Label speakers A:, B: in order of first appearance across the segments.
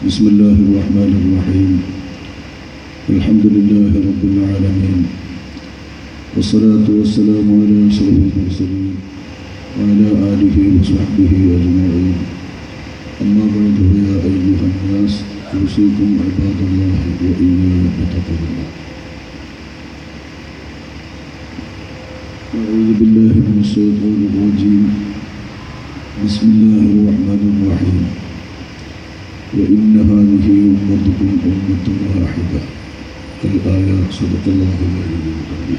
A: بسم الله الرحمن الرحيم الحمد لله رب العالمين والصلاة والسلام على أشرف المرسلين وعلى آله وصحبه أجمعين أما بعد فيا أيها الناس أوصيكم عباد الله وإياي بتقوى الله أعوذ بالله من الشيطان الرجيم بسم الله الرحمن الرحيم وإن هذه أمتكم أمة واحدة الآيات صدق الله العلي العظيم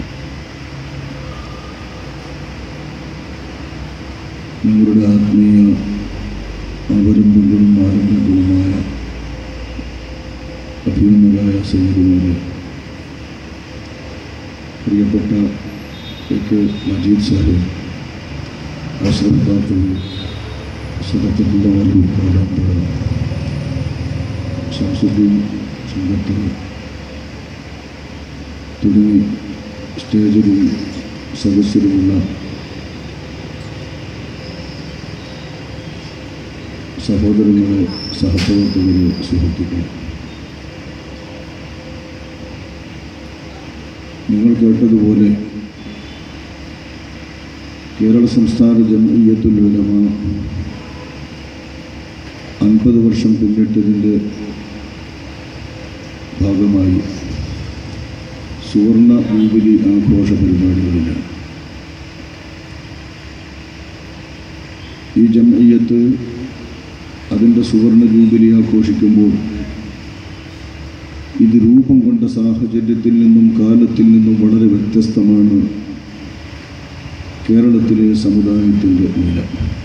A: നിങ്ങളുടെ ആത്മീയ അവലംബങ്ങളും ആരംഭങ്ങളുമായ അഭിനന്ദനായ സൈനികരുടെ പ്രിയപ്പെട്ട എ കെ മജീദ് സാഹിബ് അഷ്റഫ് കാത്തു സദത്തുല്ലാഹി കാലാമ്പുഴ ശംസുദ്ദീൻ സംഘത്തിൽ തുടങ്ങി സ്റ്റേജിലും സദസ്സിലുമുള്ള സഹോദരങ്ങളെ സഹപ്രവർത്തകരെ സുഹൃത്തുക്കളെ നിങ്ങൾ കേട്ടതുപോലെ കേരള സംസ്ഥാന ജമയ്യത്തുൽ ഉലമ അൻപത് വർഷം പിന്നിട്ടതിൻ്റെ ഭാഗമായി സുവർണ ജൂബിലി ആഘോഷ പരിപാടികളിലാണ് ഈ ജമയ്യത്ത് അതിൻ്റെ സുവർണ ജൂബിലി ആഘോഷിക്കുമ്പോൾ ഇത് രൂപം കൊണ്ട സാഹചര്യത്തിൽ നിന്നും കാലത്തിൽ നിന്നും വളരെ വ്യത്യസ്തമാണ് കേരളത്തിലെ സമുദായത്തിൻ്റെ നില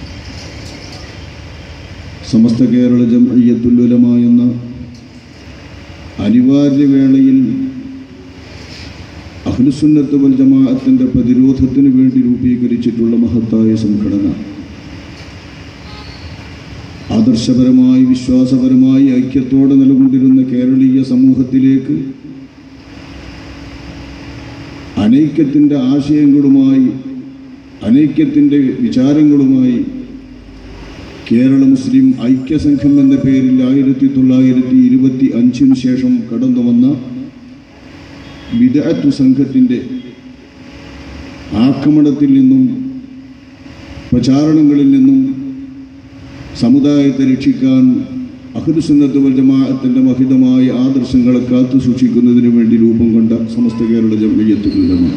A: സമസ്ത കേരള ജമയ്യത്തുല്ലുലമ എന്ന അനിവാര്യ വേളയിൽ അഹ്ലുസുന്നത്ത് വൽ ജമാഅത്തിൻ്റെ പ്രതിരോധത്തിന് വേണ്ടി രൂപീകരിച്ചിട്ടുള്ള മഹത്തായ സംഘടന ആദർശപരമായി വിശ്വാസപരമായി ഐക്യത്തോടെ നിലകൊണ്ടിരുന്ന കേരളീയ സമൂഹത്തിലേക്ക് അനൈക്യത്തിൻ്റെ ആശയങ്ങളുമായി അനൈക്യത്തിൻ്റെ വിചാരങ്ങളുമായി കേരള മുസ്ലിം ഐക്യസംഘം എന്ന പേരിൽ ആയിരത്തി തൊള്ളായിരത്തി ഇരുപത്തി അഞ്ചിന് ശേഷം കടന്നു വന്ന വിദഗ്ധ സംഘത്തിൻ്റെ ആക്രമണത്തിൽ നിന്നും പ്രചാരണങ്ങളിൽ നിന്നും സമുദായത്തെ രക്ഷിക്കാൻ അഹ്ലുസുന്നത്ത് വൽ ജമാഅത്തിൻ്റെ മഹിതമായ ആദർശങ്ങളെ കാത്തു സൂക്ഷിക്കുന്നതിന് വേണ്ടി രൂപം കൊണ്ട സമസ്ത കേരള ജമയ്യത്തുലമാണ്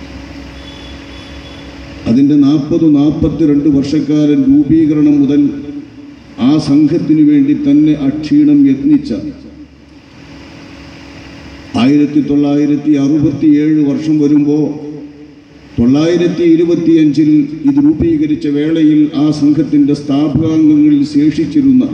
A: അതിൻ്റെ നാൽപ്പത് നാൽപ്പത്തിരണ്ട് വർഷക്കാലം രൂപീകരണം മുതൽ ആ സംഘത്തിനു വേണ്ടി തന്നെ അക്ഷീണം യത്നിച്ച ആയിരത്തി തൊള്ളായിരത്തി അറുപത്തിയേഴ് വർഷം വരുമ്പോൾ തൊള്ളായിരത്തി ഇരുപത്തിയഞ്ചിൽ ഇത് രൂപീകരിച്ച വേളയിൽ ആ സംഘത്തിൻ്റെ സ്ഥാപകാംഗങ്ങളിൽ ശേഷിച്ചിരുന്ന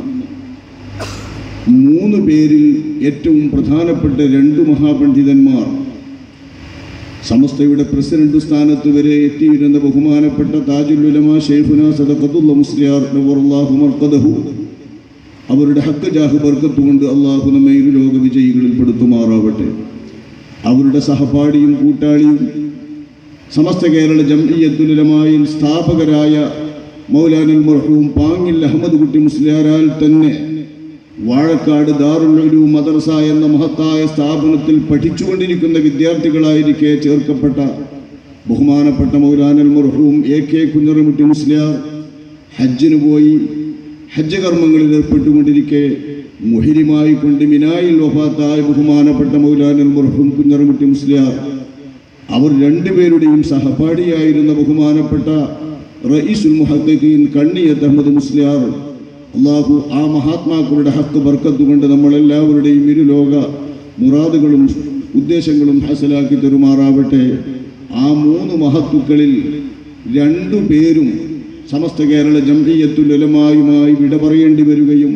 A: മൂന്ന് പേരിൽ ഏറ്റവും പ്രധാനപ്പെട്ട രണ്ട് മഹാപണ്ഡിതന്മാർ സമസ്തയുടെ പ്രസിഡന്റ് സ്ഥാനത്ത് വരെ എത്തിയിരുന്ന ബഹുമാനപ്പെട്ട താജുലുലമ ഷെയ്ഖുന സദഖത്തുള്ള മുസ്ലിയാർ നവറുല്ലാഹു മർക്കദഹു അവരുടെ ഹക്ക് ജാഹ് ബർക്കത്തുകൊണ്ട് അള്ളാഹു നമ്മെ ഇരു ലോക വിജയികളിൽ പെടുത്തുമാറാവട്ടെ അവരുടെ സഹപാഠിയും കൂട്ടാളിയും സമസ്ത കേരള ജംഇയ്യത്തുലമായിൽ സ്ഥാപകരായ മൗലാനുൽ മർഹൂം പാങ്ങിൽ അഹമ്മദ് കുട്ടി മുസ്ലിയാരാൽ തന്നെ വാഴക്കാട് ദാറുൽ മദർസ എന്ന മഹത്തായ സ്ഥാപനത്തിൽ പഠിച്ചുകൊണ്ടിരിക്കുന്ന വിദ്യാർത്ഥികളായിരിക്കെ ചേർക്കപ്പെട്ട ബഹുമാനപ്പെട്ട മൗലാനുൽ മർഹൂം എ കെ കുഞ്ഞറിമുട്ടി മുസ്ലിയാർ ഹജ്ജിന് പോയി ഹജ്ജ് കർമ്മങ്ങളിൽ ഏർപ്പെട്ടുകൊണ്ടിരിക്കെ മുഹിരിമായി കൊണ്ട് മിനായിൽ വഫാത്തായ ബഹുമാനപ്പെട്ട മൗലാനുൽ മർഹൂം കുഞ്ഞറിമുട്ടി മുസ്ലിയാർ അവർ രണ്ടുപേരുടെയും സഹപാഠിയായിരുന്ന ബഹുമാനപ്പെട്ട റയീസുൽ മുഹദ്ദീൻ കണ്ണിയത്ത് അഹമ്മദ് മുസ്ലിയാർ അള്ളാഹു ആ മഹാത്മാക്കളുടെ ഹക്ക് ബർക്കത്ത് കൊണ്ട് നമ്മളെല്ലാവരുടെയും ഇരുലോക മുറാദുകളും ഉദ്ദേശങ്ങളും ഹസലാക്കി തെരുമാറാവട്ടെ ആ മൂന്ന് മഹത്തുക്കളിൽ രണ്ടു പേരും സമസ്ത കേരള ജംഇയ്യത്തുലമായുമായി വിട പറയേണ്ടി വരികയും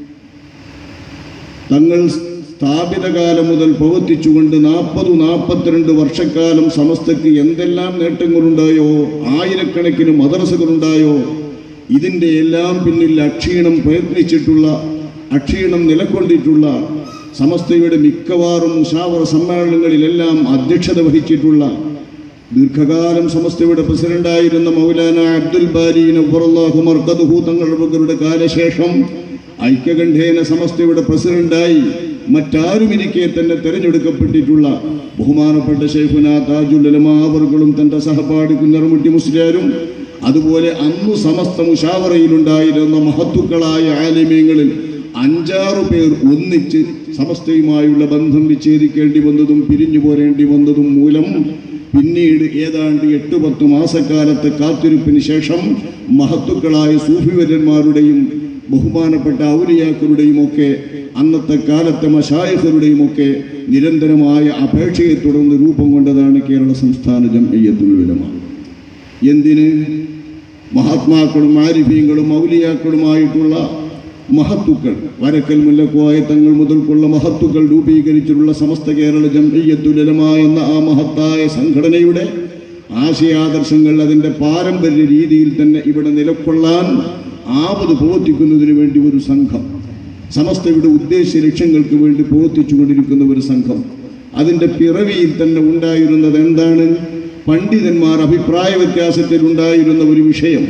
A: തങ്ങൾ സ്ഥാപിതകാലം മുതൽ പ്രവർത്തിച്ചുകൊണ്ട് നാൽപ്പത് നാൽപ്പത്തിരണ്ട് വർഷക്കാലം സമസ്തക്ക് എന്തെല്ലാം നേട്ടങ്ങളുണ്ടായോ ആയിരക്കണക്കിന് മദ്രസകളുണ്ടായോ ഇതിൻ്റെ എല്ലാം പിന്നിൽ അക്ഷീണം പ്രയത്നിച്ചിട്ടുള്ള അക്ഷീണം നിലക്കൊണ്ടിട്ടുള്ള സമസ്തയുടെ മിക്കവാറും മുഷാവറ സമ്മേളനങ്ങളിലെല്ലാം അധ്യക്ഷത വഹിച്ചിട്ടുള്ള ദീർഘകാലം സമസ്തയുടെ പ്രസിഡന്റായിരുന്ന മൗലാന അബ്ദുൽ ബാരി നബ്ബറല്ലാഹു മർക്കദുഹു തങ്ങളുടെ കാലശേഷം ഐക്യകണ്ഠേന സമസ്തയുടെ പ്രസിഡന്റായി മറ്റാരും ഇരിക്കെ തന്നെ തെരഞ്ഞെടുക്കപ്പെട്ടിട്ടുള്ള ബഹുമാനപ്പെട്ട ഷെയ്ഖുന താജുൽ ഉലമാ അവർകളും തന്റെ സഹപാഠി കുഞ്ഞറമുട്ടി മുസ്ലിയാരും അതുപോലെ അന്നു സമസ്ത മുഷാവറയിലുണ്ടായിരുന്ന മഹത്തുക്കളായ ആലിമ്യങ്ങളിൽ അഞ്ചാറു പേർ ഒന്നിച്ച് സമസ്തയുമായുള്ള ബന്ധം വിച്ഛേദിക്കേണ്ടി വന്നതും പിരിഞ്ഞു പോരേണ്ടി വന്നതും മൂലം പിന്നീട് ഏതാണ്ട് എട്ട് പത്ത് മാസക്കാലത്തെ കാത്തിരിപ്പിന് ശേഷം മഹത്തുക്കളായ സൂഫിവര്യന്മാരുടെയും ബഹുമാനപ്പെട്ട ഔലിയാക്കളുടെയും ഒക്കെ അന്നത്തെ കാലത്തെ മഷായഖരുടെയും ഒക്കെ നിരന്തരമായ അപേക്ഷയെ തുടർന്ന് രൂപം കൊണ്ടതാണ് കേരള സംസ്ഥാന ജംഇയ്യത്തുൽ ഉലമ എന്തിന് മഹാത്മാക്കളും ആരിഫീങ്ങളും ഔലിയാക്കളുമായിട്ടുള്ള മഹത്തുക്കൾ വരക്കൽ മുല്ലക്കോയ തങ്ങൾ മുതൽക്കുള്ള മഹത്തുക്കൾ രൂപീകരിച്ചിട്ടുള്ള സമസ്ത കേരള ജംഇയ്യത്തുലമ എന്ന ആ മഹത്തായ സംഘടനയുടെ ആശയാദർശങ്ങൾ അതിൻ്റെ പാരമ്പര്യ രീതിയിൽ തന്നെ ഇവിടെ നിലക്കൊള്ളാൻ ആപത് പ്രവർത്തിക്കുന്നതിന് വേണ്ടി ഒരു സംഘം സമസ്തയുടെ ഉദ്ദേശ ലക്ഷ്യങ്ങൾക്ക് വേണ്ടി പ്രവർത്തിച്ചുകൊണ്ടിരിക്കുന്ന ഒരു സംഘം അതിൻ്റെ പിറവിയിൽ തന്നെ ഉണ്ടായിരുന്നത് എന്താണ് പണ്ഡിതന്മാർ അഭിപ്രായ വ്യത്യാസത്തിൽ ഉണ്ടായിരുന്ന ഒരു വിഷയം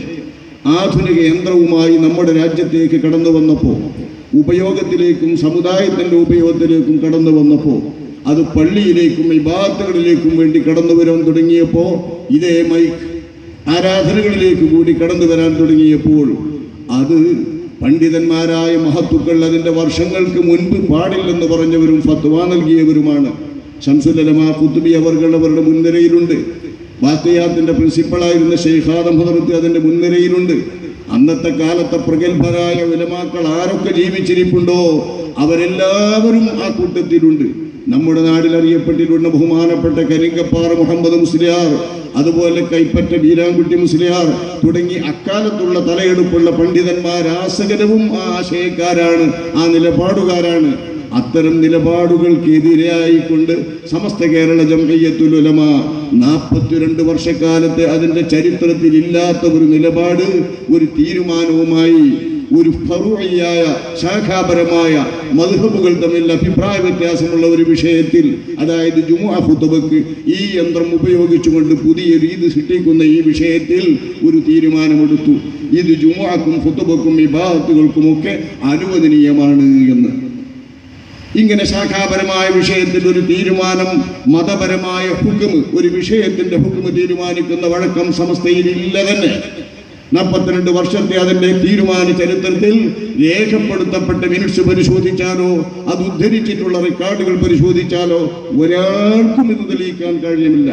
A: ആധുനിക യന്ത്രവുമായി നമ്മുടെ രാജ്യത്തേക്ക് കടന്നു വന്നപ്പോൾ ഉപയോഗത്തിലേക്കും സമുദായത്തിൻ്റെ ഉപയോഗത്തിലേക്കും കടന്നു വന്നപ്പോൾ അത് പള്ളിയിലേക്കും ഇബാത്തുകളിലേക്കും വേണ്ടി കടന്നു വരാൻ തുടങ്ങിയപ്പോൾ ഇതേ മൈക്ക് ആരാധനകളിലേക്ക് കൂടി കടന്നു വരാൻ തുടങ്ങിയപ്പോൾ അത് പണ്ഡിതന്മാരായ മഹത്തുക്കൾ അതിൻ്റെ വർഷങ്ങൾക്ക് മുൻപ് പാടില്ലെന്ന് പറഞ്ഞവരും ഫത്വ നൽകിയവരുമാണ് ഷംസുലമ കുത്തുബി അവർകൾ അവരുടെ മുൻനിരയിലുണ്ട് ബാത്തയാത്തിൻ്റെ പ്രിൻസിപ്പളായിരുന്ന ഷെയ്ഖാദം ഹദറത്ത് അതിൻ്റെ മുൻനിരയിലുണ്ട് അന്നത്തെ കാലത്തെ പ്രഗത്ഭരായ വിലമാക്കൾ ആരൊക്കെ ജീവിച്ചിരിപ്പുണ്ടോ അവരെല്ലാവരും ആ കൂട്ടത്തിലുണ്ട് നമ്മുടെ നാട്ടിൽ അറിയപ്പെട്ടിട്ടുള്ള ബഹുമാനപ്പെട്ട കരിങ്കപ്പാറ മുഹമ്മദ് മുസ്ലിയാർ അതുപോലെ കൈപ്പറ്റ ബീരാൻകുട്ടി മുസ്ലിയാർ തുടങ്ങി അക്കാലത്തുള്ള തലയെടുപ്പുള്ള പണ്ഡിതന്മാർ ആസകരവും ആ ആശയക്കാരാണ് ആ നിലപാടുകാരാണ് അത്തരം നിലപാടുകൾക്കെതിരായിക്കൊണ്ട് സമസ്ത കേരള ജംഇയ്യത്തുൽ ഉലമ നാൽപ്പത്തിരണ്ട് വർഷക്കാലത്തെ അതിൻ്റെ ചരിത്രത്തിൽ ഇല്ലാത്ത ഒരു നിലപാട് ഒരു തീരുമാനവുമായി ഒരു ഫറുഅയ്യായ ശാഖാപരമായ മധുഹബുകൾ തമ്മിൽ അഭിപ്രായ വ്യത്യാസമുള്ള ഒരു വിഷയത്തിൽ അതായത് ജുമുഅ ഖുതുബക്ക് ഈ യന്ത്രം ഉപയോഗിച്ചുകൊണ്ട് പുതിയ രീതി സൃഷ്ടിക്കുന്ന ഈ വിഷയത്തിൽ ഒരു തീരുമാനമെടുത്തു ഇത് ജുമുഅക്കും ഖുതുബക്കും ഇബാദത്തുകൾക്കുമൊക്കെ അനുവദനീയമാണ് എന്ന് ഇങ്ങനെ ശാഖാപരമായ വിഷയത്തിൽ ഒരു തീരുമാനം മതപരമായ ഹുക്കുമ് ഒരു വിഷയത്തിന്റെ ഹുക്കുമ് തീരുമാനിക്കുന്ന വഴക്കം സമസ്തയിൽ ഇല്ല തന്നെ നാൽപ്പത്തിരണ്ട് വർഷത്തെ അതിന്റെ തീരുമാന ചരിത്രത്തിൽ രേഖപ്പെടുത്തപ്പെട്ട മിനിറ്റ്സ് പരിശോധിച്ചാലോ അത് ഉദ്ധരിച്ചിട്ടുള്ള റെക്കോർഡുകൾ പരിശോധിച്ചാലോ ഒരാൾക്കും ഇത് തെളിയിക്കാൻ കഴിയുമില്ല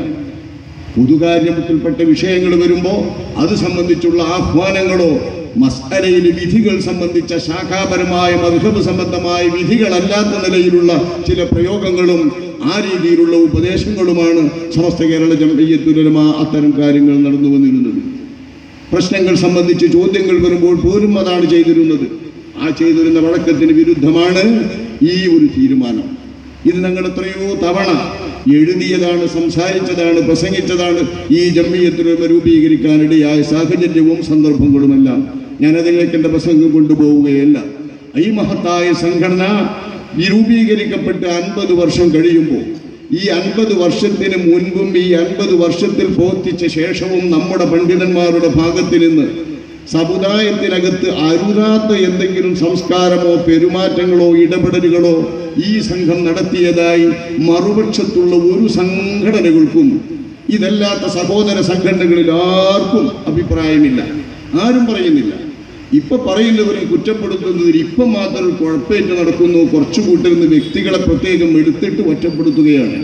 A: പൊതുകാര്യത്തിൽപ്പെട്ട വിഷയങ്ങൾ വരുമ്പോൾ അത് സംബന്ധിച്ചുള്ള ആഹ്വാനങ്ങളോ മസ്അലയിലെ വിധികൾ സംബന്ധിച്ച ശാഖാപരമായ മധുഹബ് സംബന്ധമായ വിധികളല്ലാത്ത നിലയിലുള്ള ചില പ്രയോഗങ്ങളും ആ രീതിയിലുള്ള ഉപദേശങ്ങളുമാണ് സമസ്ത കേരള ജംഇയ്യത്തുലമ അത്തരം കാര്യങ്ങൾ നടന്നു വന്നിരുന്നത് പ്രശ്നങ്ങൾ സംബന്ധിച്ച് ചോദ്യങ്ങൾ വരുമ്പോൾ പോലും അതാണ് ചെയ്തിരുന്നത് ആ ചെയ്തിരുന്ന വഴക്കത്തിന് വിരുദ്ധമാണ് ഈ ഒരു തീരുമാനം ഇത് ഞങ്ങൾ എത്രയോ തവണ എഴുതിയതാണ് സംസാരിച്ചതാണ് പ്രസംഗിച്ചതാണ് ഈ ജമ്മിയത്തിലൊരുമ രൂപീകരിക്കാനിടയായ സാഹചര്യവും സന്ദർഭങ്ങളുമെല്ലാം ഞാനതിലേക്ക് എൻ്റെ പ്രസംഗം കൊണ്ടുപോവുകയല്ല ഈ മഹത്തായ സംഘടന രൂപീകരിക്കപ്പെട്ട് അൻപത് വർഷം കഴിയുമ്പോൾ ഈ അൻപത് വർഷത്തിന് മുൻപും ഈ അൻപത് വർഷത്തിൽ പ്രവർത്തിച്ച ശേഷവും നമ്മുടെ പണ്ഡിതന്മാരുടെ ഭാഗത്ത് നിന്ന് സമുദായത്തിനകത്ത് അരുതാത്ത എന്തെങ്കിലും സംസ്കാരമോ പെരുമാറ്റങ്ങളോ ഇടപെടലുകളോ ഈ സംഘം നടത്തിയതായി മറുപക്ഷത്തുള്ള ഒരു സംഘടനകൾക്കും ഇതല്ലാത്ത സഹോദര സംഘടനകളിൽ ആർക്കും അഭിപ്രായമില്ല ആരും പറയുന്നില്ല ഇപ്പൊ പറയുന്നവരും കുറ്റപ്പെടുത്തുന്നതിൽ ഇപ്പം മാത്രം കുഴപ്പമേറ്റ് നടക്കുന്നു കുറച്ചു കൂട്ടിരുന്ന് വ്യക്തികളെ പ്രത്യേകം എടുത്തിട്ട് ഒറ്റപ്പെടുത്തുകയാണ്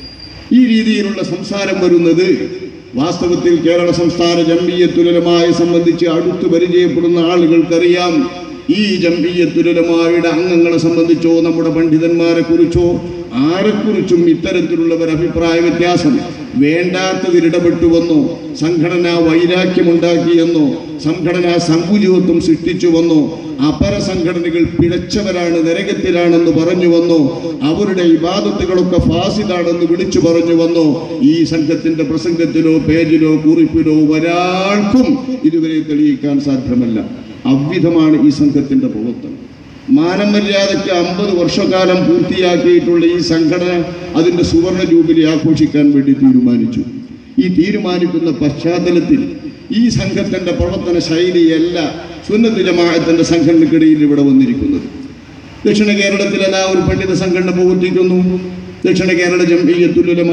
A: ഈ രീതിയിലുള്ള സംസാരം വരുന്നത് വാസ്തവത്തിൽ കേരള സംസ്ഥാന ജംബീയത്തുലമായി സംബന്ധിച്ച് അടുത്ത് പരിചയപ്പെടുന്ന ആളുകൾക്കറിയാം ഈ ജംബീയത്തുലമായുടെ അംഗങ്ങളെ സംബന്ധിച്ചോ നമ്മുടെ പണ്ഡിതന്മാരെ കുറിച്ചോ ആരെക്കുറിച്ചും ഇത്തരത്തിലുള്ള ഒരു അഭിപ്രായ വ്യത്യാസം വേണ്ടാത്തതിൽ ഇടപെട്ടുവെന്നോ സംഘടനാ വൈരാഗ്യമുണ്ടാക്കിയെന്നോ സംഘടനാ സങ്കുചിതത്വം സൃഷ്ടിച്ചുവെന്നോ അപര സംഘടനകൾ പിഴച്ചവരാണ് നരകത്തിലാണെന്ന് പറഞ്ഞു വന്നോ അവരുടെ ഇബാദത്തുകളൊക്കെ ഫാസിദാണെന്ന് വിളിച്ചു പറഞ്ഞു വന്നോ ഈ സംഘത്തിന്റെ പ്രസംഗത്തിലോ പേജിലോ കുറിപ്പിലോ ഒരാൾക്കും ഇതുവരെ തെളിയിക്കാൻ സാധ്യമല്ല അവിധമാണ് ഈ സംഘത്തിന്റെ പ്രവർത്തനം മാനമര്യാദയ്ക്ക് അമ്പത് വർഷക്കാലം പൂർത്തിയാക്കിയിട്ടുള്ള ഈ സംഘടന അതിൻ്റെ സുവർണ ജൂബിലി ആഘോഷിക്കാൻ വേണ്ടി തീരുമാനിച്ചു ഈ തീരുമാനിക്കുന്ന പശ്ചാത്തലത്തിൽ ഈ സംഘത്തിൻ്റെ പ്രവർത്തന ശൈലിയല്ല സുന്നത്ത് ജമാഅത്തിന്റെ സംഘടനക്കിടയിൽ ഇവിടെ വന്നിരിക്കുന്നത് ദക്ഷിണ കേരളത്തിലെ ആ ഒരു പണ്ഡിത സംഘടന പ്രവർത്തിക്കുന്നു ദക്ഷിണ കേരള ജംഇയ്യത്തുലുലമ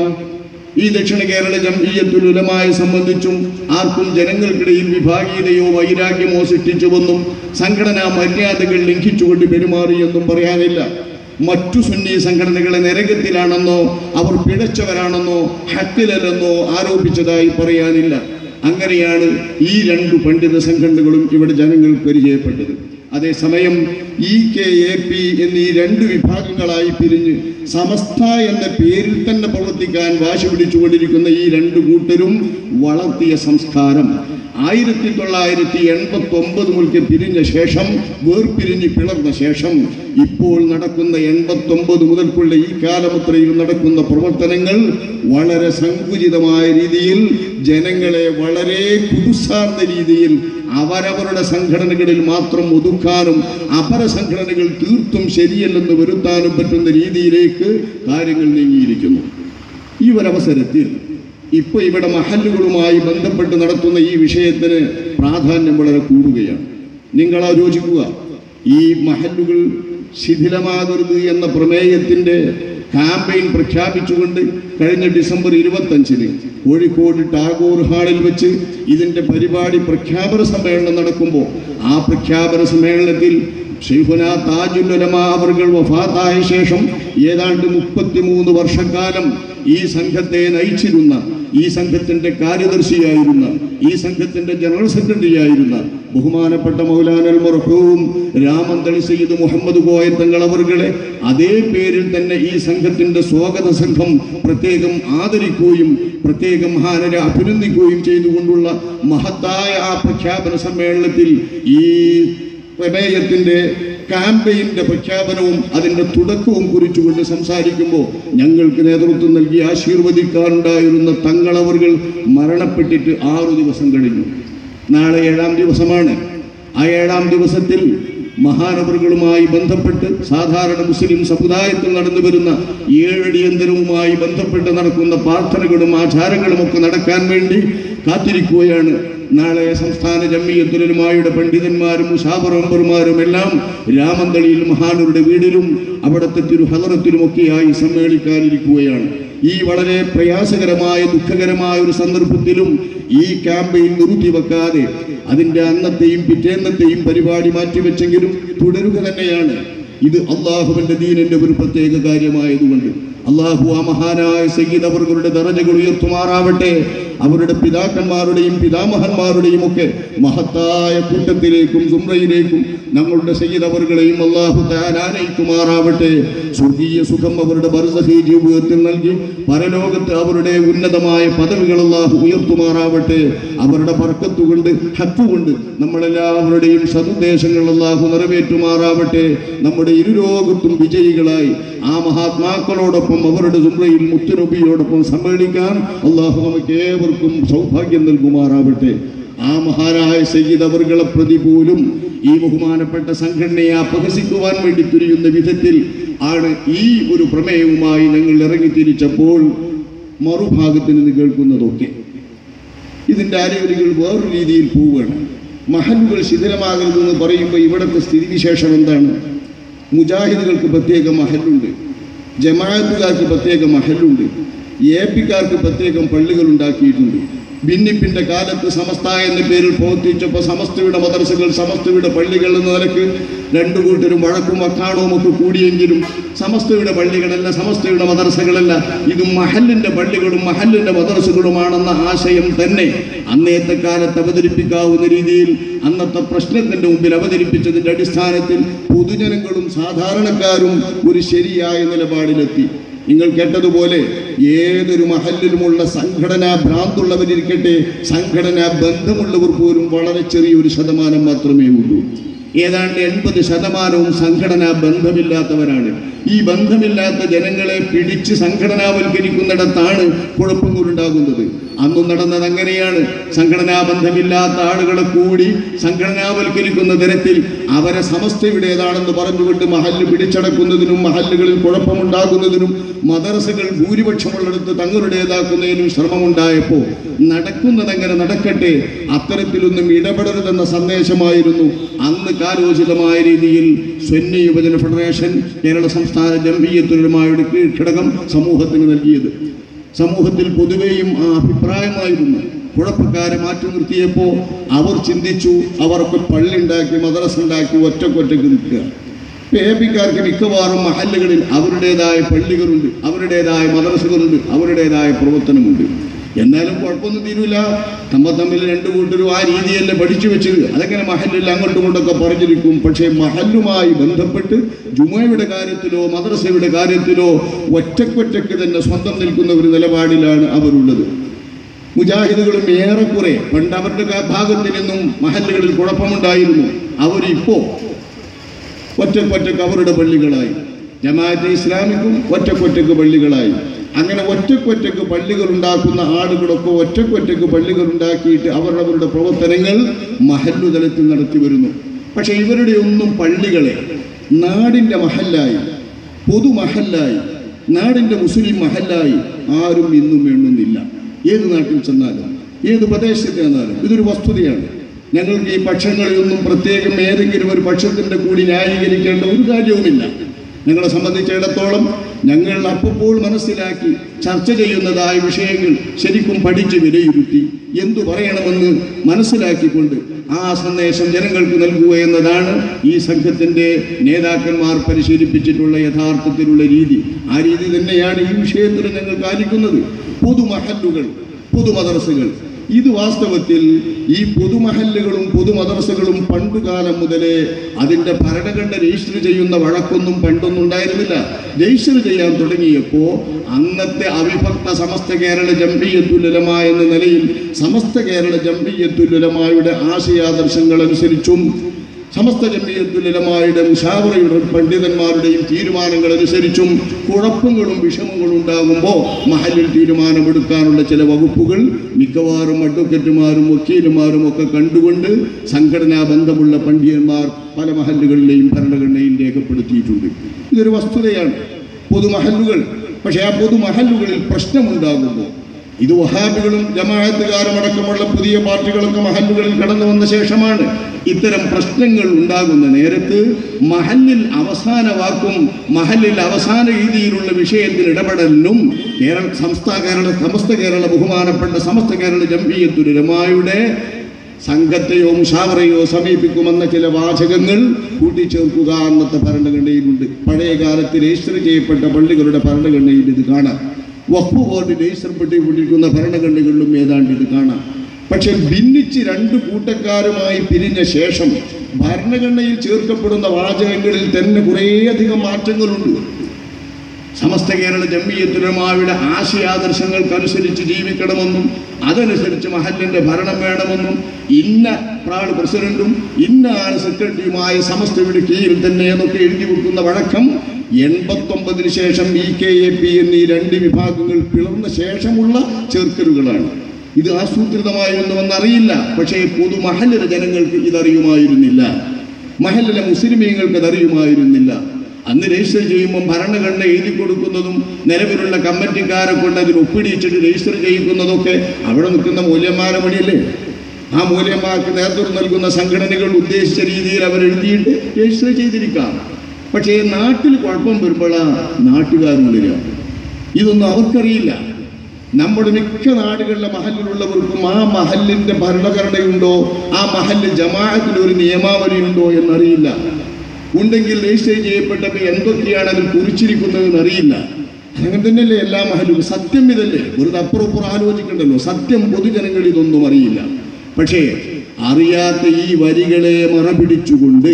A: ഈ ദക്ഷിണ കേരള ജംഇയ്യത്തുലുലമയെ സംബന്ധിച്ചും ആർക്കും ജനങ്ങൾക്കിടയിൽ വിഭാഗീയതയോ വൈരാഗ്യമോ സൃഷ്ടിച്ചുവെന്നും സംഘടനാ മര്യാദകൾ ലംഘിച്ചുകൊണ്ട് പെരുമാറിയെന്നും പറയാനില്ല മറ്റു സുന്നി സംഘടനകളെ നരകത്തിലാണെന്നോ അവർ പിഴച്ചവരാണെന്നോ ഹക്കിലല്ലെന്നോ ആരോപിച്ചതായി പറയാനില്ല അങ്ങനെയാണ് ഈ രണ്ടു പണ്ഡിത സംഘടനകളും ഇവിടെ ജനങ്ങൾ പരിചയപ്പെട്ടത് അതേസമയം ഇ കെ എ പി എന്നീ രണ്ട് വിഭാഗങ്ങളായി പിരിഞ്ഞ് സമസ്ത എന്ന പേരിൽ തന്നെ പ്രവർത്തിക്കാൻ വാശി പിടിച്ചുകൊണ്ടിരിക്കുന്ന ഈ രണ്ട് കൂട്ടരും വളർത്തിയ സംസ്കാരം ആയിരത്തി തൊള്ളായിരത്തി എൺപത്തി ഒമ്പത് മുതൽക്ക് പിരിഞ്ഞ ശേഷം വേർപിരിഞ്ഞ് പിളർന്ന ശേഷം ഇപ്പോൾ നടക്കുന്ന എൺപത്തി ഒമ്പത് മുതൽക്കുള്ള ഈ കാലമുത്രയിൽ നടക്കുന്ന പ്രവർത്തനങ്ങൾ വളരെ സങ്കുചിതമായ രീതിയിൽ ജനങ്ങളെ വളരെ കുടുസാർന്ന രീതിയിൽ അവരവരുടെ സംഘടനകളിൽ മാത്രം ഒതുക്കാനും അപര സംഘടനകൾ തീർത്തും ശരിയല്ലെന്ന് വരുത്താനും പറ്റുന്ന രീതിയിലേക്ക് കാര്യങ്ങൾ നീങ്ങിയിരിക്കുന്നു ഈ ഒരവസരത്തിൽ ഇപ്പോൾ ഇവിടെ മഹല്ലുകളുമായി ബന്ധപ്പെട്ട് നടത്തുന്ന ഈ വിഷയത്തിന് പ്രാധാന്യം വളരെ കൂടുകയാണ് നിങ്ങൾ ആലോചിക്കുക ഈ മഹല്ലുകൾ ശിഥിലമാകരുത് എന്ന പ്രമേയത്തിൻ്റെ ക്യാമ്പയിൻ പ്രഖ്യാപിച്ചുകൊണ്ട് കഴിഞ്ഞ ഡിസംബർ ഇരുപത്തഞ്ചിന് കോഴിക്കോട് ടാഗോർ ഹാളിൽ വെച്ച് ഇതിൻ്റെ പരിപാടി പ്രഖ്യാപന സമ്മേളനം നടക്കുമ്പോൾ ആ പ്രഖ്യാപന സമ്മേളനത്തിൽ ഷെയ്ഖുന താജുൽ ഉലമ അവർകൾ വഫാത്തായ ശേഷം ഏതാണ്ട് മുപ്പത്തിമൂന്ന് വർഷക്കാലം ഈ സംഘത്തെ നയിച്ചിരുന്ന ഈ സംഘത്തിന്റെ കാര്യദർശിയായിരുന്ന ഈ സംഘത്തിന്റെ ജനറൽ സെക്രട്ടറി ആയിരുന്ന ബഹുമാനപ്പെട്ട മൗലാനൽ മർഹൂം രാമന്തളി സയ്യിദ് മുഹമ്മദ് കോയത്തങ്ങൾ അവർകളെ അതേ പേരിൽ തന്നെ ഈ സംഘത്തിന്റെ സ്വാഗത സംഘം പ്രത്യേകം ആദരിക്കുകയും പ്രത്യേകം മഹാനരെ അഭിനന്ദിക്കുകയും ചെയ്തുകൊണ്ടുള്ള മഹത്തായ ആ പ്രഖ്യാപന സമ്മേളനത്തിൽ ഈ പ്രമേയത്തിന്റെ ക്യാമ്പയിന്റെ പ്രഖ്യാപനവും അതിന്റെ തുടക്കവും കുറിച്ചുകൊണ്ട് സംസാരിക്കുമ്പോൾ ഞങ്ങൾക്ക് നേതൃത്വം നൽകി ആശീർവദിക്കാറുണ്ടായിരുന്ന തങ്ങളവറുകൾ മരണപ്പെട്ടിട്ട് ആറു ദിവസം കഴിഞ്ഞു നാളെ ഏഴാം ദിവസമാണ് ആ ഏഴാം ദിവസത്തിൽ മഹാനവറുകളുമായി ബന്ധപ്പെട്ട് സാധാരണ മുസ്ലിം സമുദായത്തിൽ നടന്നു വരുന്ന ഏഴടിയന്തരവുമായി ബന്ധപ്പെട്ട് നടക്കുന്ന പ്രാർത്ഥനകളും ആചാരങ്ങളും ഒക്കെ നടക്കാൻ വേണ്ടി കാത്തിരിക്കുകയാണ് നാളെ സംസ്ഥാന ജമ്മിയത്തുലമായുടെ പണ്ഡിതന്മാരും മുഷാബറമ്പർമാരും എല്ലാം രാമന്തളിയിൽ മഹാനരുടെ വീടിലും അവിടുത്തെ തിരുഹലറത്തിലുമൊക്കെയായി സമ്മേളിക്കാനിരിക്കുകയാണ് ഈ വളരെ പ്രയാസകരമായ ദുഃഖകരമായ ഒരു സന്ദർഭത്തിലും ഈ ക്യാമ്പയിൻ നിർത്തിവെക്കാതെ അതിൻ്റെ അന്നത്തെയും പിറ്റേന്നത്തെയും പരിപാടി മാറ്റിവെച്ചെങ്കിലും തുടരുക തന്നെയാണ് ഇത് അള്ളാഹുവിൻ്റെ ദീനിൻ്റെ ഒരു പ്രത്യേക കാര്യമായതുകൊണ്ട് അള്ളാഹു ആ മഹാനായ സയ്യിദ് അവരുടെ ദറജകൾ ഉയർത്തുമാറാവട്ടെ അവരുടെ പിതാക്കന്മാരുടെയും പിതാമഹന്മാരുടെയും ഒക്കെ മഹത്തായ കൂട്ടത്തിലേക്കും സുമ്രയിലേക്കും ഞങ്ങളുടെ സയ്യിദ് അവർകളെയും അള്ളാഹു താനാനയിക്കുമാറാവട്ടെ സ്വർഗീയ സുഖം അവരുടെ ബർസഹി ജീവിതത്തിൽ നൽകി പരലോകത്ത് അവരുടെ ഉന്നതമായ പദവികൾ അള്ളാഹു ഉയർത്തുമാറാവട്ടെ അവരുടെ പറക്കത്തുകൊണ്ട് ഹക്കുകൊണ്ട് നമ്മളെല്ലാവരുടെയും സതുദ്ദേശങ്ങൾ അള്ളാഹു നിറവേറ്റുമാറാവട്ടെ നമ്മുടെ ഇരുലോകത്തും വിജയികളായി ആ മഹാത്മാക്കളോടൊപ്പം അവരുടെ സുമ്രയിൽ മുത്തുനബിയോടൊപ്പം സമ്മേളിക്കാൻ അള്ളാഹു നമുക്ക് ഏവർക്കും സൗഭാഗ്യം നൽകുമാറാവട്ടെ ആ മഹാനായ സയ്യിദ് അവർകളെ പ്രതി പോലും ഈ ബഹുമാനപ്പെട്ട സംഘടനയെ അപഹസിക്കുവാൻ വേണ്ടി തുരിയുന്ന വിധത്തിൽ ആണ് ഈ ഒരു പ്രമേയവുമായി ഞങ്ങൾ ഇറങ്ങിത്തിരിച്ചപ്പോൾ മറുഭാഗത്ത് നിന്ന് കേൾക്കുന്നതൊക്കെ ഇതിൻ്റെ ആരോഗ്യങ്ങൾ വേറൊരു രീതിയിൽ പോവുകയാണ് മഹലുകൾ ശിഥിലമാകരുതെന്ന് പറയുമ്പോൾ ഇവിടുത്തെ സ്ഥിതിവിശേഷം എന്താണ് മുജാഹിദുകൾക്ക് പ്രത്യേക മഹലുണ്ട് ജമാഅത്തുകാർക്ക് പ്രത്യേക മഹലുണ്ട് എ പിക്കാർക്ക് പ്രത്യേകം പള്ളികൾ ഉണ്ടാക്കിയിട്ടുണ്ട് ഭിന്നിപ്പിന്റെ കാലത്ത് സമസ്ത എന്ന പേരിൽ പ്രവർത്തിച്ചപ്പോൾ സമസ്തയുടെ മദർസകൾ സമസ്തയുടെ പള്ളികൾ എന്ന നിലക്ക് രണ്ടു കൂട്ടരും വഴക്കും വക്കാണവും ഒക്കെ കൂടിയെങ്കിലും സമസ്തയുടെ പള്ളികളല്ല സമസ്തയുടെ മദർസകളല്ല ഇത് മഹലിന്റെ പള്ളികളും മഹലിന്റെ മദർസകളുമാണെന്ന ആശയം തന്നെ അന്നേത്തെ കാലത്ത് അവതരിപ്പിക്കാവുന്ന രീതിയിൽ അന്നത്തെ പ്രശ്നത്തിന്റെ മുമ്പിൽ അവതരിപ്പിച്ചതിന്റെ അടിസ്ഥാനത്തിൽ പൊതുജനങ്ങളും സാധാരണക്കാരും ഒരു ശരിയായ നിലപാടിലെത്തി നിങ്ങൾ കേട്ടതുപോലെ ഏതൊരു മഹലിലുമുള്ള സംഘടനാ ഭ്രാന്തുള്ളവരിരിക്കട്ടെ സംഘടനാ ബന്ധമുള്ളവർ പോലും വളരെ ചെറിയൊരു ശതമാനം മാത്രമേ ഉള്ളൂ ഏതാണ്ട് എൺപത് ശതമാനവും സംഘടനാ ബന്ധമില്ലാത്തവരാണ് ഈ ബന്ധമില്ലാത്ത ജനങ്ങളെ പിടിച്ച് സംഘടനാവൽക്കരിക്കുന്നിടത്താണ് കുഴപ്പങ്ങളുണ്ടാകുന്നത് അന്നും നടന്നത് അങ്ങനെയാണ് സംഘടനാ ബന്ധമില്ലാത്ത ആളുകളെ കൂടി സംഘടനാവൽക്കരിക്കുന്ന തരത്തിൽ അവരെ സമസ്തയുടേതാണെന്ന് പറഞ്ഞുകൊണ്ട് മഹല്ല് പിടിച്ചടക്കുന്നതിനും മഹല്ലുകളിൽ കുഴപ്പമുണ്ടാക്കുന്നതിനും മദറസകൾ ഭൂരിപക്ഷമുള്ളിടത്ത് തങ്ങളുടേതാക്കുന്നതിനും ശ്രമമുണ്ടായപ്പോൾ നടക്കുന്നതെങ്ങനെ നടക്കട്ടെ അത്തരത്തിലൊന്നും ഇടപെടരുതെന്ന സന്ദേശമായിരുന്നു അന്ന് കാലോചിതമായ രീതിയിൽ സ്വന്നി യുവജന ഫെഡറേഷൻ കേരള സംസ്ഥാന ജംബീയത്തുലമായുടെ കീഴ്ഘടകം സമൂഹത്തിന് നൽകിയത് സമൂഹത്തിൽ പൊതുവെയും ആ അഭിപ്രായമായിരുന്നു കുഴപ്പക്കാരെ മാറ്റി നിർത്തിയപ്പോൾ അവർ ചിന്തിച്ചു അവർക്ക് പള്ളി ഉണ്ടാക്കി മദ്രസ ഉണ്ടാക്കി ഒറ്റക്കൊറ്റക്ക് നിൽക്കുക എ പിക്കാർക്ക് മിക്കവാറും മഹല്ലുകളിൽ അവരുടേതായ പള്ളികളുണ്ട് അവരുടേതായ മദ്രസകളുണ്ട് അവരുടേതായ പ്രവർത്തനമുണ്ട് എന്നാലും കുഴപ്പമൊന്നും തീരൂല തമ്മ തമ്മിൽ രണ്ടു കൂട്ടരും ആ രീതിയല്ലേ പഠിച്ചു വെച്ചത് അതെങ്ങനെ മഹല്ലിൽ അങ്ങോട്ടും ഇങ്ങോട്ടൊക്കെ പറഞ്ഞിരിക്കും പക്ഷേ മഹല്ലുമായി ബന്ധപ്പെട്ട് ജുമയുടെ കാര്യത്തിലോ മദ്രസയുടെ കാര്യത്തിലോ ഒറ്റക്കൊറ്റക്ക് തന്നെ സ്വന്തം നിൽക്കുന്ന ഒരു നിലപാടിലാണ് അവരുള്ളത് മുജാഹിദുകളും ഏറെക്കുറെ പണ്ട് അവരുടെ ക- ഭാഗത്ത് നിന്നും മഹല്ലുകളിൽ കുഴപ്പമുണ്ടായിരുന്നു അവരിപ്പോ ഒറ്റക്കൊറ്റക്ക് അവരുടെ പള്ളികളായി ജമാഅത്തെ ഇസ്ലാമിക്കും ഒറ്റക്കൊറ്റക്ക് പള്ളികളായി അങ്ങനെ ഒറ്റക്കൊറ്റക്ക് പള്ളികൾ ഉണ്ടാക്കുന്ന ആളുകളൊക്കെ ഒറ്റക്കൊറ്റക്ക് പള്ളികൾ ഉണ്ടാക്കിയിട്ട് അവരവരുടെ പ്രവർത്തനങ്ങൾ മഹല്ലു തലത്തിൽ നടത്തി വരുന്നു പക്ഷെ ഇവരുടെ ഒന്നും പള്ളികളെ നാടിൻ്റെ മഹല്ലായി പൊതുമഹല്ലായി നാടിൻ്റെ മുസ്ലിം മഹല്ലായി ആരും ഇന്നും എണ്ണുന്നില്ല ഏത് നാട്ടിൽ ചെന്നാലും ഏത് പ്രദേശത്ത് ചെന്നാലും ഇതൊരു വസ്തുതയാണ് ഞങ്ങൾക്ക് ഈ പക്ഷങ്ങളിലൊന്നും പ്രത്യേകം ഏതെങ്കിലും ഒരു പക്ഷത്തിൻ്റെ കൂടി ന്യായീകരിക്കേണ്ട ഒരു കാര്യവുമില്ല ഞങ്ങളെ സംബന്ധിച്ചിടത്തോളം ഞങ്ങൾ അപ്പോൾ മനസ്സിലാക്കി ചർച്ച ചെയ്യുന്നതായ വിഷയങ്ങൾ ശരിക്കും പഠിച്ച് വിലയിരുത്തി എന്തു പറയണമെന്ന് മനസ്സിലാക്കിക്കൊണ്ട് ആ സന്ദേശം ജനങ്ങൾക്ക് നൽകുക എന്നതാണ് ഈ സംഘത്തിൻ്റെ നേതാക്കന്മാർ പരിശീലിപ്പിച്ചിട്ടുള്ള യഥാർത്ഥത്തിലുള്ള രീതി ആ രീതി തന്നെയാണ് ഈ വിഷയത്തിൽ ഞങ്ങൾ പാലിക്കുന്നത് പൊതുമഹല്ലുകൾ പൊതുമദർസകൾ ഇത് വാസ്തവത്തിൽ ഈ പൊതുമഹല്ലുകളും പൊതുമദർസകളും പണ്ടുകാലം മുതലേ അതിൻ്റെ ഭരണഘടന രജിസ്റ്റർ ചെയ്യുന്ന വഴക്കൊന്നും പണ്ടൊന്നും ഉണ്ടായിരുന്നില്ല രജിസ്റ്റർ ചെയ്യാൻ തുടങ്ങിയപ്പോൾ അന്നത്തെ അവിഭക്ത സമസ്ത കേരള ജംബിയത്തുലമ എന്ന നിലയിൽ സമസ്ത കേരള ജംബിയത്തുലമായുടെ ആശയാദർശങ്ങൾ അനുസരിച്ചും സമസ്ത ജമീയത്തുലമായുടെ മുഷാവറയുടെ പണ്ഡിതന്മാരുടെയും തീരുമാനങ്ങൾ അനുസരിച്ചും കുഴപ്പങ്ങളും വിഷമങ്ങളും ഉണ്ടാകുമ്പോൾ മഹലിൽ തീരുമാനമെടുക്കാനുള്ള ചില വകുപ്പുകൾ മിക്കവാറും അഡ്വക്കറ്റുമാരും വക്കീലുമാരും ഒക്കെ കണ്ടുകൊണ്ട് സംഘടനാ ബന്ധമുള്ള പണ്ഡിതന്മാർ പല മഹല്ലുകളിലെയും ഭരണഘടനയിൽ രേഖപ്പെടുത്തിയിട്ടുണ്ട് ഇതൊരു വസ്തുതയാണ് പൊതുമഹല്ലുകൾ പക്ഷേ ആ പൊതുമഹല്ലുകളിൽ പ്രശ്നമുണ്ടാകുമ്പോൾ ഇത് വഹാബികളും ജമാഅത്തുകാരും അടക്കമുള്ള പുതിയ പാർട്ടികളൊക്കെ മഹല്ലുകളിൽ കടന്നു വന്ന ശേഷമാണ് ഇത്തരം പ്രശ്നങ്ങൾ ഉണ്ടാകുന്ന നേരത്ത് മഹല്ലിൽ അവസാന വാക്കും മഹല്ലിൽ അവസാന രീതിയിലുള്ള വിഷയത്തിൽ ഇടപെടലിനും കേരള സംസ്ഥാന കേരള സമസ്ത കേരള ബഹുമാനപ്പെട്ട സമസ്ത കേരള ജംബിയത്തുരമായുടെ സംഘത്തെയോ മുഷാവറയോ സമീപിക്കുമെന്ന ചില വാചകങ്ങൾ കൂട്ടിച്ചേർക്കുക അന്നത്തെ ഭരണഘടനയിലുണ്ട് പഴയ കാലത്ത് രജിസ്റ്റർ ചെയ്യപ്പെട്ട പള്ളികളുടെ ഭരണഘടനയിൽ ഇത് കാണാം വഖഫ് ബോർഡ് രജിസ്റ്റർ പെട്ടിക്കൊണ്ടിരിക്കുന്ന ഭരണഘടനകളിലും ഏതാണ്ട് ഇത് കാണാം പക്ഷെ ഭിന്നിച്ച് രണ്ട് കൂട്ടക്കാരുമായി പിരിഞ്ഞ ശേഷം ഭരണഘടനയിൽ ചേർക്കപ്പെടുന്ന വാചകങ്ങളിൽ തന്നെ കുറേയധികം മാറ്റങ്ങളുണ്ട് സമസ്ത കേരള ജമ്മിയത്തുലമാവിടെ ആശയാദർശങ്ങൾക്കനുസരിച്ച് ജീവിക്കണമെന്നും അതനുസരിച്ച് മഹലിന്റെ ഭരണം വേണമെന്നും ഇന്ന പ്രാൾ പ്രസിഡന്റും ഇന്ന ആൾ സെക്രട്ടറിയുമായ സമസ്തയുടെ കീഴിൽ തന്നെ എന്നൊക്കെ എഴുതി വെക്കുന്ന വഴക്കം എൺപത്തൊമ്പതിന് ശേഷം ഇ കെ എ പി എന്നീ രണ്ട് വിഭാഗങ്ങൾ പിളർന്ന ശേഷമുള്ള ചേർക്കലുകളാണ് ഇത് ആസൂത്രിതമായിരുന്നുവെന്ന് അറിയില്ല പക്ഷേ പൊതു മഹലിലെ ജനങ്ങൾക്ക് ഇതറിയുമായിരുന്നില്ല മഹലിലെ മുസ്ലിമീങ്ങൾക്ക് ഇതറിയുമായിരുന്നില്ല അന്ന് രജിസ്റ്റർ ചെയ്യുമ്പോൾ ഭരണഘടന എഴുതി കൊടുക്കുന്നതും നിലവിലുള്ള കമ്മിറ്റിക്കാരെ കൊണ്ട് അതിൽ ഒപ്പിടിച്ചിട്ട് രജിസ്റ്റർ ചെയ്യിക്കുന്നതൊക്കെ അവിടെ നിൽക്കുന്ന മൂല്യന്മാരെ വഴിയല്ലേ ആ മൂല്യന്മാർക്ക് നേതൃത്വം നൽകുന്ന സംഘടനകൾ ഉദ്ദേശിച്ച രീതിയിൽ അവർ എഴുതിയിട്ട് രജിസ്റ്റർ ചെയ്തിരിക്കാം പക്ഷേ നാട്ടിൽ കുഴപ്പം വരുമ്പോഴാണ് നാട്ടുകാരുള്ളില്ല ഇതൊന്നും അവർക്കറിയില്ല നമ്മുടെ മിക്ക നാടുകളിലെ മഹലിലുള്ളവർക്കും ആ മഹലിന്റെ ഭരണഘടനയുണ്ടോ ആ മഹലിൽ ജമാഅത്തിൽ ഒരു നിയമാവലിയുണ്ടോ എന്നറിയില്ല ഉണ്ടെങ്കിൽ രജിസ്റ്റർ ചെയ്യപ്പെട്ടപ്പോൾ എന്തൊക്കെയാണ് അതിൽ കുറിച്ചിരിക്കുന്നതെന്ന് അറിയില്ല അങ്ങനെ തന്നെയല്ലേ എല്ലാ മഹലും സത്യം ഇതല്ലേ വെറുതെ അപ്പുറം ഇപ്പുറം ആലോചിക്കണ്ടല്ലോ സത്യം പൊതുജനങ്ങൾ ഇതൊന്നും അറിയില്ല പക്ഷേ അറിയാത്ത ഈ വരികളെ മറപിടിച്ചുകൊണ്ട്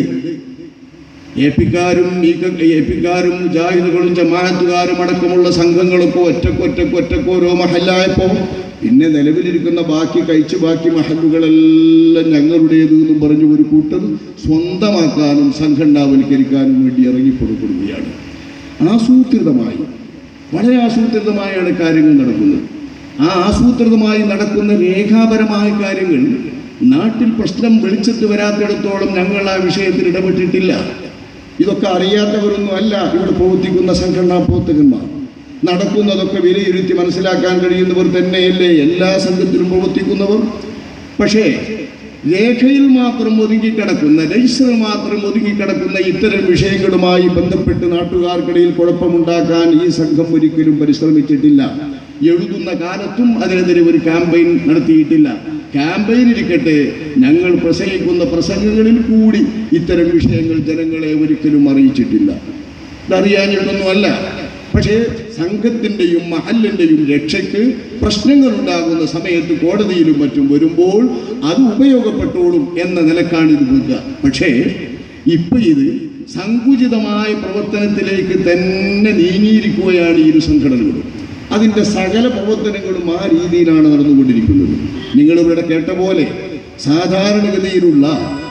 A: ഏപ്പിക്കാരും ഏപ്പിക്കാരും മുജാഹിദുകളും ജമാഅത്തുകാരും അടക്കമുള്ള സംഘങ്ങളൊക്കെ ഒറ്റക്കൊറ്റക്ക് ഒറ്റക്ക് ഓരോ മഹല്ലായപ്പോൾ പിന്നെ നിലവിലിരിക്കുന്ന ബാക്കി കഴിച്ച് ബാക്കി മഹല്ലുകളെല്ലാം ഞങ്ങളുടേത് എന്നും പറഞ്ഞു ഒരു കൂട്ടർ സ്വന്തമാക്കാനും സംഘടനാവൽക്കരിക്കാനും വേണ്ടി ഇറങ്ങിക്കൊടുക്കുകയാണ് ആസൂത്രിതമായി വളരെ ആസൂത്രിതമായാണ് കാര്യങ്ങൾ നടക്കുന്നത് ആ ആസൂത്രിതമായി നടക്കുന്ന രേഖാപരമായ കാര്യങ്ങൾ നാട്ടിൽ പ്രശ്നം വെളിച്ചത്ത് വരാത്തിടത്തോളം ഞങ്ങൾ ആ വിഷയത്തിൽ ഇടപെട്ടിട്ടില്ല ഇതൊക്കെ അറിയാത്തവരൊന്നും അല്ല ഇവിടെ പ്രവർത്തിക്കുന്ന സംഘടനാ പ്രവർത്തകന്മാർ നടക്കുന്നതൊക്കെ വിലയിരുത്തി മനസ്സിലാക്കാൻ കഴിയുന്നവർ തന്നെയല്ലേ എല്ലാ സംഘത്തിലും പ്രവർത്തിക്കുന്നവർ പക്ഷേ രേഖയിൽ മാത്രം ഒതുങ്ങിക്കിടക്കുന്ന രജിസ്റ്ററിൽ മാത്രം ഒതുങ്ങിക്കിടക്കുന്ന ഇത്തരം വിഷയങ്ങളുമായി ബന്ധപ്പെട്ട് നാട്ടുകാർക്കിടയിൽ കുഴപ്പമുണ്ടാക്കാൻ ഈ സംഘം ഒരിക്കലും പരിശ്രമിച്ചിട്ടില്ല എഴുതുന്ന കാലത്തും അതിനെതിരെ ഒരു ക്യാമ്പയിൻ നടത്തിയിട്ടില്ല ക്യാമ്പയിൻ ഇരിക്കട്ടെ ഞങ്ങൾ പ്രസംഗിക്കുന്ന പ്രസംഗങ്ങളിൽ കൂടി ഇത്തരം വിഷയങ്ങൾ ജനങ്ങളെ ഒരിക്കലും അറിയിച്ചിട്ടില്ല ഇതറിയാഞ്ഞിട്ടൊന്നുമല്ല പക്ഷേ സംഘത്തിൻ്റെയും മഹലിൻ്റെയും രക്ഷയ്ക്ക് പ്രശ്നങ്ങൾ ഉണ്ടാകുന്ന സമയത്ത് കോടതിയിലും മറ്റും വരുമ്പോൾ അത് ഉപയോഗപ്പെട്ടോളും എന്ന നിലക്കാണ് ഇത് പോകുക പക്ഷേ ഇപ്പൊ ഇത് സങ്കുചിതമായ പ്രവർത്തനത്തിലേക്ക് തന്നെ നീങ്ങിയിരിക്കുകയാണ് ഈ ഇരു സംഘടനകളും അതിൻ്റെ സകല പ്രവർത്തനങ്ങളും ആ രീതിയിലാണ് നടന്നുകൊണ്ടിരിക്കുന്നത് നിങ്ങളിവിടെ കേട്ട പോലെ സാധാരണഗതിയിലുള്ള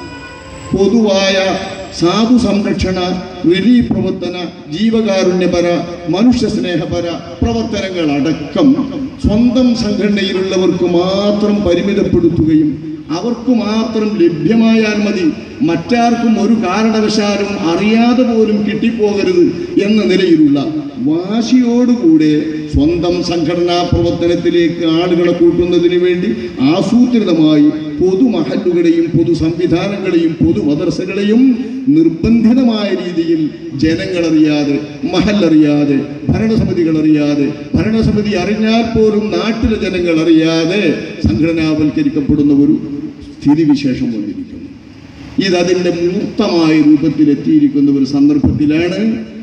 A: പൊതുവായ സാധു സംരക്ഷണ റിലീഫ് പ്രവർത്തന ജീവകാരുണ്യപര മനുഷ്യ സ്നേഹപര പ്രവർത്തനങ്ങളടക്കം സ്വന്തം സംഘടനയിലുള്ളവർക്ക് മാത്രം പരിമിതപ്പെടുത്തുകയും അവർക്ക് മാത്രം ലഭ്യമായാൽ മതി മറ്റാർക്കും ഒരു കാരണവശാലും അറിയാതെ പോലും കിട്ടിപ്പോകരുത് എന്ന നിലയിലുള്ള വാശിയോടുകൂടെ സ്വന്തം സംഘടനാ പ്രവർത്തനത്തിലേക്ക് ആളുകളെ കൂട്ടുന്നതിന് വേണ്ടി ആസൂത്രിതമായി പൊതുമഹല്ലുകളെയും പൊതു സംവിധാനങ്ങളെയും പൊതു മദർസകളെയും നിർബന്ധിതമായ രീതിയിൽ ജനങ്ങളറിയാതെ മഹല്ലറിയാതെ ഭരണസമിതികൾ അറിയാതെ ഭരണസമിതി അറിഞ്ഞാൽ പോലും നാട്ടിലെ ജനങ്ങൾ അറിയാതെ സംഘടനാവൽക്കരിക്കപ്പെടുന്ന ഒരു സ്ഥിതിവിശേഷം വന്നിരിക്കുന്നു ഇത് അതിൻ്റെ മൂർത്തമായ രൂപത്തിലെത്തിയിരിക്കുന്ന ഒരു സന്ദർഭത്തിലാണ്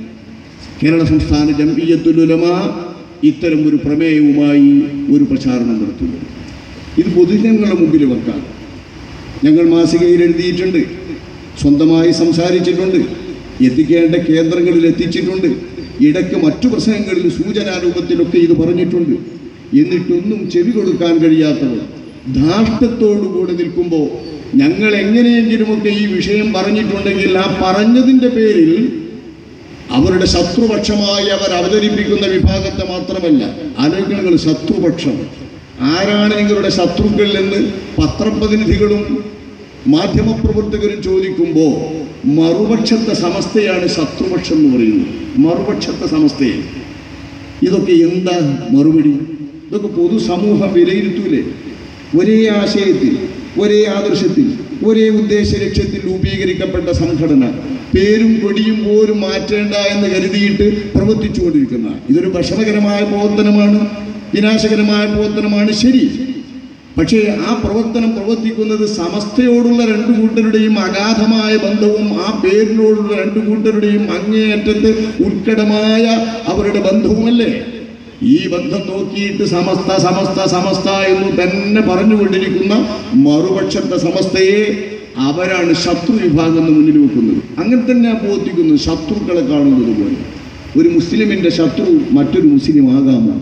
A: കേരള സംസ്ഥാന ജംഇയ്യത്തുലുലമ ഇത്തരം ഒരു പ്രമേയവുമായി ഒരു പ്രചാരണം നടത്തുന്നത് ഇത് പൊതുജനങ്ങളുടെ മുമ്പിൽ വെക്കാം ഞങ്ങൾ മാസികയിൽ എഴുതിയിട്ടുണ്ട് സ്വന്തമായി സംസാരിച്ചിട്ടുണ്ട് എത്തിക്കേണ്ട കേന്ദ്രങ്ങളിൽ എത്തിച്ചിട്ടുണ്ട് ഇടയ്ക്ക് മറ്റു പ്രസംഗങ്ങളിൽ സൂചനാരൂപത്തിലൊക്കെ ഇത് പറഞ്ഞിട്ടുണ്ട് എന്നിട്ടൊന്നും ചെവി കൊടുക്കാൻ കഴിയാത്തവർ ധാർഷ്ട്യത്തോടുകൂടെ നിൽക്കുമ്പോൾ ഞങ്ങൾ എങ്ങനെയെങ്കിലുമൊക്കെ ഈ വിഷയം പറഞ്ഞിട്ടുണ്ടെങ്കിൽ ആ പറഞ്ഞതിൻ്റെ പേരിൽ അവരുടെ ശത്രുപക്ഷമായി അവർ അവതരിപ്പിക്കുന്ന വിഭാഗത്തെ മാത്രമല്ല ആലോചിക്കുന്നത് ശത്രുപക്ഷം ആരാണ് നിങ്ങളുടെ ശത്രുക്കൾ എന്ന് പത്രപ്രതിനിധികളും മാധ്യമപ്രവർത്തകരും ചോദിക്കുമ്പോൾ മറുപക്ഷത്തെ സമസ്തയാണ് ശത്രുപക്ഷം എന്ന് പറയുന്നത് മറുപക്ഷത്തെ സമസ്തയെ ഇതൊക്കെ എന്താ മറുപടി ഇതൊക്കെ പൊതുസമൂഹം വിലയിരുത്തൂലേ ഒരേ ആശയത്തിൽ ഒരേ ആദർശത്തിൽ ഒരേ ഉദ്ദേശ ലക്ഷ്യത്തിൽ രൂപീകരിക്കപ്പെട്ട സംഘടന പേരും കൊടിയും പോലും മാറ്റേണ്ട എന്ന് കരുതിയിട്ട് പ്രവർത്തിച്ചുകൊണ്ടിരിക്കുന്ന ഇതൊരു വിഷമകരമായ പ്രവർത്തനമാണ് വിനാശകരമായ പ്രവർത്തനമാണ് ശരി പക്ഷേ ആ പ്രവർത്തനം പ്രവർത്തിക്കുന്നത് സമസ്തയോടുള്ള രണ്ടു കൂട്ടരുടെയും അഗാധമായ ബന്ധവും ആ പേരിനോടുള്ള രണ്ടു കൂട്ടരുടെയും അങ്ങേയറ്റത്ത് ഉത്കടമായ അവരുടെ ബന്ധവുമല്ലേ ഈ ബന്ധം നോക്കിയിട്ട് സമസ്ത സമസ്ത സമസ്ത എന്ന് തന്നെ പറഞ്ഞുകൊണ്ടിരിക്കുന്ന മറുപക്ഷത്തെ സമസ്തയെ അവരാണ് ശത്രു വിഭാഗം എന്ന് മുന്നിൽ വെക്കുന്നത് അങ്ങനെ തന്നെ ബോധിക്കുന്നത് ശത്രുക്കളെ കാണുന്നത് പോലെ ഒരു മുസ്ലിമിന്റെ ശത്രു മറ്റൊരു മുസ്ലിം ആകാമോ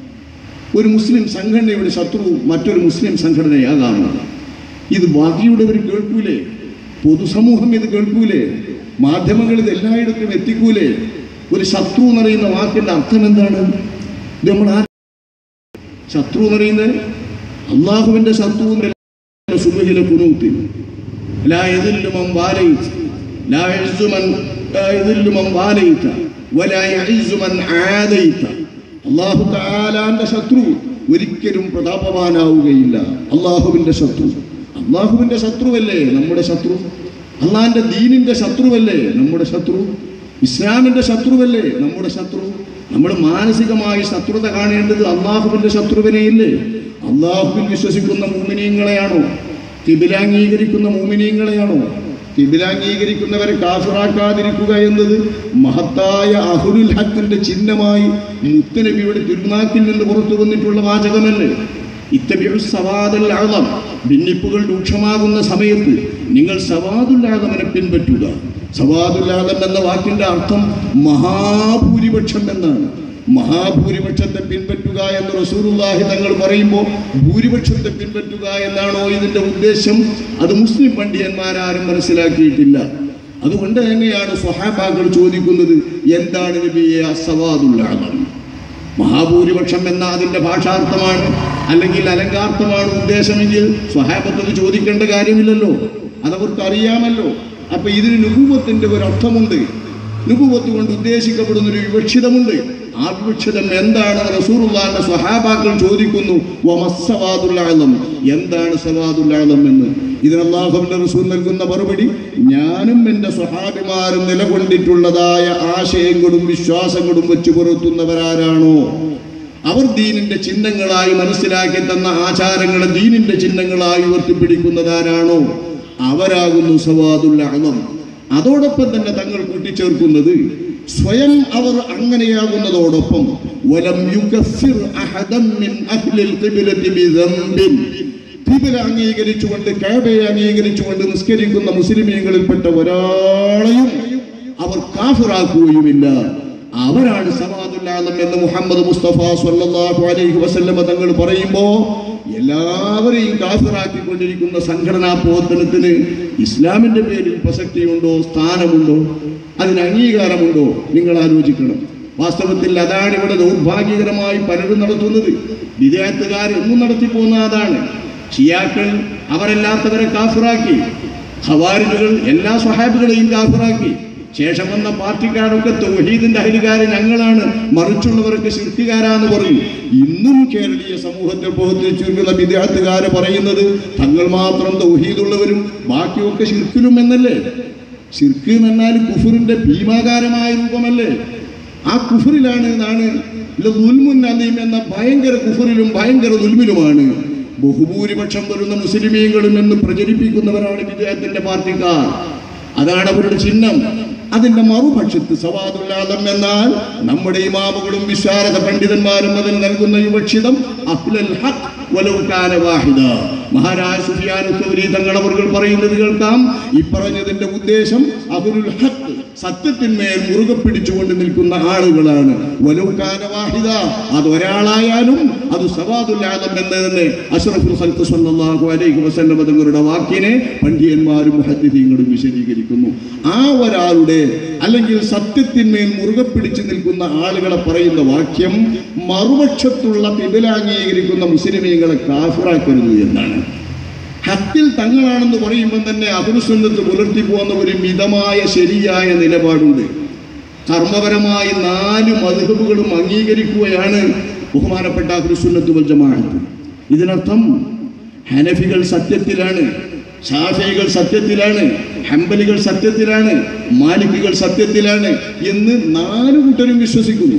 A: ഒരു മുസ്ലിം സംഘടനയുടെ ശത്രു മറ്റൊരു മുസ്ലിം സംഘടനയാകാമോ ഇത് ബാക്കിയുള്ളവർ കേൾക്കൂലേ പൊതുസമൂഹം ഇത് കേൾക്കൂലേ മാധ്യമങ്ങൾ ഇത് എല്ലായിടത്തും എത്തിക്കൂലേ ഒരു ശത്രു എന്ന് പറയുന്ന വാക്കിന്റെ അർത്ഥം എന്താണ് ഇത് നമ്മൾ ആ ശത്രു എന്ന് പറയുന്നത് അള്ളാഹുവിന്റെ ശത്രുവിന്റെ സുബഹിലെ കുനൂത്തിൽ ലാ യദില്ലു മൻ വാലൈത ലാ യഇസ്സു മൻ ലാ യദില്ലു മൻ വാലൈത വലാ യഇസ്സു മൻ ആദൈത അള്ളാഹു തആലാന്റെ ശത്രു ഒരിക്കലും പ്രതാപവാനാവുകയില്ല അള്ളാഹുവിന്റെ ശത്രു അള്ളാഹുവിന്റെ ശത്രുവല്ലേ നമ്മുടെ ശത്രു അള്ളാഹിന്റെ ദീനിന്റെ ശത്രുവല്ലേ നമ്മുടെ ശത്രു ഇസ്ലാമിന്റെ ശത്രുവല്ലേ നമ്മുടെ ശത്രു നമ്മൾ മാനസികമായി ശത്രുത കാണേണ്ടത് അള്ളാഹുവിന്റെ ശത്രുവിനെയില്ലേ അള്ളാഹുവിൽ വിശ്വസിക്കുന്ന മൂമിനീങ്ങളെയാണോ കിബിലാംഗീകരിക്കുന്ന മൂമിനീങ്ങളെയാണോ കിബിലാംഗീകരിക്കുന്നവരെ കാഫിറാക്കാതിരിക്കുക എന്നത് മഹത്തായ അഹുലുൽ ഹക്കിന്റെ ചിഹ്നമായി മുത്തനബിയുടെ തിരുനാക്കിൽ നിന്ന് പുറത്തു വന്നിട്ടുള്ള വാചകമല്ലേ ഇത്തബിഉ സവാദൽ അഅ്ളം ഭിന്നിപ്പുകൾ രൂക്ഷമാകുന്ന സമയത്ത് നിങ്ങൾ സവാദുൽ ആദമനെ പിൻപറ്റുക സവാദുൽ ആദം എന്ന വാക്കിന്റെ അർത്ഥം മഹാഭൂരിപക്ഷം എന്നാണ് മഹാഭൂരിപക്ഷത്തെ പിൻപറ്റുക എന്ന് റസൂലുള്ളാഹി തങ്ങൾ പറയുമ്പോൾ ഭൂരിപക്ഷത്തെ പിൻപറ്റുക എന്നാണോ ഇതിന്റെ ഉദ്ദേശം അത് മുസ്ലിം പണ്ഡിതന്മാരാരും മനസ്സിലാക്കിയിട്ടില്ല അതുകൊണ്ട് തന്നെയാണ് സ്വഹാബാക്കൾ ചോദിക്കുന്നത് എന്താണ് നബിയെ അസവാദുൽ ആദം മഹാഭൂരിപക്ഷം എന്ന അതിൻ്റെ ഭാഷാർത്ഥമാണ് അല്ലെങ്കിൽ അലങ്കാർത്ഥമാണ് ഉദ്ദേശമെങ്കിൽ സ്വഹാബത്തത് ചോദിക്കേണ്ട കാര്യമില്ലല്ലോ അതവർക്ക് അറിയാമല്ലോ അപ്പൊ ഇതിന് നുപൂവത്തിന്റെ ഒരു അർത്ഥമുണ്ട് നുപൂവത്ത് കൊണ്ട് ഉദ്ദേശിക്കപ്പെടുന്ന ഒരു വിവക്ഷിതമുണ്ട് ആ വിവക്ഷിതം എന്താണെന്ന് റസൂറുല്ലാന്റെ സ്വഹാബാക്കൾ ചോദിക്കുന്നു വമസ്സവാദുല്ലാളം എന്താണ് സവാദുല്ലാളം എന്ന് ഇതിന് അള്ളാഹുവിന്റെ റസൂൽ നൽകുന്ന മറുപടി ഞാനും എൻ്റെ സ്വഹാബിമാരും നിലകൊണ്ടിട്ടുള്ളതായ ആശയങ്ങളും വിശ്വാസങ്ങളും വെച്ച് പുറത്തുന്നവരാരാണോ അവർ ദീനിന്റെ ചിഹ്നങ്ങളായി മനസ്സിലാക്കി തന്ന ആചാരങ്ങളെ ദീനിന്റെ ചിഹ്നങ്ങളായി ഉയർത്തിപ്പിടിക്കുന്നതാരാണോ അവരാകുന്നു സവാദുൽ അളം അതോടൊപ്പം തന്നെ തങ്ങൾ കൂട്ടിച്ചേർക്കുന്നത് സ്വയം അവർ അങ്ങനെയാകുന്നതോടൊപ്പം വലം യുകഫിർ അഹദം മിൻ അഹ്ലിൽ ഖിബ്ലതി ബിദംബിൻ ഖിബ്ല അംഗീകരിച്ചുകൊണ്ട് കഅബയെ അംഗീകരിച്ചുകൊണ്ട് നിസ്കരിക്കുന്ന മുസ്ലിമീങ്ങളിൽപ്പെട്ട ഒരാളെയും അവർ കാഫിറാക്കുകയുമില്ല അവരാണ് സവാദുല്ലാദം എന്ന് മുഹമ്മദ് മുസ്തഫ സല്ലല്ലാഹു അലൈഹി വസല്ലമ തങ്ങൾ പറയുമ്പോൾ എല്ലാവരെയും കാഫിറാക്കിക്കൊണ്ടിരിക്കുന്ന സംഘടനാ പ്രവർത്തനത്തിന് ഇസ്ലാമിന്റെ പേരിൽ പ്രസക്തിയുണ്ടോ സ്ഥാനമുണ്ടോ അതിന് അംഗീകാരമുണ്ടോ നിങ്ങൾ ആലോചിക്കണം വാസ്തവത്തിൽ അതാണ് ഇവിടെ ദൗർഭാഗ്യകരമായി പലരും നടത്തുന്നത് വിദേഹത്തുകാർ എന്നും നടത്തിപ്പോന്ന അതാണ് ഷിയാക്കൾ അവരല്ലാത്തവരെ കാഫിറാക്കി ഖവാരിജുകൾ എല്ലാ സ്വഹാബികളെയും കാഫിറാക്കി ശേഷം വന്ന പാർട്ടിക്കാരൊക്കെ തൗഹീദിന്റെ അഹലുകാരെ ഞങ്ങളാണ് മറിച്ചുള്ളവരൊക്കെ ശിർക്കുകാരാന്ന് പറഞ്ഞു ഇന്നും കേരളീയ സമൂഹത്തിൽ പ്രവർത്തിച്ചിരിക്കുന്ന വിദ്യാർത്ഥികാര് പറയുന്നത് തങ്ങൾ മാത്രം തൗഹീദുള്ളവരും ബാക്കിയൊക്കെ ശിർക്കിലും എന്നല്ലേ ശിർക്ക് എന്നാൽ കുഫുറിന്റെ ഭീമാകാരമായ രൂപമല്ലേ ആ കുഫറിലാണ് എന്നാണ് ദുൽമുൻ അലീം എന്ന ഭയങ്കര കുഫറിലും ഭയങ്കര ദുൽമിലുമാണ് ബഹുഭൂരിപക്ഷം വരുന്ന മുസ്ലിമീങ്ങളും എന്ന് പ്രചരിപ്പിക്കുന്നവരാണ് വിജയത്തിന്റെ പാർട്ടിക്കാർ അതാണ് അവരുടെ ചിഹ്നം അതിന്റെ മറുപക്ഷത്ത് സവാദുല്ലാദം എന്നാൽ നമ്മുടെ ഇമാമുകളും വിശാരദ പണ്ഡിതന്മാരും അതിന് നൽകുന്ന യുവക്ഷിതം അഹ്ലൽ ഹഖ് വലൗ കാന വാഹിദ മഹാരാജ സുഫിയാൻ സൗരി തങ്ങൾ അവർ പറയുന്നത് കേൾക്കാം ഇപ്പറഞ്ഞതിന്റെ ഉദ്ദേശം അഹ്ലുൽ ഹഖ് സത്യത്തിന്മേൽ മുറുകെ പിടിച്ചുകൊണ്ട് നിൽക്കുന്ന ആളുകളാണ് വലൗ കാന വാഹിദ അത് ഒരാളായാലും അത് സവാദുല്ലാദം എന്നതിനെ അഷ്റഫുൽ ഖൽഖ് സല്ലല്ലാഹു അലൈഹി വസല്ലം തങ്ങളുടെ വാക്കിനെ പണ്ഡിതന്മാരും മുഹദ്ദിദീങ്ങളും വിശദീകരിക്കുന്നു ആ ഒരാളുടെ അല്ലെങ്കിൽ സത്യത്തിന്മേൽ മുറുകെ പിടിച്ചു നിൽക്കുന്ന ആളുകളെ പറയുന്ന വാക്യം മറുപക്ഷത്തുള്ള പിബില അംഗീകരിക്കുന്ന മുസ്ലിമീങ്ങളെ കാഫിറാക്കരുത് എന്നാണ് ഹത്തിൽ തങ്ങളാണെന്ന് പറയുമ്പോൾ തന്നെ അഭിനുസന്നത്ത് പുലർത്തി പോകുന്ന ഒരു മിതമായ ശരിയായ നിലപാടുണ്ട് കർമ്മപരമായി നാല് മധുഹബുകളും അംഗീകരിക്കുകയാണ് ബഹുമാനപ്പെട്ട അഹ്ലുസുന്നത്ത് വൽ ജമാഅത്ത് ഇതിനർത്ഥം ഹനഫികൾ സത്യത്തിലാണ് ഷാഫികൾ സത്യത്തിലാണ് ഹംബലികൾ സത്യത്തിലാണ് മാലിക്കുകൾ സത്യത്തിലാണ് എന്ന് നാല് കൂട്ടരും വിശ്വസിക്കുന്നു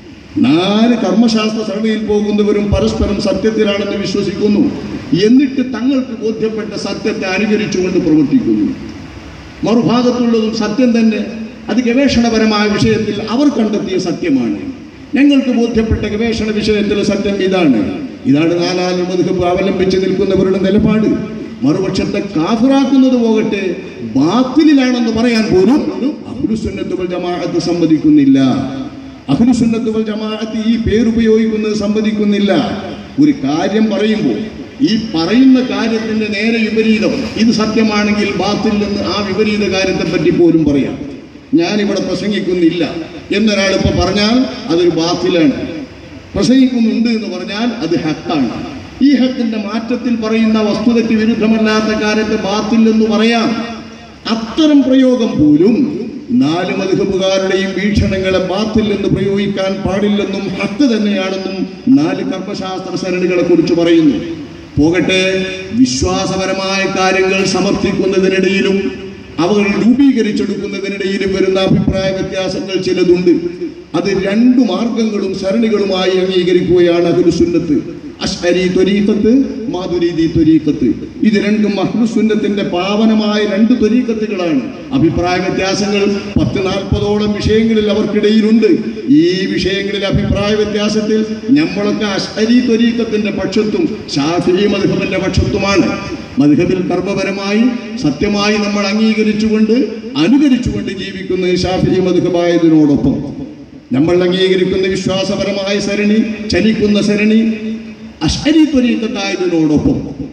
A: നാല് കർമ്മശാസ്ത്ര സരണിയിൽ പോകുന്നവരും പരസ്പരം സത്യത്തിലാണെന്ന് വിശ്വസിക്കുന്നു എന്നിട്ട് തങ്ങൾക്ക് ബോധ്യപ്പെട്ട സത്യത്തെ അനുകരിച്ചുകൊണ്ട് പ്രവർത്തിക്കുന്നു മറുഭാഗത്തുള്ളതും സത്യം തന്നെ അത് ഗവേഷണപരമായ വിഷയത്തിൽ അവർ കണ്ടെത്തിയ സത്യമാണ് ഞങ്ങൾക്ക് ബോധ്യപ്പെട്ട ഗവേഷണ വിഷയത്തിലെ സത്യം ഇതാണ് ഇതാണ് നാലാലും മുതുകപ്പ് അവലംബിച്ച് നിൽക്കുന്നവരുടെ നിലപാട് മറുപക്ഷത്തെ കാഫിറാക്കുന്നത് പോകട്ടെ ബാത്തിലാണെന്ന് പറയാൻ പോലും അഹ്ലുസുന്നത്തുകൾ ജമാഅത്ത് സമ്മതിക്കുന്നില്ല അഹ്ലുസുന്നത്തുകൾ ജമാഅത്ത് ഈ പേരുപയോഗിക്കുന്നത് സമ്മതിക്കുന്നില്ല ഒരു കാര്യം പറയുമ്പോൾ ഈ പറയുന്ന കാര്യത്തിന്റെ നേരെ വിപരീതം ഇത് സത്യമാണെങ്കിൽ ബാത്തിൽ നിന്ന് ആ വിപരീത കാര്യത്തെ പറ്റി പോലും പറയാം ഞാനിവിടെ പ്രസംഗിക്കുന്നില്ല എന്നൊരാൾ ഇപ്പൊ പറഞ്ഞാൽ അതൊരു ബാത്തിലാണ് പ്രസംഗിക്കുന്നുണ്ട് എന്ന് പറഞ്ഞാൽ അത് ഹക്കാണ് ഈ ഹക്കിന്റെ മാറ്റത്തിൽ പറയുന്ന വസ്തുതയ്ക്ക് വിരുദ്ധമല്ലാത്ത കാര്യത്തെ ബാത്തിൽ എന്ന് പറയാം അത്തരം പ്രയോഗം പോലും നാല് മധുഹബുകാരുടെയും വീക്ഷണങ്ങളെ ബാത്തിൽ എന്ന് പ്രയോഗിക്കാൻ പാടില്ലെന്നും ഹക്ക് തന്നെയാണെന്നും നാല് കർമ്മശാസ്ത്ര സരണികളെ കുറിച്ച് പറയുന്നു പോകട്ടെ വിശ്വാസപരമായ കാര്യങ്ങൾ സമർത്ഥിക്കുന്നതിനിടയിലും അവർ രൂപീകരിച്ചെടുക്കുന്നതിനിടയിലും വരുന്ന അഭിപ്രായ വ്യത്യാസങ്ങൾ ചിലതുണ്ട് അത് രണ്ടു മാർഗങ്ങളും സരണികളുമായി അംഗീകരിക്കുകയാണ് അഹ്ലുസുന്നത്ത് അഷ്അരി ത്വരീഖത്ത് മാതുരീദി ത്വരീഖത്ത് ഇത് രണ്ടും അഹ്ലുസുന്നത്തിന്റെ പാവനമായ രണ്ട് ത്വരീഖത്തുകളാണ് അഭിപ്രായ വ്യത്യാസങ്ങൾ പത്ത് നാൽപ്പതോളം വിഷയങ്ങളിൽ അവർക്കിടയിലുണ്ട് ഈ വിഷയങ്ങളിൽ അഭിപ്രായ വ്യത്യാസത്തിൽ നമ്മളൊക്കെ അഷ്അരി ത്വരീഖത്തിന്റെ പക്ഷത്തും ഷാഫി മധുഹബിന്റെ പക്ഷത്തുമാണ് മധുഹബിൽ കർമ്മപരമായി സത്യമായി നമ്മൾ അംഗീകരിച്ചുകൊണ്ട് അനുകരിച്ചുകൊണ്ട് ജീവിക്കുന്ന ഷാഫി മധുഹബായതിനോടൊപ്പം നമ്മൾ അംഗീകരിക്കുന്ന വിശ്വാസപരമായ സരണി ചലിക്കുന്ന സരണി അഷ്അരി ത്വരീക്കത്തായതിനോടൊപ്പം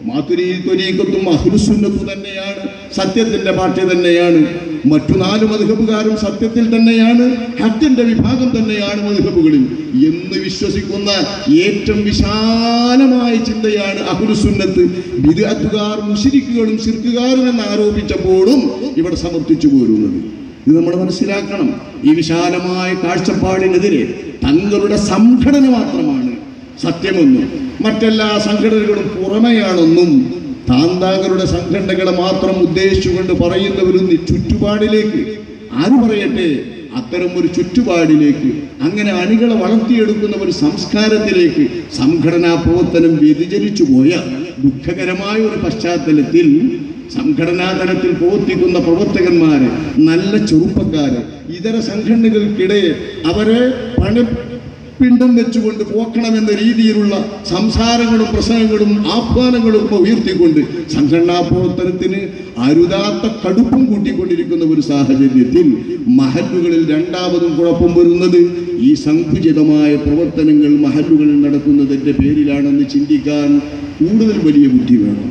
A: മാതുരി ത്വരീക്കത്തും അഹ്ലുസുന്നത്തു തന്നെയാണ് സത്യത്തിന്റെ പാർട്ടി തന്നെയാണ് മറ്റു നാല് മധുഹബുകാരും സത്യത്തിൽ തന്നെയാണ് ഹത്തിന്റെ വിഭാഗം തന്നെയാണ് മധുഹബുകളിൽ എന്ന് വിശ്വസിക്കുന്ന ഏറ്റവും വിശാലമായ ചിന്തയാണ് അഹുലുസുന്നത്ത് ബിദഅത്തുകാർ മുഷിരിക്കുകളും ശിർക്കുകാരും എന്ന് ആരോപിച്ചപ്പോഴും ഇവിടെ സമർത്ഥിച്ചു പോരുന്നത് ഇത് നമ്മൾ മനസ്സിലാക്കണം ഈ വിശാലമായ കാഴ്ചപ്പാടിനെതിരെ തങ്ങളുടെ സംഘടന മാത്രമാണ് സത്യമെന്നും മറ്റെല്ലാ സംഘടനകളും പുറമെയാണെന്നും താന്താങ്ങളുടെ സംഘടനകളെ മാത്രം ഉദ്ദേശിച്ചുകൊണ്ട് പറയുന്നവരും ഈ ചുറ്റുപാടിലേക്ക് ആര് പറയട്ടെ അത്തരം ഒരു ചുറ്റുപാടിലേക്ക് അങ്ങനെ അണികളെ വളർത്തിയെടുക്കുന്ന ഒരു സംസ്കാരത്തിലേക്ക് സംഘടനാ പ്രവർത്തനം വ്യതിചലിച്ചു പോയ ദുഃഖകരമായ ഒരു പശ്ചാത്തലത്തിൽ സംഘടനാ തലത്തിൽ പ്രവർത്തിക്കുന്ന പ്രവർത്തകന്മാര് നല്ല ചെറുപ്പക്കാര് ഇതര സംഘടനകൾക്കിടയിൽ അവരെ പണി പിണ്ടം വെച്ചുകൊണ്ട് പോക്കണമെന്ന രീതിയിലുള്ള സംസാരങ്ങളും പ്രസംഗങ്ങളും ആഹ്വാനങ്ങളും ഒക്കെ ഉയർത്തിക്കൊണ്ട് സംഘടനാ പ്രവർത്തനത്തിന് അരുതാത്ത കടുപ്പം കൂട്ടിക്കൊണ്ടിരിക്കുന്ന ഒരു സാഹചര്യത്തിൽ മഹല്ലുകളിൽ രണ്ടാമതും കുഴപ്പം വരുന്നത് ഈ സങ്കുചിതമായ പ്രവർത്തനങ്ങൾ മഹല്ലുകളിൽ നടക്കുന്നതിൻ്റെ പേരിലാണെന്ന് ചിന്തിക്കാൻ കൂടുതൽ വലിയ ബുദ്ധി വേണം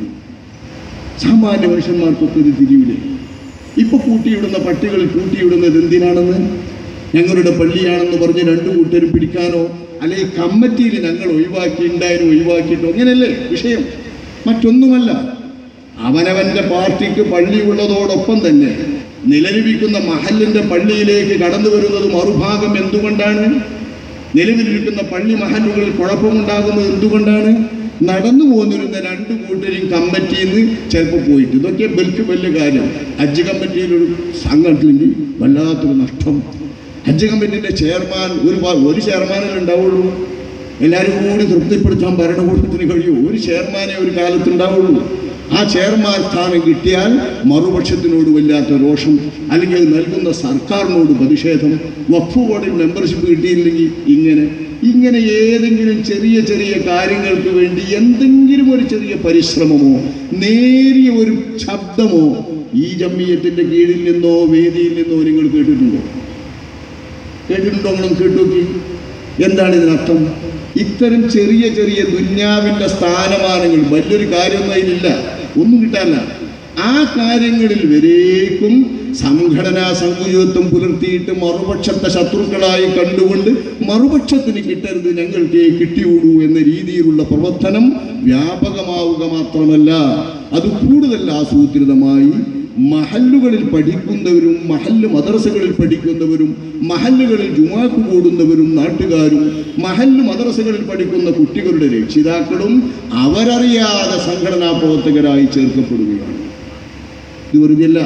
A: സാമാന്യ മനുഷ്യന്മാർക്കൊക്കെ ഇത് തിരിയില്ലേ ഇപ്പൊ കൂട്ടിയിടുന്ന പട്ടികൾ കൂട്ടിയിടുന്നത് എന്തിനാണെന്ന് ഞങ്ങളുടെ പള്ളിയാണെന്ന് പറഞ്ഞ് രണ്ടു കൂട്ടരും പിടിക്കാനോ അല്ലെങ്കിൽ കമ്മിറ്റിയിൽ ഞങ്ങൾ ഒഴിവാക്കി ഉണ്ടായാലും ഒഴിവാക്കിയിട്ടോ അങ്ങനെയല്ലേ വിഷയം മറ്റൊന്നുമല്ല അവനവന്റെ പാർട്ടിക്ക് പള്ളി ഉള്ളതോടൊപ്പം തന്നെ നിലനിൽക്കുന്ന മഹലിന്റെ പള്ളിയിലേക്ക് കടന്നു വരുന്നത് മറുഭാഗം എന്തുകൊണ്ടാണ് നിലവിലിരിക്കുന്ന പള്ളി മഹലുകളിൽ കുഴപ്പമുണ്ടാകുന്നത് എന്തുകൊണ്ടാണ് നടന്നു പോന്നിരുന്ന രണ്ട് കൂട്ടരും കമ്മിറ്റിയിൽ നിന്ന് ചിലപ്പോൾ പോയിട്ട് ഇതൊക്കെ ബൽക്ക് വലിയ കാര്യം ഹജ്ജ് കമ്മിറ്റിയിലൊരു സംഘടനയില്ലെങ്കിൽ വല്ലാത്തൊരു നഷ്ടം ഹജ്ജ് കമ്മിറ്റിന്റെ ചെയർമാൻ ഒരു പാ- ഒരു ചെയർമാനല്ലേ ഉണ്ടാവുള്ളൂ എല്ലാവരും കൂടി തൃപ്തിപ്പെടുത്താൻ ഭരണകൂടത്തിന് കഴിയൂ ഒരു ചെയർമാനെ ഒരു കാലത്ത് ഉണ്ടാവുള്ളൂ ആ ചെയർമാൻ സ്ഥാനം കിട്ടിയാൽ മറുപക്ഷത്തിനോട് വല്ലാത്ത രോഷം അല്ലെങ്കിൽ അത് നൽകുന്ന സർക്കാരിനോട് പ്രതിഷേധം വഖഫ് ബോർഡിൽ മെമ്പർഷിപ്പ് കിട്ടിയില്ലെങ്കിൽ ഇങ്ങനെ ഇങ്ങനെ ഏതെങ്കിലും ചെറിയ ചെറിയ കാര്യങ്ങൾക്ക് വേണ്ടി എന്തെങ്കിലും ഒരു ചെറിയ പരിശ്രമമോ നേരിയ ഒരു ശബ്ദമോ ഈ ജമ്മിയത്തിന്റെ കീഴിൽ നിന്നോ വേദിയിൽ നിന്നോ നിങ്ങൾ കേട്ടിട്ടുണ്ടോ കേട്ടിട്ടുണ്ടോ നിങ്ങൾ കേട്ടു നോക്കി എന്താണ് ഇതിനർത്ഥം ഇത്തരം ചെറിയ ചെറിയ ദുന്യാവിന്റെ സ്ഥാനമാനങ്ങൾ വലിയൊരു കാര്യമൊന്നും അതിലില്ല ഒന്നും കിട്ടാനില്ല ആ കാര്യങ്ങളിൽ വരേക്കും സംഘടനാ സംയുജത്വം പുലർത്തിയിട്ട് മറുപക്ഷത്തെ ശത്രുക്കളായി കണ്ടുകൊണ്ട് മറുപക്ഷത്തിന് കിട്ടരുത് ഞങ്ങൾക്ക് കിട്ടിയൂടൂ എന്ന രീതിയിലുള്ള പ്രവർത്തനം വ്യാപകമാവുക മാത്രമല്ല അത് കൂടുതൽ ആസൂത്രിതമായി മഹല്ലുകളിൽ പഠിക്കുന്നവരും മഹല്ല് മദ്രസകളിൽ പഠിക്കുന്നവരും മഹല്ലുകളിൽ ജുമാക്ക് കൂടുന്നവരും നാട്ടുകാരും മഹല്ല് മദ്രസകളിൽ പഠിക്കുന്ന കുട്ടികളുടെ രക്ഷിതാക്കളും അവരറിയാതെ സംഘടനാ പ്രവർത്തകരായി ചേർക്കപ്പെടുകയാണ് ഇത് വെറുതെയല്ല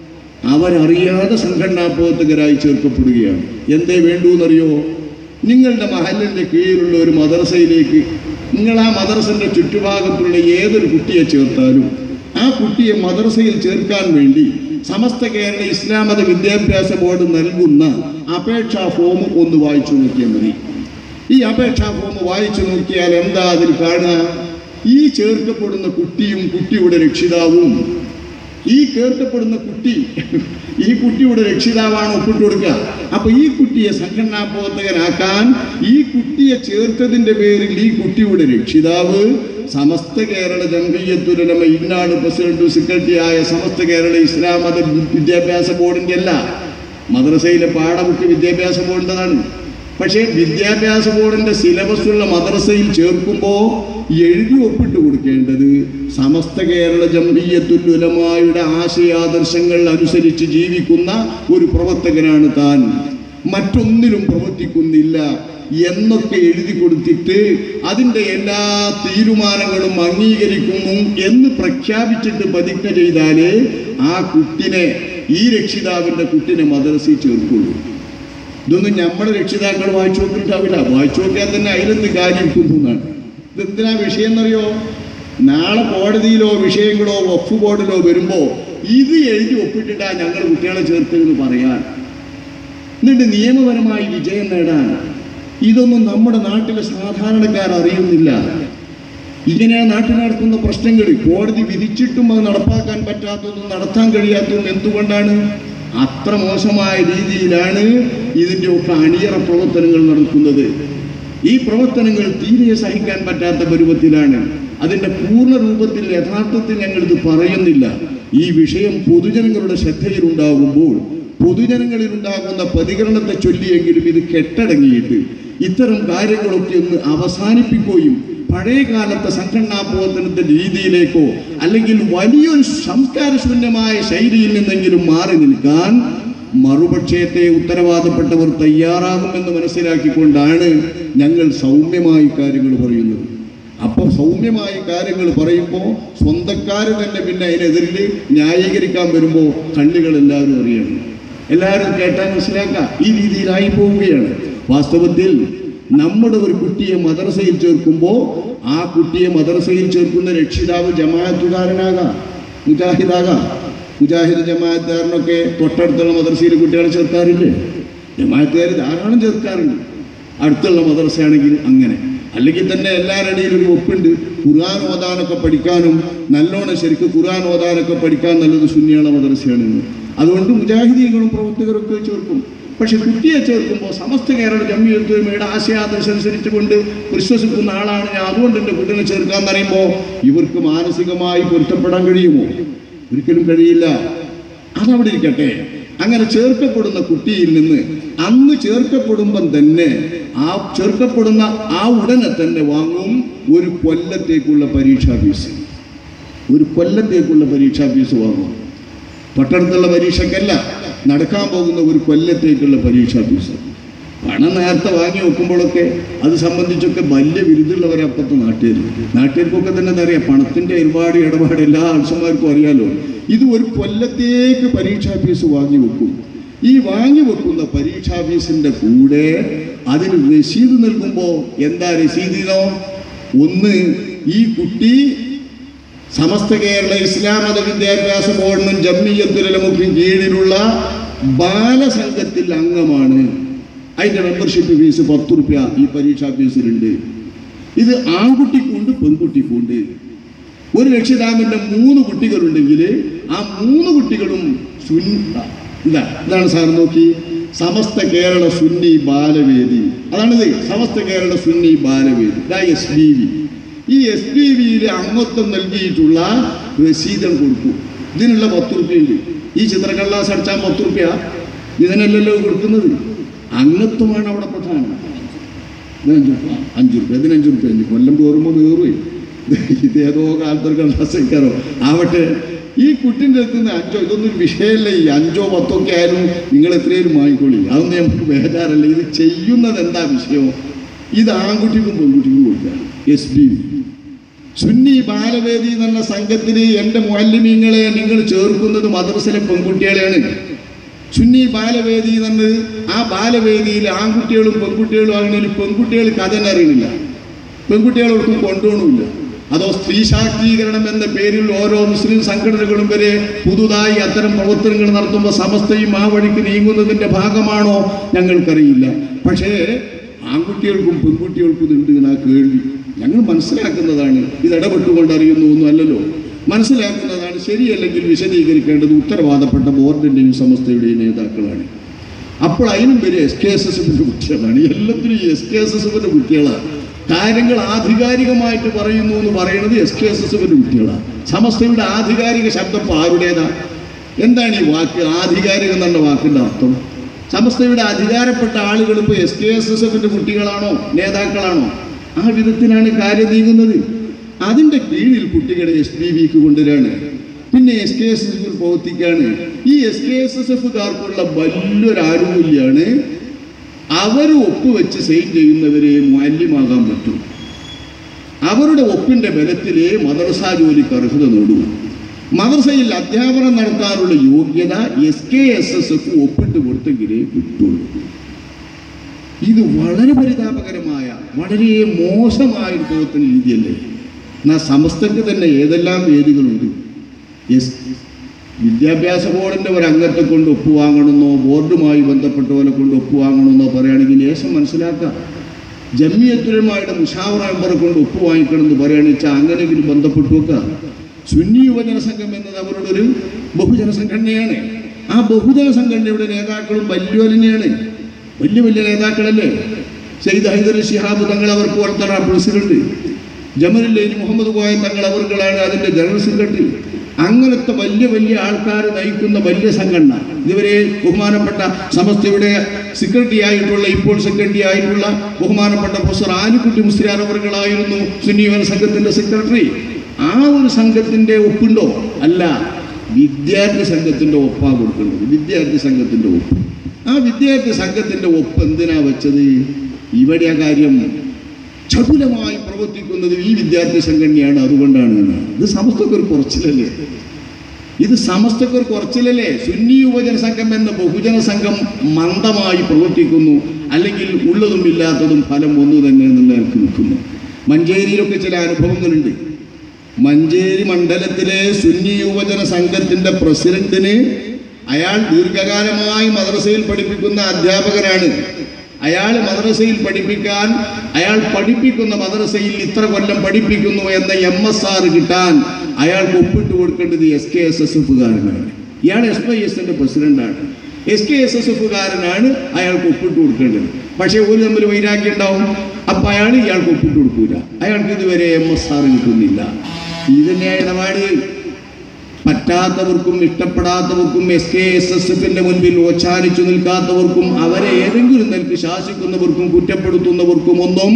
A: അവരറിയാതെ സംഘടനാ പ്രവർത്തകരായി ചേർക്കപ്പെടുകയാണ് എന്തേ വേണ്ടൂന്നറിയോ നിങ്ങളുടെ മഹലിൻ്റെ കീഴിലുള്ള ഒരു മദ്രസയിലേക്ക് നിങ്ങൾ ആ മദ്രസന്റെ ചുറ്റുഭാഗത്തുള്ള ഏതൊരു കുട്ടിയെ ചേർത്താലും ആ കുട്ടിയെ മദ്രസയിൽ ചേർക്കാൻ വേണ്ടി സമസ്ത കേരള ഇസ്ലാം മത വിദ്യാഭ്യാസ ബോർഡ് നൽകുന്ന അപേക്ഷാ ഫോം ഒന്ന് വായിച്ചു നോക്കിയാൽ മതി ഈ അപേക്ഷാ ഫോം വായിച്ചു നോക്കിയാൽ എന്താ അതിൽ കാണുക ഈ ചേർക്കപ്പെടുന്ന കുട്ടിയും കുട്ടിയുടെ രക്ഷിതാവും ഈ കേൾക്കപ്പെടുന്ന കുട്ടി ഈ കുട്ടിയുടെ രക്ഷിതാവാണ് ഒപ്പിട്ട് കൊടുക്കുക അപ്പൊ ഈ കുട്ടിയെ സംഘടനാ പ്രവർത്തകനാക്കാൻ ഈ കുട്ടിയെ ചേർത്തതിന്റെ പേരിൽ ഈ കുട്ടിയുടെ രക്ഷിതാവ് സമസ്ത കേരള ജംഗീയത്തുലമ ഇന്നാണ് പ്രസിഡന്റ് സെക്രട്ടറി ആയ സമസ്ത കേരള ഇസ്ലാം മത വിദ്യാഭ്യാസ ബോർഡിന്റെ അല്ല മദ്രസയിലെ പാഠബുക്ക് വിദ്യാഭ്യാസ ബോർഡിൻ്റെതാണ് പക്ഷേ വിദ്യാഭ്യാസ ബോർഡിന്റെ സിലബസ് ഉള്ള മദ്രസയിൽ ചേർക്കുമ്പോൾ എഴുതി ഒപ്പിട്ട് കൊടുക്കേണ്ടത് സമസ്ത കേരള ജംഇയ്യത്തുൽ ഉലമായുടെ ആശയാദർശങ്ങൾ അനുസരിച്ച് ജീവിക്കുന്ന ഒരു പ്രവർത്തകനാണ് താൻ മറ്റൊന്നിലും പ്രവർത്തിക്കുന്നില്ല എന്നൊക്കെ എഴുതി കൊടുത്തിട്ട് അതിൻ്റെ എല്ലാ തീരുമാനങ്ങളും അംഗീകരിക്കുന്നു എന്ന് പ്രഖ്യാപിച്ചിട്ട് പ്രതിജ്ഞ ചെയ്താലേ ആ കുട്ടിനെ ഈ രക്ഷിതാവിൻ്റെ കുട്ടിനെ മദ്രസയിൽ ചേർക്കുള്ളൂ ഇതൊന്നും നമ്മുടെ രക്ഷിതാക്കൾ വായിച്ചു നോക്കിയിട്ടാവില്ല വായിച്ചു നോക്കിയാൽ തന്നെ അതിലെന്ത് കാര്യം എന്നാണ് ഇതെന്തിനാ വിഷയം എന്നറിയോ നാളെ കോടതിയിലോ വിഷയങ്ങളോ വഫ് ബോർഡിലോ വരുമ്പോൾ ഇത് എഴുതി ഒപ്പിട്ടിട്ടാ ഞങ്ങൾ കുട്ടികളെ ചേർത്തതെന്ന് പറയാൻ എന്നിട്ട് നിയമപരമായി വിജയം നേടാൻ ഇതൊന്നും നമ്മുടെ നാട്ടിലെ സാധാരണക്കാർ അറിയുന്നില്ല ഇങ്ങനെ നാട്ടിൽ നടക്കുന്ന പ്രശ്നങ്ങൾ കോടതി വിധിച്ചിട്ടും അത് നടപ്പാക്കാൻ പറ്റാത്തതും നടത്താൻ കഴിയാത്തതും എന്തുകൊണ്ടാണ് അത്ര മോശമായ രീതിയിലാണ് ഇതിൻ്റെ ഒക്കെ അണിയറ പ്രവർത്തനങ്ങൾ നടക്കുന്നത് ഈ പ്രവർത്തനങ്ങൾ തീരെ സഹിക്കാൻ പറ്റാത്ത പരുവത്തിലാണ് അതിൻ്റെ പൂർണ്ണ രൂപത്തിൽ യഥാർത്ഥത്തിൽ ഞങ്ങൾ ഇത് പറയുന്നില്ല ഈ വിഷയം പൊതുജനങ്ങളുടെ ശ്രദ്ധയിലുണ്ടാകുമ്പോൾ പൊതുജനങ്ങളിൽ ഉണ്ടാകുന്ന പ്രതികരണത്തെ ചൊല്ലിയെങ്കിലും ഇത് കെട്ടടങ്ങിയിട്ട് ഇത്തരം കാര്യങ്ങളൊക്കെ ഒന്ന് അവസാനിപ്പിക്കുകയും പഴയ കാലത്തെ സംഘടനാ പ്രവർത്തനത്തിന്റെ രീതിയിലേക്കോ അല്ലെങ്കിൽ വലിയൊരു സംസ്കാരശൂന്യമായ ശൈലിയിൽ നിന്നെങ്കിലും മാറി നിൽക്കാൻ മറുപക്ഷത്തെ ഉത്തരവാദപ്പെട്ടവർ തയ്യാറാകുമെന്ന് മനസ്സിലാക്കിക്കൊണ്ടാണ് ഞങ്ങൾ സൗമ്യമായി കാര്യങ്ങൾ പറയുന്നത് അപ്പോൾ സൗമ്യമായ കാര്യങ്ങൾ പറയുമ്പോൾ സ്വന്തക്കാർ തന്നെ പിന്നെ അതിനെതിരിൽ ന്യായീകരിക്കാൻ വരുമ്പോൾ കണ്ണികൾ എല്ലാവരും അറിയണം എല്ലാവരും കേട്ടാൽ മനസ്സിലാക്കാം ഈ രീതിയിലായി പോവുകയാണ് വാസ്തവത്തിൽ നമ്മുടെ ഒരു കുട്ടിയെ മദ്രസയിൽ ചേർക്കുമ്പോൾ ആ കുട്ടിയെ മദ്രസയിൽ ചേർക്കുന്ന രക്ഷിതാവ് ജമാഅത്തുകാരനാകാം മുജാഹിദാകാം മുജാഹിദ് ജമാഅത്തുകാരനൊക്കെ തൊട്ടടുത്തുള്ള മദ്രസയിൽ കുട്ടികളെ ചേർക്കാറില്ലേ ജമാഅത്തുകാർ ധാരാളം ചേർക്കാറുണ്ട് അടുത്തുള്ള മദ്രസയാണെങ്കിൽ അങ്ങനെ അല്ലെങ്കിൽ തന്നെ എല്ലാവരുടെയും ഒരു ഒപ്പുണ്ട് ഖുർആൻ ഓതാനൊക്കെ പഠിക്കാനും നല്ലോണം ശരിക്കും ഖുർആൻ ഓതാനൊക്കെ പഠിക്കാൻ നല്ലത് സുന്നിയുള്ള മദ്രസയാണ് എന്ന്. അതുകൊണ്ട് മുജാഹിദീങ്ങളും പ്രവർത്തകരൊക്കെ ചേർക്കും പക്ഷെ കുട്ടിയെ ചേർക്കുമ്പോൾ സമസ്ത കേരള ജമ്മിയത്തുമയുടെ ആശയാദർശനുസരിച്ച് കൊണ്ട് വിശ്വസിക്കുന്ന ആളാണ് ഞാൻ അതുകൊണ്ട് എൻ്റെ കുട്ടീനെ ചേർക്കാൻ പറയുമ്പോൾ ഇവർക്ക് മാനസികമായി പൊരുത്തപ്പെടാൻ കഴിയുമോ ഒരിക്കലും കഴിയില്ല അതവിടെ ഇരിക്കട്ടെ അങ്ങനെ ചേർക്കപ്പെടുന്ന കുട്ടിയിൽ നിന്ന് അന്ന് ചേർക്കപ്പെടുമ്പം തന്നെ ആ ചേർക്കപ്പെടുന്ന ആ ഉടനെ തന്നെ വാങ്ങും ഒരു കൊല്ലത്തേക്കുള്ള പരീക്ഷാ ഫീസ് ഒരു കൊല്ലത്തേക്കുള്ള പരീക്ഷാ ഫീസ് വാങ്ങും തൊട്ടടുത്തുള്ള പരീക്ഷയ്ക്കല്ല നടക്കാൻ പോകുന്ന ഒരു കൊല്ലത്തേക്കുള്ള പരീക്ഷാ ഫീസ് പണം നേരത്തെ വാങ്ങി വെക്കുമ്പോഴൊക്കെ അത് സംബന്ധിച്ചൊക്കെ വലിയ വിരുദ്ധുള്ളവരെ അപ്പുറത്ത് നാട്ടുകാർ നാട്ടുകാർക്കൊക്കെ തന്നെ എന്താ അറിയാം പണത്തിൻ്റെ ഒരുപാട് ഇടപാട് എല്ലാ ആവശ്യന്മാർക്കും അറിയാലോ ഇത് ഒരു കൊല്ലത്തേക്ക് പരീക്ഷാ ഫീസ് വാങ്ങി വെക്കും ഈ വാങ്ങി വെക്കുന്ന പരീക്ഷാ ഫീസിൻ്റെ കൂടെ അതിന് രസീത് നൽകുമ്പോൾ എന്താ രസീതിനോ ഒന്ന് ഈ കുട്ടി സമസ്ത കേരള ഇസ്ലാം മത വിദ്യാഭ്യാസ ബോർഡിനും ജമ്മിയത്തുലമുക്കും കീഴിലുള്ള ബാലസംഘത്തിൽ അംഗമാണ് അതിൻ്റെ മെമ്പർഷിപ്പ് ഫീസ് പത്ത് റുപ്യ ഈ പരീക്ഷാ ഫീസിലുണ്ട് ഇത് ആൺകുട്ടിക്കുണ്ട് പെൺകുട്ടിക്കുണ്ട് ഒരു രക്ഷിതാവിൻ്റെ മൂന്ന് കുട്ടികളുണ്ടെങ്കിൽ ആ മൂന്ന് കുട്ടികളും സുൻ ഇതാ ഇതാണ് സാർ നോക്കി സമസ്ത കേരള സുന്നി ബാലവേദി അതാണിത് സമസ്ത കേരള സുന്നി ബാലവേദി ഇതാ എസ് ബി വി ഈ എസ് ബി വിയിൽ അംഗത്വം നൽകിയിട്ടുള്ള രസീതം കൊടുക്കും ഇതിനുള്ള പത്ത് റുപ്യുണ്ട് ഈ ചിത്രക്കള്ളാസ് അടിച്ചാൽ പത്ത് റുപ്യ ഇതിനല്ലല്ലോ കൊടുക്കുന്നത് അംഗത്വമാണ് അവിടെ പ്രധാനം ഇത് അഞ്ച് റുപ്യ അഞ്ച് റുപ്യ ഇതിന് അഞ്ച് റുപ്യ അഞ്ച് കൊല്ലം കയറുമ്പോൾ കയറുവേ ഇത് ഏതോ കാലത്തൊരു കള്ളാസേക്കാരോ ആവട്ടെ ഈ കുട്ടിൻ്റെ അടുത്ത് നിന്ന് അഞ്ചോ ഇതൊന്നും ഒരു വിഷയമല്ല ഈ അഞ്ചോ പത്തോ ഒക്കെ ആയാലും നിങ്ങൾ എത്രയും വാങ്ങിക്കൊള്ളി അതൊന്നും നമുക്ക് ബേജാറല്ല ഇത് ചെയ്യുന്നത് എന്താ വിഷയം ഇത് ആൺകുട്ടിക്കും പെൺകുട്ടിക്കും കൊടുക്കുക എസ് ബി സുന്നി ബാലവേദി എന്നുള്ള സംഘത്തിൽ എൻ്റെ മുഅല്ലിമീങ്ങളെ നിങ്ങൾ ചേർക്കുന്നത് മദ്രസയിലെ പെൺകുട്ടികളെയാണ് സുന്നി ബാലവേദി എന്നത് ആ ബാലവേദിയിൽ ആൺകുട്ടികളും പെൺകുട്ടികളും ആണെങ്കിൽ പെൺകുട്ടികൾ കഥ തന്നെ അറിയുന്നില്ല പെൺകുട്ടികളൊട്ടും കൊണ്ടുപോകണമില്ല അതോ സ്ത്രീ ശാക്തീകരണം എന്ന പേരിൽ ഓരോ മുസ്ലിം സംഘടനകളും വരെ പുതുതായി അത്തരം പ്രവർത്തനങ്ങൾ നടത്തുമ്പോൾ സമസ്തയും ആ വഴിക്ക് നീങ്ങുന്നതിൻ്റെ ഭാഗമാണോ ഞങ്ങൾക്കറിയില്ല പക്ഷേ ആൺകുട്ടികൾക്കും പെൺകുട്ടികൾക്കും ഇതുണ്ട് എന്ന് ആ കേൾവി ഞങ്ങൾ മനസ്സിലാക്കുന്നതാണ് ഇത് ഇടപെട്ടുകൊണ്ട് അറിയുന്ന ഒന്നും അല്ലല്ലോ മനസ്സിലാക്കുന്നതാണ് ശരിയല്ലെങ്കിൽ വിശദീകരിക്കേണ്ടത് ഉത്തരവാദപ്പെട്ട ബോർഡിൻ്റെയും സമസ്തയുടെയും നേതാക്കളാണ് അപ്പോൾ അതിനും വരെ എസ് കെ എസ് എസ് എഫിൻ്റെ കുട്ടികളാണ് എല്ലാത്തിനും ഈ എസ് കെ എസ് എസ് എഫിൻ്റെ കുട്ടികളാണ് കാര്യങ്ങൾ ആധികാരികമായിട്ട് പറയുന്നു എന്ന് പറയുന്നത് എസ് കെ എസ് എസ് എഫിൻ്റെ കുട്ടികളാണ് സമസ്തയുടെ ആധികാരിക ശബ്ദം ഇപ്പോൾ ആരുടേതാ എന്താണ് ഈ വാക്ക് ആധികാരികം എന്നുള്ള വാക്കിൻ്റെ അർത്ഥം സമസ്തയുടെ അധികാരപ്പെട്ട ആളുകൾ ഇപ്പോൾ എസ് കെ എസ് എസ് എഫിൻ്റെ കുട്ടികളാണോ നേതാക്കളാണോ ആ വിധത്തിലാണ് കാര്യം നീങ്ങുന്നത് അതിൻ്റെ കീഴിൽ കുട്ടികളെ എസ് പി വിക്ക് കൊണ്ടുവരാണ് പിന്നെ എസ് കെ എസ് എസ് പ്രവർത്തിക്കുകയാണ് ഈ എസ് കെ എസ് എസ് എഫുകാർക്കുള്ള വലിയൊരു ആനുകൂല്യമാണ് അവർ ഒപ്പുവെച്ച് സൈൻ ചെയ്യുന്നവരെ മാല്യമാകാൻ പറ്റും അവരുടെ ഒപ്പിൻ്റെ ബലത്തിലേ മദ്രസ ജോലിക്ക് അർഹത നേടൂ മദ്രസയിൽ അധ്യാപനം നടത്താനുള്ള യോഗ്യത S K S S F ഒപ്പിട്ട് കൊടുത്തെങ്കിലേ കിട്ടുള്ളൂ ഇത് വളരെ പരിതാപകരമായ വളരെ മോശമായ ഒരു പ്രവർത്തന രീതിയല്ലേ എന്നാൽ സമസ്തക്ക് തന്നെ ഏതെല്ലാം വേദികളുണ്ട് എസ് വിദ്യാഭ്യാസ ബോർഡിൻ്റെ ഒരു അംഗത്തെ കൊണ്ട് ഒപ്പുവാങ്ങണമെന്നോ ബോർഡുമായി ബന്ധപ്പെട്ടവരെ കൊണ്ട് ഒപ്പുവാങ്ങണമെന്നോ പറയുകയാണെങ്കിൽ ലേശം മനസ്സിലാക്കാം ജമ്മിയത്തുലമായുടെ മുഷാവറ മെമ്പറെ കൊണ്ട് ഒപ്പ് വാങ്ങിക്കണമെന്ന് പറയുകയാണെന്ന് വെച്ചാൽ അങ്ങനെയെങ്കിലും ബന്ധപ്പെട്ടു വെക്കുക സുന്നി യുവജന സംഘം എന്നത് അവരുടെ ഒരു ബഹുജന സംഘടനയാണ് ആ ബഹുജന സംഘടനയുടെ നേതാക്കളും വലിയവരെന്നെയാണ് വലിയ വലിയ നേതാക്കളല്ലേ സെയ്ദ് ഹൈദർ ശിഹാബ് തങ്ങൾ അവർക്ക് പോലത്തെ പ്രസിഡന്റ് ജമലുല്ലൈൻ മുഹമ്മദ് കോയ തങ്ങൾ അവർകളാണ് അതിൻ്റെ ജനറൽ സെക്രട്ടറി അങ്ങനത്തെ വലിയ വലിയ ആൾക്കാർ നയിക്കുന്ന വലിയ സംഘടന ഇതുവരെ ബഹുമാനപ്പെട്ട സമസ്തയുടെ സെക്രട്ടറി ആയിട്ടുള്ള ഇപ്പോൾ സെക്രട്ടറി ആയിട്ടുള്ള ബഹുമാനപ്പെട്ട പ്രൊഫസർ ആലിക്കുട്ടി മുസ്ലിയാർ അവർകളായിരുന്നു സുന്നിയോന സംഘത്തിന്റെ സെക്രട്ടറി ആ ഒരു സംഘത്തിന്റെ ഒപ്പുണ്ടോ അല്ല വിദ്യാർത്ഥി സംഘത്തിന്റെ ഒപ്പാ കൊടുക്കേണ്ടത് വിദ്യാർത്ഥി സംഘത്തിന്റെ ഒപ്പ് ആ വിദ്യാർത്ഥി സംഘത്തിന്റെ ഒപ്പ് എന്തിനാ വെച്ചത് ഇവിടെ ആ കാര്യം ചടുലമായി പ്രവർത്തിക്കുന്നത് ഈ വിദ്യാർത്ഥി സംഘടനയാണ് അതുകൊണ്ടാണ് എന്നാണ്. ഇത് സമസ്തക്ക് ഒരു കുറച്ചിലല്ലേ ഇത് സമസ്തക്ക് ഒരു കുറച്ചിലല്ലേ സുന്നി യുവജന സംഘം എന്ന ബഹുജന സംഘം മന്ദമായി പ്രവർത്തിക്കുന്നു അല്ലെങ്കിൽ ഉള്ളതും ഇല്ലാത്തതും ഫലം ഒന്നു തന്നെ എന്നുള്ള എനിക്ക് നിൽക്കുന്നു മഞ്ചേരിയിലൊക്കെ ചില അനുഭവങ്ങളുണ്ട് മഞ്ചേരി മണ്ഡലത്തിലെ സുന്നി യുവജന സംഘത്തിന്റെ പ്രസിഡന്റിന് അയാൾ ദീർഘകാലമായി മദ്രസയിൽ പഠിപ്പിക്കുന്ന അധ്യാപകനാണ് അയാൾ മദ്രസയിൽ പഠിപ്പിക്കാൻ അയാൾ പഠിപ്പിക്കുന്ന മദ്രസയിൽ ഇത്ര കൊല്ലം പഠിപ്പിക്കുന്നു എന്ന എം എസ് ആർ കിട്ടാൻ അയാൾക്ക് ഒപ്പിട്ട് കൊടുക്കേണ്ടത് എസ് കെ എസ് എസ് എഫുകാരനാണ് ഇയാൾ എസ് വൈ എസിന്റെ പ്രസിഡന്റാണ് എസ് കെ എസ് എസ് എഫുകാരനാണ് അയാൾക്ക് ഒപ്പിട്ട് കൊടുക്കേണ്ടത് പക്ഷേ ഒരു തമ്മിൽ വൈരാഗ്യം ഉണ്ടാവും അപ്പൊ അയാൾ ഇയാൾക്ക് ഒപ്പിട്ട് കൊടുക്കൂല അയാൾക്ക് ഇതുവരെ എം എസ് ആർ കിട്ടുന്നില്ല ഇതിന്റെ ഇടപാട് പറ്റാത്തവർക്കും ഇഷ്ടപ്പെടാത്തവർക്കും എസ് കെ എസ് എസ് എഫിന്റെ മുൻപിൽ ഓച്ചാനിച്ചു നിൽക്കാത്തവർക്കും അവരെ ഏതെങ്കിലും നിലക്ക് ശാസിക്കുന്നവർക്കും കുറ്റപ്പെടുത്തുന്നവർക്കും ഒന്നും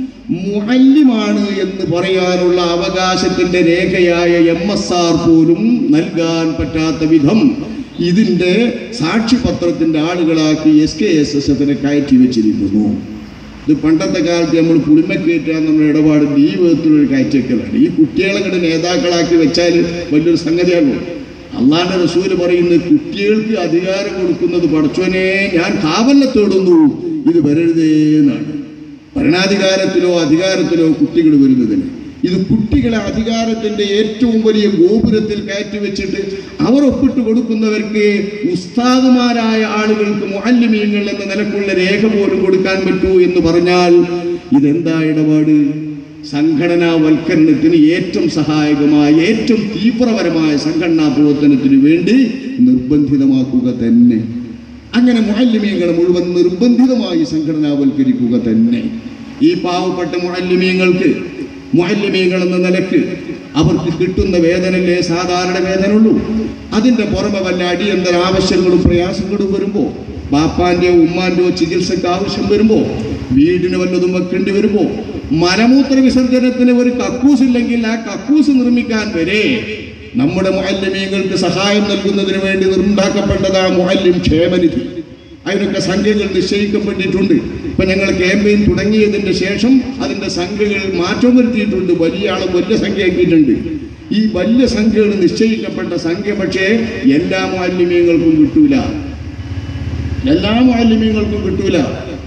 A: മുഹല്യമാണ് എന്ന് പറയാനുള്ള അവകാശത്തിന്റെ രേഖയായ എം എസ് ആർ പോലും നൽകാൻ പറ്റാത്ത വിധം ഇതിന്റെ സാക്ഷിപത്രത്തിന്റെ ആളുകളാക്കി എസ് കെ എസ് എസ് എഫിനെ കയറ്റി വെച്ചിരിക്കുന്നു ഇത് പണ്ടത്തെ കാലത്ത് നമ്മൾ കുളിമക്കേറ്റാൻ നമ്മുടെ ഇടപാട് ഈ വിധത്തിലൊരു കയറ്റക്കലാണ് ഈ കുട്ടികളെ കണ്ട് നേതാക്കളാക്കി വെച്ചാൽ വലിയൊരു സംഗതിയാണല്ലോ അള്ളാന്റെ റസൂല് പറയുന്നത് കുട്ടികൾക്ക് അധികാരം കൊടുക്കുന്നത് പടച്ചോനെ ഞാൻ കാവലിനെ തേടുന്നു ഇത് വരരുതേ എന്നാണ് ഭരണാധികാരത്തിലോ അധികാരത്തിലോ കുട്ടികൾ വരുന്നതിന് ഇത് കുട്ടികളെ അധികാരത്തിന്റെ ഏറ്റവും വലിയ ഗോപുരത്തിൽ കയറ്റി വെച്ചിട്ട് അവർ ഒപ്പിട്ട് കൊടുക്കുന്നവർക്ക് ഉസ്താദുമാരായ ആളുകൾക്ക് മുഅല്ലിമീങ്ങൾ എന്ന നിലക്കുള്ള രേഖ പോലും കൊടുക്കാൻ പറ്റൂ എന്ന് പറഞ്ഞാൽ ഇതെന്താ ഇടപാട് സംഘടനാവൽക്കരണത്തിന് ഏറ്റവും സഹായകമായ ഏറ്റവും തീവ്രപരമായ സംഘടനാ പ്രവർത്തനത്തിന് വേണ്ടി നിർബന്ധിതമാക്കുക തന്നെ അങ്ങനെ മുഅല്ലിമീങ്ങളെ മുഴുവൻ നിർബന്ധിതമായി സംഘടനാവൽക്കരിക്കുക തന്നെ ഈ പാവപ്പെട്ട മുഅല്ലിമീങ്ങൾക്ക് മുഅല്ലിമീങ്ങൾ എന്ന നിലക്ക് അവർക്ക് കിട്ടുന്ന വേതനല്ലേ സാധാരണ വേതനുള്ളൂ അതിന്റെ പുറമെ വല്ല അടിയന്തര ആവശ്യങ്ങളും പ്രയാസങ്ങളും വരുമ്പോൾ ബാപ്പാന്റെയോ ഉമ്മാന്റെയോ ചികിത്സക്ക് ആവശ്യം വരുമ്പോൾ വീടിന് വല്ലതും വെക്കേണ്ടി വരുമ്പോൾ മലമൂത്ര വിസർജനത്തിന് ഒരു കക്കൂസ് ഇല്ലെങ്കിൽ ആ കക്കൂസ് നിർമ്മിക്കാൻ വരെ നമ്മുടെ മുഅല്ലിമീങ്ങൾക്ക് സഹായം നൽകുന്നതിന് വേണ്ടി ഉണ്ടാക്കപ്പെട്ടതാണ് മുഅല്ലിം ക്ഷേമനിധി അതിനൊക്കെ സംഖ്യകൾ നിശ്ചയിക്കപ്പെട്ടിട്ടുണ്ട് ഇപ്പൊ ഞങ്ങൾ ക്യാമ്പയിൻ തുടങ്ങിയതിന്റെ ശേഷം അതിന്റെ സംഖ്യകൾ മാറ്റം വരുത്തിയിട്ടുണ്ട് വലിയ ആളും വലിയ സംഖ്യ ആക്കിയിട്ടുണ്ട് ഈ വലിയ സംഖ്യകൾ നിശ്ചയിക്കപ്പെട്ട സംഖ്യ പക്ഷേ എല്ലാ മാലിന്യങ്ങൾക്കും കിട്ടൂല എല്ലാ മാലിന്യങ്ങൾക്കും കിട്ടൂല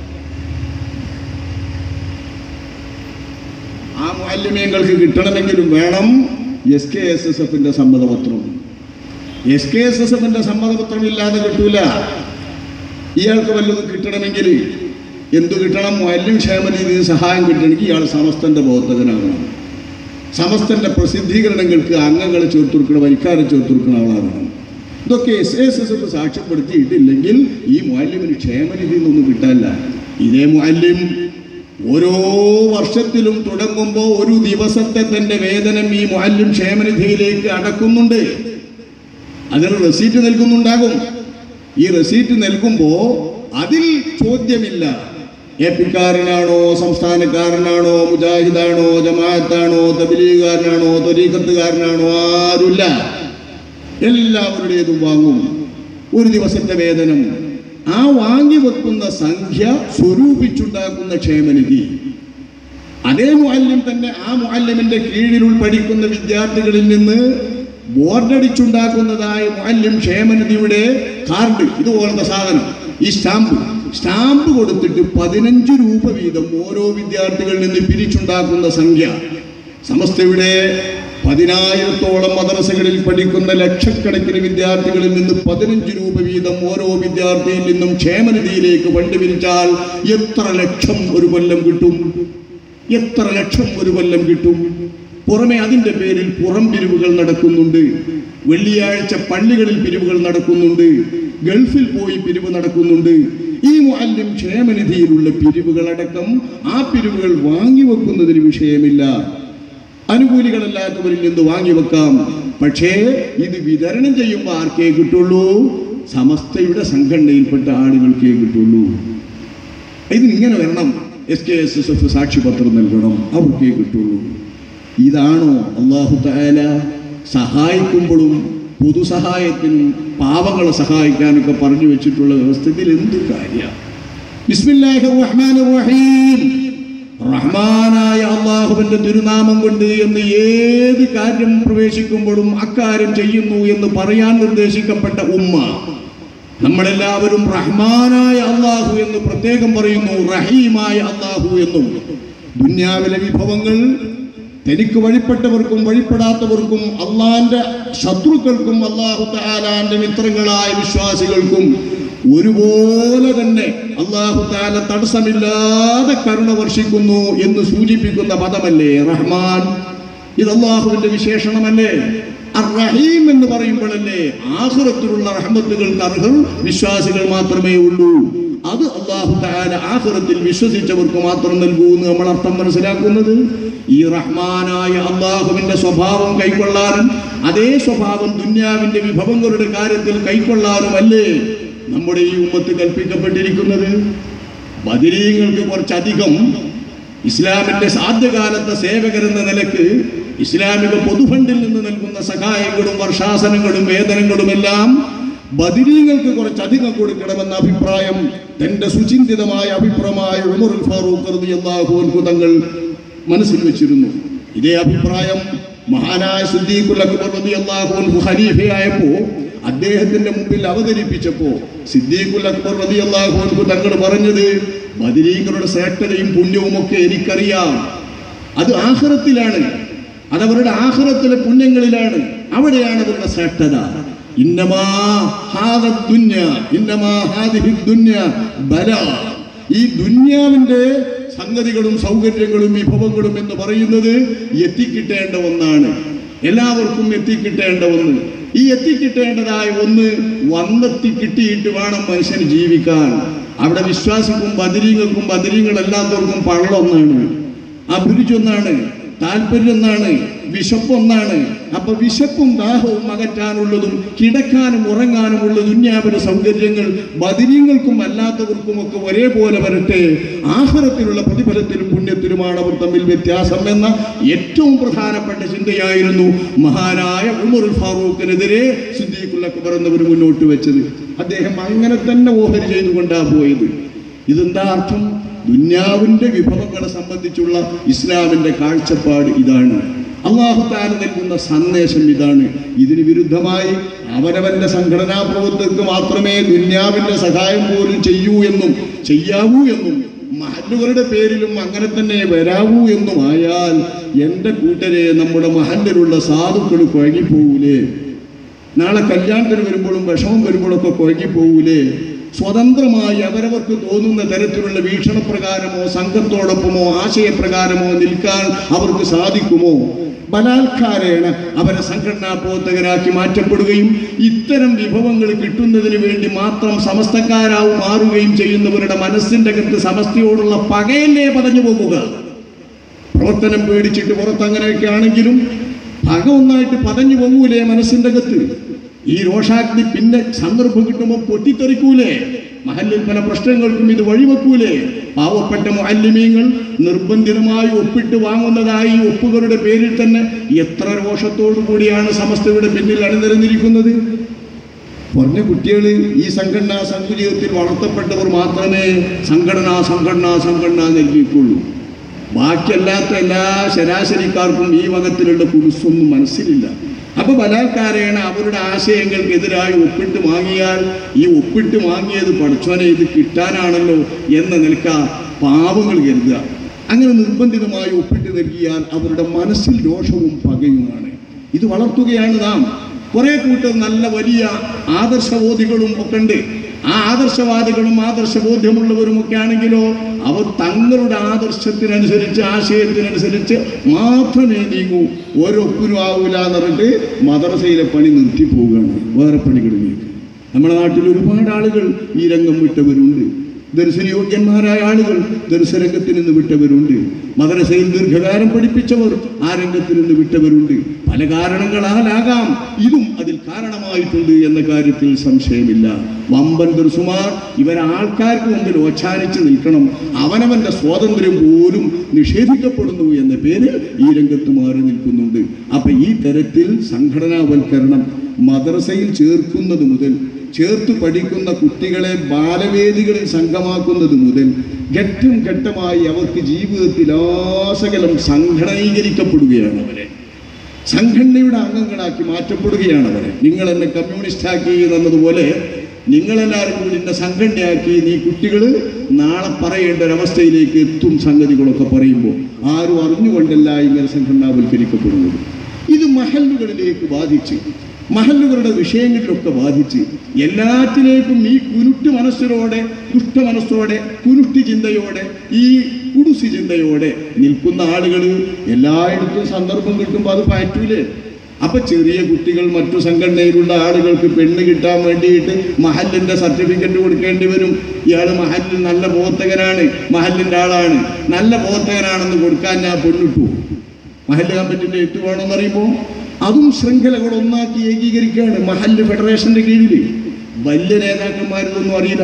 A: ആ മാലിന്യങ്ങൾക്ക് കിട്ടണമെങ്കിലും വേണം എസ് കെ എസ് എസ് എഫിന്റെ സമ്മതപത്രം എസ് കെ എസ് എസ് എഫിന്റെ സമ്മതപത്രം ഇല്ലാതെ കിട്ടൂല ഇയാൾക്ക് വല്ലതും കിട്ടണമെങ്കിൽ എന്തു കിട്ടണം മാലിന്യം ക്ഷേമനിധിയിൽ സഹായം കിട്ടണമെങ്കിൽ ഇയാൾ സമസ്തന്റെ ബോധകനാകണം സമസ്തന്റെ പ്രസിദ്ധീകരണങ്ങൾക്ക് അംഗങ്ങളെ ചേർത്തുകൊടുക്കണം വരിക്കാരെ ചേർത്തുകൊടുക്കുന്ന ആളാകണം ഇതൊക്കെ എസ് എസ് എസ് എഫ് സാക്ഷ്യപ്പെടുത്തിയിട്ടില്ലെങ്കിൽ ഈ മാലിന്യമിന് ക്ഷേമനിധി ഒന്നും കിട്ടാനില്ല ഇതേ മാലിന്യം ഓരോ വർഷത്തിലും തുടങ്ങുമ്പോൾ ഒരു ദിവസത്തെ തന്റെ വേതനം ഈ മാലിന്യം ക്ഷേമനിധിയിലേക്ക് അടക്കുന്നുണ്ട് അതിന് റെസീറ്റ് നൽകുന്നുണ്ടാകും ഈ റെസീറ്റ് നൽകുമ്പോൾ അതിൽ ചോദ്യമില്ല എ പിക്കാരനാണോ സംസ്ഥാനക്കാരനാണോ മുജാഹിദാണോ ജമാഅത്താണോ തബിലീഗുകാരനാണോ തൊരീഖത്തുകാരനാണോ ആരുമില്ല എല്ലാവരുടേതും വാങ്ങും ഒരു ദിവസത്തെ വേതനം ആ വാങ്ങി വെക്കുന്ന സംഖ്യ സ്വരൂപിച്ചുണ്ടാക്കുന്ന ക്ഷേമനിധി അതേ മുഅല്ലിം തന്നെ ആ മുഅല്ലിമിന്റെ കീഴിൽ പഠിക്കുന്ന വിദ്യാർത്ഥികളിൽ നിന്ന് ബോർഡടിച്ചുണ്ടാക്കുന്നതായ മുഅല്ലിം ക്ഷേമനിധിയുടെ കാർഡ് ഇതുപോലത്തെ സാധനം ഈ സ്റ്റാമ്പ് സ്റ്റാമ്പ് കൊടുത്തിട്ട് പതിനഞ്ച് രൂപ വീതം ഓരോ വിദ്യാർത്ഥികളിൽ നിന്ന് പിരിച്ചുണ്ടാക്കുന്ന സംഖ്യ സമസ്തയുടെ പതിനായിരത്തോളം മദ്രസകളിൽ പഠിക്കുന്ന ലക്ഷക്കണക്കിന് വിദ്യാർത്ഥികളിൽ നിന്ന് പതിനഞ്ച് രൂപ വീതം ഓരോ വിദ്യാർത്ഥിയിൽ നിന്നും ക്ഷേമനിധിയിലേക്ക് ഫണ്ട് പിരിച്ചാൽ എത്ര ലക്ഷം ഒരു കൊല്ലം കിട്ടും എത്ര ലക്ഷം ഒരു കൊല്ലം കിട്ടും പുറമെ അതിന്റെ പേരിൽ പുറം പിരിവുകൾ നടക്കുന്നുണ്ട് വെള്ളിയാഴ്ച പള്ളികളിൽ പിരിവുകൾ നടക്കുന്നുണ്ട് ഗൾഫിൽ പോയി പിരിവ് നടക്കുന്നുണ്ട് ഈ മുഅല്ലിം ക്ഷേമനിധിയിലുള്ള പിരിവുകളടക്കം ആ പിരിവുകൾ വാങ്ങി വെക്കുന്നതിന് വിഷയമില്ല അനുകൂലികളല്ലാത്തവരിൽ നിന്ന് വാങ്ങി വെക്കാം പക്ഷേ ഇത് വിതരണം ചെയ്യുമ്പോൾ ആർക്കേ കിട്ടുള്ളൂ സമസ്തയുടെ സംഘടനയിൽപ്പെട്ട ആളുകൾക്കേ കിട്ടുള്ളൂ ഇതിനിങ്ങനെ വരണം S K S S F സാക്ഷിപത്രം നൽകണം അവർക്കേ കിട്ടുള്ളൂ ഇതാണോ അള്ളാഹു താല സഹായിക്കുമ്പോഴും പൊതുസഹായത്തിനും പാവങ്ങളെ സഹായിക്കാനൊക്കെ പറഞ്ഞു വെച്ചിട്ടുള്ള വ്യവസ്ഥയിൽ എന്ത് കാര്യം ബിസ്മില്ലാഹിർ റഹ്മാനിർ റഹീം റഹ്മാനായ അള്ളാഹുവിന്റെ തിരുനാമം കൊണ്ട് എന്ന് ഏത് കാര്യം പ്രവേശിക്കുമ്പോഴും അക്കാര്യം ചെയ്യുന്നു എന്ന് പറയാൻ നിർദ്ദേശിക്കപ്പെട്ട ഉമ്മ നമ്മളെല്ലാവരും റഹ്മാനായ അള്ളാഹു എന്ന് പ്രത്യേകം പറയുന്നു റഹീമായ അള്ളാഹു എന്നും ദുന്യാവിലെ വിഭവങ്ങൾ തനിക്ക് വഴിപ്പെട്ടവർക്കും വഴിപ്പെടാത്തവർക്കും അള്ളാന്റെ ശത്രുക്കൾക്കും അള്ളാഹു താലാന്റെ മിത്രങ്ങളായ വിശ്വാസികൾക്കും ഒരുപോലെ തന്നെ അള്ളാഹു താല തടസ്സമില്ലാതെ കരുണ വർഷിക്കുന്നു എന്ന് സൂചിപ്പിക്കുന്ന പദമല്ലേ റഹ്മാൻ ഇത് അള്ളാഹുവിന്റെ വിശേഷണമല്ലേ റഹീം എന്ന് പറയുമ്പോഴല്ലേ ആഹുറത്തിലുള്ള റഹ്മത്തുകൾക്ക് അർഹർ വിശ്വാസികൾ മാത്രമേ ഉള്ളൂ അത് അള്ളാഹു താല ആഹുറത്തിൽ വിശ്വസിച്ചവർക്ക് മാത്രം നൽകൂ എന്ന് നമ്മൾ അർത്ഥം മനസ്സിലാക്കുന്നത് ഈ റഹ്മാനായ അള്ളാഹുവിന്റെ സ്വഭാവം കൈക്കൊള്ളാനും അതേ സ്വഭാവം ദുന്യാവിന്റെ വിഭവങ്ങളുടെ കാര്യത്തിൽ കൈക്കൊള്ളാനും അല്ലേ നമ്മുടെ ഈ ഉമ്മത്ത് കൽപ്പിക്കപ്പെട്ടിരിക്കുന്നത് ബദിരീങ്ങൾക്ക് കുറച്ചധികം ഇസ്ലാമിന്റെ സാധ്യകാലത്തെ സേവകരെന്ന നിലക്ക് ഇസ്ലാമിക പൊതുഫണ്ടിൽ നിന്ന് നൽകുന്ന സഹായങ്ങളും വർഷാസനങ്ങളും വേതനങ്ങളും എല്ലാം ബദിരീങ്ങൾക്ക് കുറച്ചധികം കൊടുക്കണമെന്ന അഭിപ്രായം തന്റെ സുചിന്തിതമായ അഭിപ്രായമായ ഉമറുൽ ഫാറൂഖ് റളിയല്ലാഹു അൻഹു തങ്ങൾ മനസ്സിൽ വെച്ചിരുന്നു ഇതേ അഭിപ്രായം മഹാനായ സിദ്ദീഖുൽ അക്ബർ റളിയല്ലാഹു അൻഹു ഖലീഫയായപ്പോൾ അദ്ദേഹത്തിന്റെ മുമ്പിൽ അവതരിപ്പിച്ചപ്പോ സിദ്ദീഖുൽ അക്ബർ റളിയല്ലാഹു അൻഹു തങ്ങൾ പറഞ്ഞത് ബദരീങ്ങളുടെ ശ്രേഷ്ഠതയും പുണ്യവും ഒക്കെ എനിക്കറിയാം അത് ആഹ്റത്തിലാണ് അതവരുടെ ആഹ്റത്തിലെ പുണ്യങ്ങളിലാണ് അവിടെയാണ് അവരുടെ ശ്രേഷ്ഠത ഇന്നമാ ഹാദ ദുന്യ ഇന്നമാ ഹാദിഹി ദുന്യ ബല ഈ ദുന്യാവിന്റെ സംഗതികളും സൗകര്യങ്ങളും വിഭവങ്ങളും എന്ന് പറയുന്നത് എത്തിക്കിട്ടേണ്ട ഒന്നാണ് എല്ലാവർക്കും എത്തിക്കിട്ടേണ്ട ഒന്ന് ഈ എത്തിക്കിട്ടേണ്ടതായ ഒന്ന് വന്നെത്തി കിട്ടിയിട്ട് വേണം മനുഷ്യന് ജീവിക്കാൻ അവിടെ വിശ്വാസിക്കും ബദരീങ്ങൾക്കും ബദരീങ്ങളല്ലാത്തവർക്കും പള്ളൊന്നാണ് അഭിരുചൊന്നാണ് താല്പര്യം ഒന്നാണ് വിശപ്പൊന്നാണ് അപ്പൊ വിശപ്പും ദാഹവും അകറ്റാനുള്ളതും കിടക്കാനും ഉറങ്ങാനുമുള്ള ദുന്യാവിന്റെ സൗകര്യങ്ങൾ ബദിര്യങ്ങൾക്കും അല്ലാത്തവർക്കും ഒക്കെ ഒരേപോലെ വരട്ടെ ആഹാരത്തിലുള്ള പ്രതിഫലത്തിലും പുണ്യത്തിലുമാണ് അവർ തമ്മിൽ വ്യത്യാസം എന്ന ഏറ്റവും പ്രധാനപ്പെട്ട ചിന്തയായിരുന്നു മഹാനായ ഉമറുൽ ഫാറൂഖിനെതിരെ സിദ്ദീഖുൽ അക്ബർ എന്നവർ മുന്നോട്ട് വെച്ചത് അദ്ദേഹം അങ്ങനെ തന്നെ ഓഹരി ചെയ്തുകൊണ്ടാണ് പോയത് ഇതെന്താ അർത്ഥം ദുന്യാവിന്റെ വിഭവങ്ങളെ സംബന്ധിച്ചുള്ള ഇസ്ലാമിന്റെ കാഴ്ചപ്പാട് ഇതാണ് അള്ളാഹു താല നൽകുന്ന സന്ദേശം ഇതാണ് ഇതിന് വിരുദ്ധമായി അവരവന്റെ സംഘടനാ പ്രവർത്തകർക്ക് മാത്രമേ ദുന്യാവിന്റെ സഹായം പോലും ചെയ്യൂ എന്നും ചെയ്യാവൂ എന്നും മഹല്ലുകളുടെ പേരിലും അങ്ങനെ തന്നെ വരാവൂ എന്നും ആയാൽ എൻ്റെ കൂട്ടരെ നമ്മുടെ മഹല്ലിലുള്ള സാധുക്കൾ കുഴങ്ങിപ്പോകൂലേ നാളെ കല്യാണത്തിന് വരുമ്പോഴും വിഷമം വരുമ്പോഴൊക്കെ കുഴങ്ങിപ്പോകൂലേ സ്വതന്ത്രമായി അവരവർക്ക് തോന്നുന്ന തരത്തിലുള്ള വീക്ഷണപ്രകാരമോ സംഘത്തോടൊപ്പമോ ആശയപ്രകാരമോ നിൽക്കാൻ അവർക്ക് സാധിക്കുമോ ബലാത്കാരേണ അവരെ സംഘടനാ പ്രവർത്തകരാക്കി മാറ്റപ്പെടുകയും ഇത്തരം വിഭവങ്ങൾ കിട്ടുന്നതിന് വേണ്ടി മാത്രം സമസ്തക്കാരാവും മാറുകയും ചെയ്യുന്നവരുടെ മനസ്സിന്റെ അകത്ത് സമസ്തയോടുള്ള പകയല്ലേ പതഞ്ഞു പോകുക പ്രവർത്തനം പേടിച്ചിട്ട് പുറത്ത് അങ്ങനെയൊക്കെ ആണെങ്കിലും പക ഒന്നായിട്ട് പതഞ്ഞു പോകൂലേ മനസ്സിന്റെ അകത്ത് ഈ രോഷാഗ്നി പിന്നെ സന്ദർഭം കിട്ടുമ്പോൾ പൊട്ടിത്തെറിക്കൂലേ മഹല്ലിൽ പല പ്രശ്നങ്ങൾക്കും ഇത് വഴിവെക്കൂലേ പാവപ്പെട്ട മുഅല്ലിമീങ്ങൾ നിർബന്ധിതമായി ഒപ്പിട്ട് വാങ്ങുന്നതായി ഈ ഒപ്പുകളുടെ പേരിൽ തന്നെ എത്ര രോഷത്തോടു കൂടിയാണ് സമസ്തയുടെ പിന്നിൽ അണിനിരന്നിരിക്കുന്നത് കുറഞ്ഞ കുട്ടികൾ ഈ സംഘടനാ സങ്കുചിതത്തിൽ വളർത്തപ്പെട്ടവർ മാത്രമേ സംഘടന സംഘടന സംഘടന നൽകിയിട്ടുള്ളൂ ബാക്കിയല്ലാത്ത എല്ലാ ശരാശരിക്കാർക്കും ഈ വകത്തിലുള്ള കുടുസൊന്നും മനസ്സിലില്ല അപ്പൊ ബലാത്കാരേണ അവരുടെ ആശയങ്ങൾക്കെതിരായി ഒപ്പിട്ട് വാങ്ങിയാൽ ഈ ഒപ്പിട്ട് വാങ്ങിയത് പഠിച്ചോനെ ഇത് കിട്ടാനാണല്ലോ എന്ന നിൽക്ക പാവങ്ങൾ കരുതുക അങ്ങനെ നിർബന്ധിതമായി ഒപ്പിട്ട് നൽകിയാൽ അവരുടെ മനസ്സിൽ ദോഷവും പകയുമാണ് ഇത് വളർത്തുകയാണ് നാം കുറെ കൂട്ടർ നല്ല വലിയ ആദർശബോധികളും ഒക്കെ ഉണ്ട് ആ ആദർശവാദികളും ആദർശബോധ്യമുള്ളവരും ഒക്കെ ആണെങ്കിലോ അവർ തങ്ങളുടെ ആദർശത്തിനനുസരിച്ച് ആശയത്തിനനുസരിച്ച് മാത്രമേ നീങ്ങൂ ഓരോപ്പിനും ആവൂല എന്ന് പറഞ്ഞിട്ട് മദ്രസയിലെ പണി നിർത്തി പോവുകയാണ് വേറെ പണികളിലേക്ക് നമ്മുടെ നാട്ടിൽ ഒരുപാട് ആളുകൾ ഈ രംഗം വിട്ടവരുണ്ട് ദർശനയോഗ്യന്മാരായ ആളുകൾ ദർശനരംഗത്തിൽ നിന്ന് വിട്ടവരുണ്ട് മദ്രസയിൽ ദീർഘകാലം പഠിപ്പിച്ചവർ ആ രംഗത്ത് നിന്ന് വിട്ടവരുണ്ട് പല കാരണങ്ങളാലാകാം ഇതും അതിൽ കാരണമായിട്ടുണ്ട് എന്ന കാര്യത്തിൽ സംശയമില്ല വമ്പൻ ദുർസുമാർ ഇവർ ആൾക്കാർക്ക് മുമ്പിൽ ഓച്ചാനിച്ച് നിൽക്കണം അവനവന്റെ സ്വാതന്ത്ര്യം പോലും നിഷേധിക്കപ്പെടുന്നു എന്ന പേരിൽ ഈ രംഗത്ത് മാറി നിൽക്കുന്നുണ്ട് അപ്പൊ ഈ തരത്തിൽ സംഘടനാവൽക്കരണം മദ്രസയിൽ ചേർക്കുന്നത് മുതൽ ചേർത്ത് പഠിക്കുന്ന കുട്ടികളെ ബാലവേദികളിൽ സംഘമാക്കുന്നത് മുതൽ ഘട്ടം ഘട്ടമായി അവർക്ക് ജീവിതത്തിൽ ആസകലം സംഘടനീകരിക്കപ്പെടുകയാണ് അവരെ സംഘടനയുടെ അംഗങ്ങളാക്കി മാറ്റപ്പെടുകയാണ് അവരെ നിങ്ങൾ എന്നെ കമ്മ്യൂണിസ്റ്റ് ആക്കി എന്നതുപോലെ നിങ്ങളെല്ലാവരും കൂടി എന്നെ സംഘടനയാക്കി നീ കുട്ടികൾ നാളെ പറയേണ്ട ഒരവസ്ഥയിലേക്ക് എത്തും സംഗതികളൊക്കെ പറയുമ്പോൾ ആരും അറിഞ്ഞുകൊണ്ടല്ല ഇങ്ങനെ സംഘടനാവൽക്കരിക്കപ്പെടുന്നത് ഇത് മഹല്ലുകളിലേക്ക് ബാധിച്ച് മഹല്ലുകളുടെ വിഷയങ്ങളിലൊക്കെ ബാധിച്ച് എല്ലാറ്റിലേക്കും ഈ കുരുട്ട് മനസ്സിലോടെ ദുഷ്ട മനസ്സോടെ കുരുട്ടി ചിന്തയോടെ ഈ കുടുസി ചിന്തയോടെ നിൽക്കുന്ന ആളുകൾ എല്ലായിടത്തും സന്ദർഭം കിട്ടുമ്പോൾ അത് പറ്റൂലേ അപ്പൊ ചെറിയ കുട്ടികൾ മറ്റു സംഘടനയിലുള്ള ആളുകൾക്ക് പെണ്ണ് കിട്ടാൻ വേണ്ടിയിട്ട് മഹലിന്റെ സർട്ടിഫിക്കറ്റ് കൊടുക്കേണ്ടി വരും ഇയാൾ മഹലിൽ നല്ല ബോധകനാണ് മഹലിന്റെ ആളാണ് നല്ല ബോധകനാണെന്ന് കൊടുക്കാൻ ഞാൻ പെണ്ണിട്ടു മഹല്ല് കമ്മിറ്റിന്റെ എത്തു വേണമെന്ന് അറിയുമ്പോൾ അതും ശൃംഖലകൾ ഒന്നാക്കി ഏകീകരിക്കുകയാണ് മഹല്ല് ഫെഡറേഷന്റെ കീഴിൽ വലിയ നേതാക്കന്മാരിതൊന്നും അറിയില്ല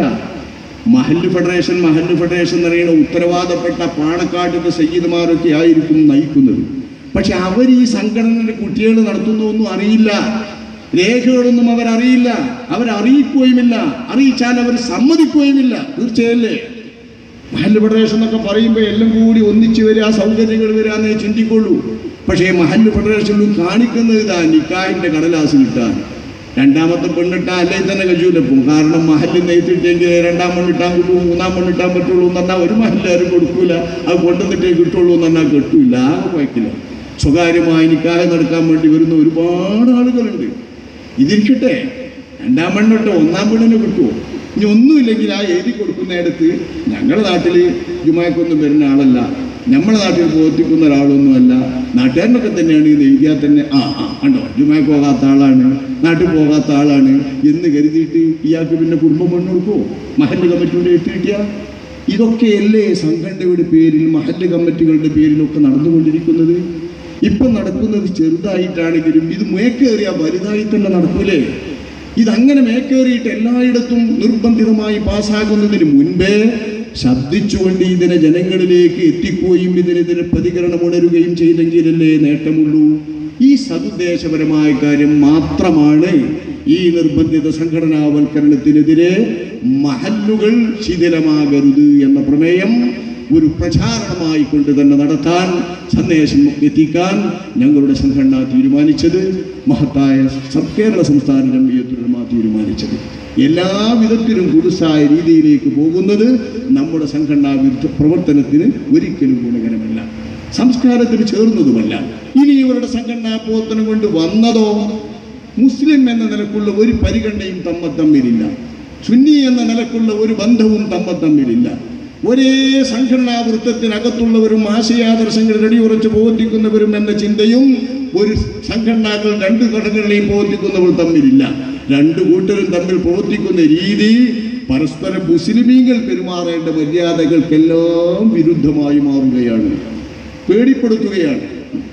A: മഹല്ല് ഫെഡറേഷൻ മഹല്ല് ഫെഡറേഷൻ എന്ന് പറയുന്ന ഉത്തരവാദപ്പെട്ട പാണക്കാട്ടിന്റെ സയ്യിദ്മാരൊക്കെ ആയിരിക്കും നയിക്കുന്നത് പക്ഷെ അവർ ഈ സംഘടനയുടെ കുട്ടികൾ നടത്തുന്നതൊന്നും അറിയില്ല രേഖകളൊന്നും അവരറിയില്ല അവരറിയിക്കുകയുമില്ല അറിയിച്ചാൽ അവർ സമ്മതിക്കുകയുമില്ല തീർച്ചയല്ലേ മഹല്ല് ഫെഡറേഷൻ എന്നൊക്കെ പറയുമ്പോൾ എല്ലാം കൂടി ഒന്നിച്ചു വരിക സൗകര്യങ്ങൾ വരാന്നേ ചിന്തിക്കുള്ളൂ പക്ഷേ മഹല്ല് ഫെഡറേഷനിലും കാണിക്കുന്നത് ഇതാ നിക്കാഹിന്റെ കടലാസ് കിട്ടാൻ രണ്ടാമത്തെ പെണ്ണിട്ടാൽ അല്ലേ തന്നെ കഴിയൂലപ്പം കാരണം മഹല്ലിൽ നെയ്ത്തിട്ടെങ്കിൽ രണ്ടാം പെണ്ണിട്ടാൻ കിട്ടും മൂന്നാം പെണ്ണിട്ടാൻ പറ്റുള്ളൂ എന്ന് പറഞ്ഞാൽ ഒരു മഹല്ലാരും കൊടുക്കൂല അത് കൊണ്ടുവന്നിട്ടേ കിട്ടുള്ളൂ എന്ന് പറഞ്ഞാൽ കിട്ടൂല ആകെ കുഴക്കില്ല സ്വകാര്യമായി നിക്കാഹ് നടക്കാൻ വേണ്ടി വരുന്ന ഒരുപാട് ആളുകളുണ്ട് ഇതിരിക്കട്ടെ രണ്ടാം പെണ്ണിട്ടോ ഒന്നാം പെണ്ണിന് കിട്ടുമോ ഇനി ഒന്നുമില്ലെങ്കിൽ ആ എഴുതി കൊടുക്കുന്നിടത്ത് ഞങ്ങളുടെ നാട്ടിൽ ജുമാക്കൊന്നും വരുന്ന ആളല്ല നമ്മുടെ നാട്ടിൽ പ്രവർത്തിക്കുന്ന ഒരാളൊന്നുമല്ല നാട്ടുകാരനൊക്കെ തന്നെയാണ് ഇത് എഴുതിയാൽ തന്നെ ആ ആ കണ്ടോ ജുമാക്ക് പോകാത്ത ആളാണ് നാട്ടിൽ പോകാത്ത ആളാണ് എന്ന് കരുതിയിട്ട് ഇയാൾക്ക് പിന്നെ കുടുംബം പെണ്ണ് കൊടുക്കുമോ മഹല്ല് കമ്മിറ്റിയുടെ എത്തി കിട്ടിയാൽ ഇതൊക്കെയല്ലേ സംഘടനയുടെ പേരിൽ മഹല്ല് കമ്മിറ്റികളുടെ പേരിലൊക്കെ നടന്നുകൊണ്ടിരിക്കുന്നത് ഇപ്പം നടക്കുന്നത് ചെറുതായിട്ടാണെങ്കിലും ഇത് മേക്കേറിയ വലുതായി തന്നെ നടക്കൂലേ ഇതങ്ങനെ മേക്കേറിയിട്ട് എല്ലായിടത്തും നിർബന്ധിതമായി പാസ്സാകുന്നതിന് മുൻപേ ശബ്ദിച്ചുകൊണ്ട് ഇതിനെ ജനങ്ങളിലേക്ക് എത്തിക്കുകയും ഇതിനെതിരെ പ്രതികരണം ഉണരുകയും ചെയ്തെങ്കിലല്ലേ നേട്ടമുള്ളൂ ഈ സതുദ്ദേശപരമായ കാര്യം മാത്രമാണ് ഈ നിർബന്ധിത സംഘടനാവൽക്കരണത്തിനെതിരെ മഹല്ലുകൾ ശിഥിലമാകരുത് എന്ന പ്രമേയം ഒരു പ്രചാരണമായി കൊണ്ട് തന്നെ നടത്താൻ സന്ദേശം എത്തിക്കാൻ ഞങ്ങളുടെ സംഘടന തീരുമാനിച്ചത് മഹത്തായ സ- കേരള സംസ്ഥാന ജംഇയ്യത്തുലമ തീരുമാനിച്ചത് എല്ലാ വിധത്തിലും കുടുസായ രീതിയിലേക്ക് പോകുന്നത് നമ്മുടെ സംഘടനാ വിരുദ്ധ പ്രവർത്തനത്തിന് ഒരിക്കലും ഗുണകരമല്ല സംസ്കാരത്തിന് ചേർന്നതുമല്ല ഇനി ഇവരുടെ സംഘടനാ പ്രവർത്തനം കൊണ്ട് വന്നതോ മുസ്ലിം എന്ന നിലക്കുള്ള ഒരു പരിഗണനയും തമ്മ തമ്മിലില്ല സുന്നി എന്ന നിലക്കുള്ള ഒരു ബന്ധവും തമ്മ തമ്മിലില്ല ഒരേ സംഘടനാ വൃത്തത്തിനകത്തുള്ളവരും ആശയാദർശങ്ങൾ അടിയുറച്ച് പ്രവർത്തിക്കുന്നവരും എന്ന ചിന്തയും ഒരു സംഘടനകൾ രണ്ട് ഘടകങ്ങളെയും പ്രവർത്തിക്കുന്നവർ തമ്മിലില്ല രണ്ടു കൂട്ടരും തമ്മിൽ പ്രവർത്തിക്കുന്ന രീതി പരസ്പരം മുസ്ലിമീങ്ങൾ പെരുമാറേണ്ട മര്യാദകൾക്കെല്ലാം വിരുദ്ധമായി മാറുകയാണ് പേടിപ്പെടുത്തുകയാണ്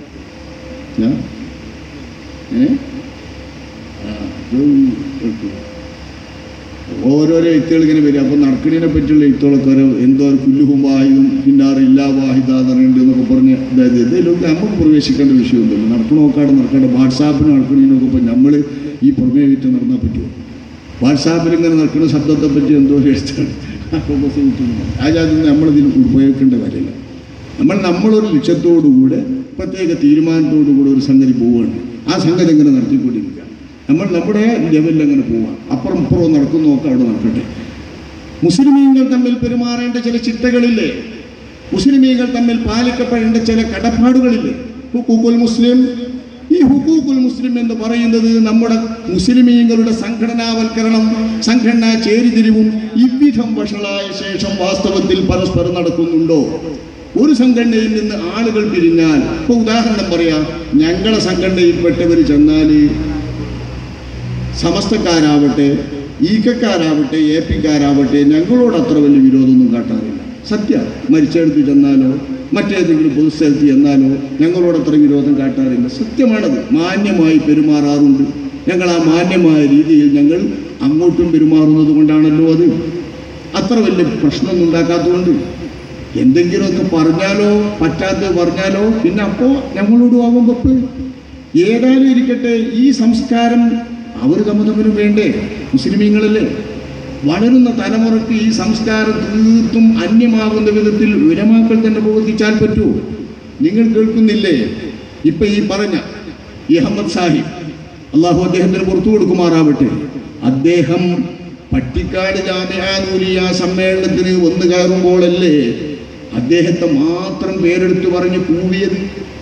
A: ഞാൻ ഏ ആ, ഇത് കേട്ടു. ഓരോരോ എഴുത്തുകൾ ഇങ്ങനെ വരും അപ്പം നടക്കണതിനെ പറ്റിയുള്ള എഴുത്തുകളൊക്കെ ഒരു എന്തോ ഒരു പുല്ലുഹുമ്പായും പിന്നാറ് ഇല്ലാ വാഹിദ പറയുന്നുണ്ട് എന്നൊക്കെ പറഞ്ഞ് അതായത് ഇതിലൊക്കെ നമുക്ക് പ്രവേശിക്കേണ്ട വിഷയമൊന്നുമില്ല നടക്കണോക്കാട് നടക്കേണ്ട വാട്സാപ്പിന് നടക്കണതിനൊക്കെ ഇപ്പം നമ്മൾ ഈ പ്രമേയമായിട്ട് നടന്നാൽ പറ്റുമോ വാട്സാപ്പിൽ ഇങ്ങനെ നടക്കുന്ന ശബ്ദത്തെ പറ്റി എന്തോ ഒരു എഴുത്താണ് അതൊക്കെ സഹിക്കുന്നില്ല. ആ ജാതി നമ്മളിതിൽ ഉപയോഗിക്കേണ്ട കാര്യമില്ല നമ്മൾ നമ്മളൊരു ലക്ഷ്യത്തോടുകൂടെ പ്രത്യേക തീരുമാനത്തോടുകൂടെ ഒരു സംഗതി പോവുകയാണ് ആ സംഗതി ഇങ്ങനെ നടത്തിക്കൊണ്ടിരിക്കുക നമ്മൾ നമ്മുടെ ലെവലിൽ അങ്ങനെ പോവാം അപ്പുറം ഇപ്പുറം നടക്കുന്നതൊക്കെ അവിടെ നടക്കട്ടെ മുസ്ലിമീങ്ങൾ തമ്മിൽ പെരുമാറേണ്ട ചില ചിട്ടകളില്ലേ മുസ്ലിമീങ്ങൾ തമ്മിൽ പാലിക്കപ്പെടേണ്ട ചില കടപ്പാടുകളില്ലേ ഹുക്കൂക്കുൽ മുസ്ലിം ഈ ഹുക്കൂക്കുൽ മുസ്ലിം എന്ന് പറയുന്നത് നമ്മുടെ മുസ്ലിമീങ്ങളുടെ സംഘടനാവൽക്കരണം സംഘടനാ ചേരിതിരിവും ഇவ்விധം വഷളായ ശേഷം വാസ്തവത്തിൽ പരസ്പരം നടക്കുന്നുണ്ടോ ഒരു സംഘടനയിൽ നിന്ന് ആളുകൾ പിരിഞ്ഞാൽ ഇപ്പൊ ഉദാഹരണം പറയാം ഞങ്ങളെ സംഘടനയിൽപ്പെട്ടവർ ചെന്നാൽ സമസ്തക്കാരാവട്ടെ ഈക്കക്കാരാവട്ടെ എ പിക്കാരാവട്ടെ ഞങ്ങളോട് അത്ര വലിയ വിരോധമൊന്നും കാട്ടാറില്ല സത്യ മരിച്ചെടുത്ത് ചെന്നാലോ മറ്റേതെങ്കിലും പൊതുസ്ഥലത്ത് ചെന്നാലോ ഞങ്ങളോട് അത്ര വിരോധം കാട്ടാറില്ല സത്യമാണത് മാന്യമായി പെരുമാറാറുണ്ട് ഞങ്ങൾ ആ മാന്യമായ രീതിയിൽ ഞങ്ങൾ അങ്ങോട്ടും പെരുമാറുന്നത് കൊണ്ടാണല്ലോ അത് അത്ര വലിയ പ്രശ്നമൊന്നും ഉണ്ടാക്കാത്തതുകൊണ്ട് എന്തെങ്കിലുമൊക്കെ പറഞ്ഞാലോ പറ്റാത്തത് പറഞ്ഞാലോ പിന്നെ അപ്പോൾ ഞങ്ങളോടും ആകും വെപ്പ് ഏതായാലും ഇരിക്കട്ടെ ഈ സംസ്കാരം അവർ തമ്മിൽ തമ്മിലും വേണ്ടേ മുസ്ലിമീങ്ങളല്ലേ വളരുന്ന തലമുറയ്ക്ക് ഈ സംസ്കാരം തീർത്തും അന്യമാകുന്ന വിധത്തിൽ ഉലമാക്കൾ തന്നെ പ്രവർത്തിച്ചാൽ പറ്റൂ നിങ്ങൾ കേൾക്കുന്നില്ലേ ഇപ്പൊ ഈ പറഞ്ഞ ഈ അഹമ്മദ് സാഹിബ് അള്ളാഹു അദ്ദേഹത്തിന് പുറത്തു കൊടുക്കുമാറാവട്ടെ അദ്ദേഹം പട്ടിക്കാട് ജാമ്യ നൂലിയ സമ്മേളനത്തിന് വന്നു കയറുമ്പോഴല്ലേ അദ്ദേഹത്തെ മാത്രം പേരെടുത്ത് പറഞ്ഞ് കൂവിയത്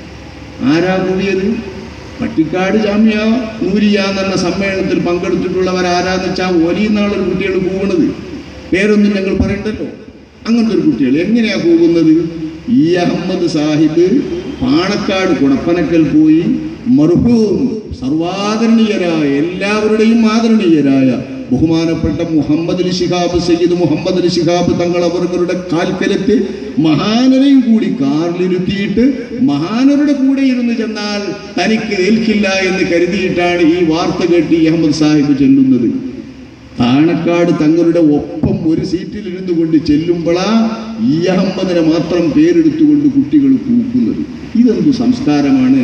A: ആരാ കൂവിയത് പട്ടിക്കാട് ജാമ്യ നൂരിയ എന്നുള്ള സമ്മേളനത്തിൽ പങ്കെടുത്തിട്ടുള്ളവർ ആരാന്ന് വെച്ചാൽ ഒലിയുന്നാളൊരു കുട്ടികൾ കൂവണത് പേരൊന്നും ഞങ്ങൾ പറയണ്ടല്ലോ അങ്ങനത്തെ ഒരു കുട്ടികൾ എങ്ങനെയാ കൂവുന്നത് ഈ അഹമ്മദ് സാഹിബ് പാണക്കാട് കുടപ്പനക്കൽ പോയി മർഹൂം സർവാദരണീയരായ എല്ലാവരുടെയും ആദരണീയരായ ബഹുമാനപ്പെട്ട മുഹമ്മദ് അലി ശിഹാബ് സയ്യിദ് മുഹമ്മദ് അലി ശിഹാബ് തങ്ങൾ അവരുടെ കാൽക്കലത്ത് മഹാനരെയും കൂടി കാറിലിരുത്തിയിട്ട് മഹാനരുടെ കൂടെ ഇരുന്ന് ചെന്നാൽ തനിക്ക് ഏൽക്കില്ല എന്ന് കരുതിയിട്ടാണ് ഈ വാർത്ത കേട്ട് ഈ അഹമ്മദ് സാഹിബ് ചെല്ലുന്നത് താണക്കാട് തങ്ങളുടെ ഒപ്പം ഒരു സീറ്റിൽ ഇരുന്നു കൊണ്ട് ചെല്ലുമ്പോഴാ ഈ അഹമ്മദിനെ മാത്രം പേരെടുത്തുകൊണ്ട് കുട്ടികൾ കൂക്കുന്നത് ഇതെന്തു സംസ്കാരമാണ്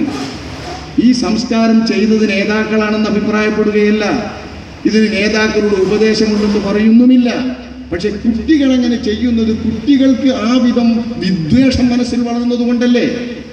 A: ഈ സംസ്കാരം ചെയ്തത് നേതാക്കളാണെന്ന് അഭിപ്രായപ്പെടുകയല്ല ഇതിന് നേതാക്കളുടെ ഉപദേശമുണ്ടെന്ന് പറയുന്നുമില്ല പക്ഷെ കുട്ടികൾ അങ്ങനെ ചെയ്യുന്നത് കുട്ടികൾക്ക് ആ വിധം വിദ്വേഷം മനസ്സിൽ വളർന്നത് കൊണ്ടല്ലേ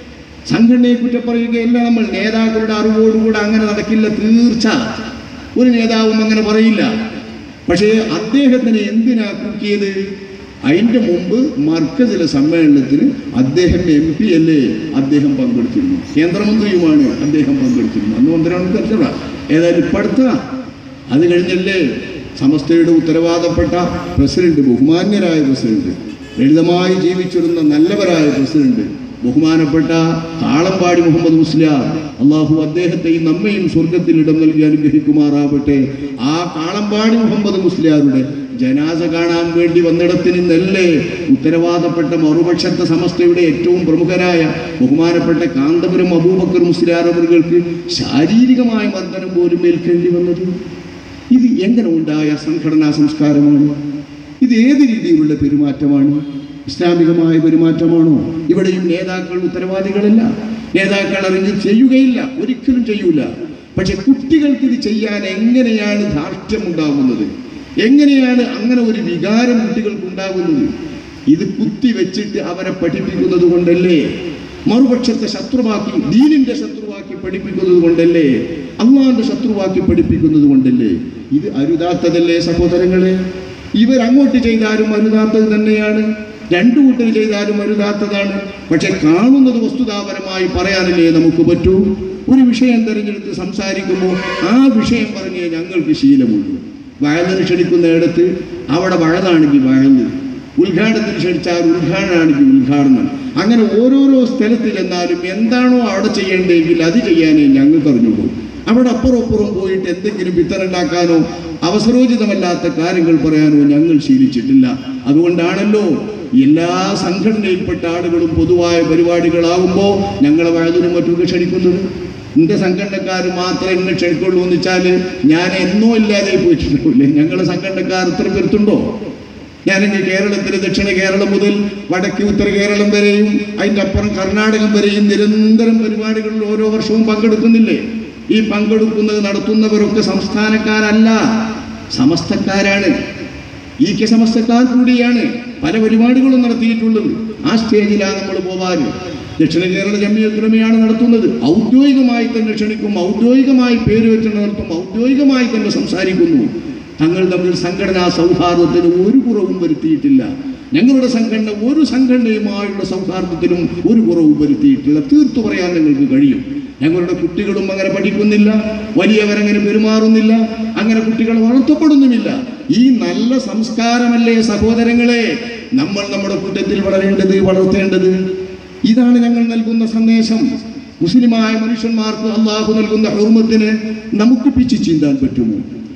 A: സംഘടനയെ കുറ്റപ്പറയുകയല്ല നമ്മൾ നേതാക്കളുടെ അറിവോടുകൂടെ അങ്ങനെ നടക്കില്ല തീർച്ച ഒരു നേതാവും അങ്ങനെ പറയില്ല പക്ഷേ അദ്ദേഹത്തിന് എന്തിനാ കുക്കിയത് അതിൻ്റെ മുമ്പ് മർക്കസിലെ സമ്മേളനത്തിന് അദ്ദേഹം എം പി അല്ലേ അദ്ദേഹം പങ്കെടുത്തിരുന്നു കേന്ദ്രമന്ത്രിയുമാണ് അദ്ദേഹം പങ്കെടുത്തിരുന്നു അന്ന് മന്ത്രിയാണ് കരുതട ഏതായാലും ഇപ്പം അടുത്ത അത് കഴിഞ്ഞല്ലേ സമസ്തയുടെ ഉത്തരവാദപ്പെട്ട പ്രസിഡന്റ് ബഹുമാന്യരായ പ്രസിഡന്റ് ലളിതമായി ജീവിച്ചിരുന്ന നല്ലവരായ പ്രസിഡന്റ് ബഹുമാനപ്പെട്ട കാളമ്പാടി മുഹമ്മദ് മുസ്ലിയാർ അള്ളാഹു അദ്ദേഹത്തെയും നമ്മയും സ്വർഗത്തിൽ ഇടം നൽകി അനുഗ്രഹിക്കുമാറാവട്ടെ ആ കാളമ്പാടി മുഹമ്മദ് മുസ്ലിയാരുടെ ജനാസ കാണാൻ വേണ്ടി വന്നിടത്ത് നിന്നല്ലേ ഉത്തരവാദപ്പെട്ട മറുപക്ഷത്തെ സമസ്തയുടെ ഏറ്റവും പ്രമുഖരായ ബഹുമാനപ്പെട്ട കാന്തപുരം അബൂബക്കർ മുസ്ലിയാർ അവർക്ക് ശാരീരികമായ മർദ്ദനം പോലും ഏൽക്കേണ്ടി വന്നത് ഇത് എങ്ങനെ ഉണ്ടായ സംഘടനാ സംസ്കാരമാണ് ഇത് ഏത് രീതിയിലുള്ള പെരുമാറ്റമാണ് ഇസ്ലാമികമായ പെരുമാറ്റമാണോ ഇവിടെയും നേതാക്കൾ ഉത്തരവാദികളല്ല നേതാക്കൾ അറിഞ്ഞ് ചെയ്യുകയില്ല ഒരിക്കലും ചെയ്യൂല പക്ഷെ കുട്ടികൾക്ക് ഇത് ചെയ്യാൻ എങ്ങനെയാണ് ധാർഷ്ട്യം ഉണ്ടാകുന്നത് എങ്ങനെയാണ് അങ്ങനെ ഒരു വികാരം കുട്ടികൾക്ക് ഉണ്ടാകുന്നത് ഇത് കുത്തി വെച്ചിട്ട് അവരെ പഠിപ്പിക്കുന്നത് കൊണ്ടല്ലേ മറുപക്ഷത്തെ ശത്രുവാക്കി ദീനിന്റെ ശത്രുവാക്കി പഠിപ്പിക്കുന്നത് കൊണ്ടല്ലേ അള്ളാന്റെ ശത്രുവാക്കി പഠിപ്പിക്കുന്നത് കൊണ്ടല്ലേ ഇത് അരുതാത്തതല്ലേ സഹോദരങ്ങളെ ഇവരങ്ങോട്ട് ചെയ്താലും അരുതാത്തത് തന്നെയാണ് രണ്ടു കൂട്ടർ ചെയ്താലും അരുതാത്തതാണ് പക്ഷെ കാണുന്നത് വസ്തുതാപരമായി പറയാനല്ലേ നമുക്ക് പറ്റൂ ഒരു വിഷയം തിരഞ്ഞെടുത്ത് സംസാരിക്കുമ്പോൾ ആ വിഷയം പറഞ്ഞേ ഞങ്ങൾക്ക് ശീലമുള്ളൂ വയലിന് ക്ഷണിക്കുന്നിടത്ത് അവിടെ വഴതാണെങ്കിൽ വഴന്ന് ഉദ്ഘാടനത്തിന് ക്ഷണിച്ചാൽ ഉദ്ഘാടനമാണെങ്കിൽ ഉദ്ഘാടനം അങ്ങനെ ഓരോരോ സ്ഥലത്ത് ചെന്നാലും എന്താണോ അവിടെ ചെയ്യേണ്ടതെങ്കിൽ അത് ചെയ്യാനേ ഞങ്ങൾക്ക് അറിഞ്ഞുള്ളൂ അവിടെ അപ്പുറം അപ്പുറം പോയിട്ട് എന്തെങ്കിലും വിത്തറുണ്ടാക്കാനോ അവസരോചിതമല്ലാത്ത കാര്യങ്ങൾ പറയാനോ ഞങ്ങൾ ശീലിച്ചിട്ടില്ല അതുകൊണ്ടാണല്ലോ എല്ലാ സംഘടനയിൽപ്പെട്ട ആളുകളും പൊതുവായ പരിപാടികളാകുമ്പോൾ ഞങ്ങളെ വയതിനും മറ്റൊക്കെ ക്ഷണിക്കുന്നത് എന്റെ സംഘടനക്കാർ മാത്രമേ എന്നെ ക്ഷണിക്കുള്ളൂ എന്ന് വെച്ചാൽ ഞാൻ എന്നോ ഇല്ലാതെ പോയിട്ടുണ്ടാവില്ലേ ഞങ്ങളെ സംഘടനക്കാർ ഇത്ര പേർത്തുണ്ടോ ഞാനിങ്ങ് കേരളത്തിലെ ദക്ഷിണ കേരളം മുതൽ വടക്ക് ഉത്തര കേരളം വരെയും അതിൻ്റെ അപ്പുറം കർണാടകം വരെയും നിരന്തരം പരിപാടികളിൽ ഓരോ വർഷവും പങ്കെടുക്കുന്നില്ലേ ഈ പങ്കെടുക്കുന്നത് നടത്തുന്നവരൊക്കെ സംസ്ഥാനക്കാരല്ല സമസ്തക്കാരാണ് ഈ കെ സമസ്തക്കാർ കൂടിയാണ് പല പരിപാടികളും നടത്തിയിട്ടുള്ളത് ആ സ്റ്റേജിലാണ് നമ്മൾ പോവാറ് ദക്ഷിണ കേരള ജമ്മിയത്തുലമയാണ് നടത്തുന്നത് ഔദ്യോഗികമായി തന്നെ ക്ഷണിക്കും ഔദ്യോഗികമായി പേര് വെച്ച് നടത്തും ഔദ്യോഗികമായി തന്നെ സംസാരിക്കുന്നു തങ്ങൾ തമ്മിൽ സംഘടനാ സൗഹാർദ്ദത്തിന് ഒരു കുറവും വരുത്തിയിട്ടില്ല ഞങ്ങളുടെ സംഘടന ഒരു സംഘടനയുമായുള്ള സൗഹാർദ്ദത്തിലും ഒരു കുറവും വരുത്തിയിട്ടില്ല തീർത്തു പറയാൻ നിങ്ങൾക്ക് കഴിയും ഞങ്ങളുടെ കുട്ടികളും അങ്ങനെ പഠിക്കുന്നില്ല വലിയവരങ്ങനെ പെരുമാറുന്നില്ല അങ്ങനെ കുട്ടികൾ വളർത്തപ്പെടുന്നുമില്ല ഈ നല്ല സംസ്കാരമല്ലേ സഹോദരങ്ങളെ നമ്മൾ നമ്മുടെ കൂട്ടത്തിൽ വളരേണ്ടത് വളർത്തേണ്ടത് ഇതാണ് ഞങ്ങൾ നൽകുന്ന സന്ദേശം മുസ്ലിമായ മനുഷ്യന്മാർക്ക് അള്ളാഹു നൽകുന്ന ഹുർമത്തിന് നമുക്ക് പിച്ചു ചീന്താൻ പറ്റുമോ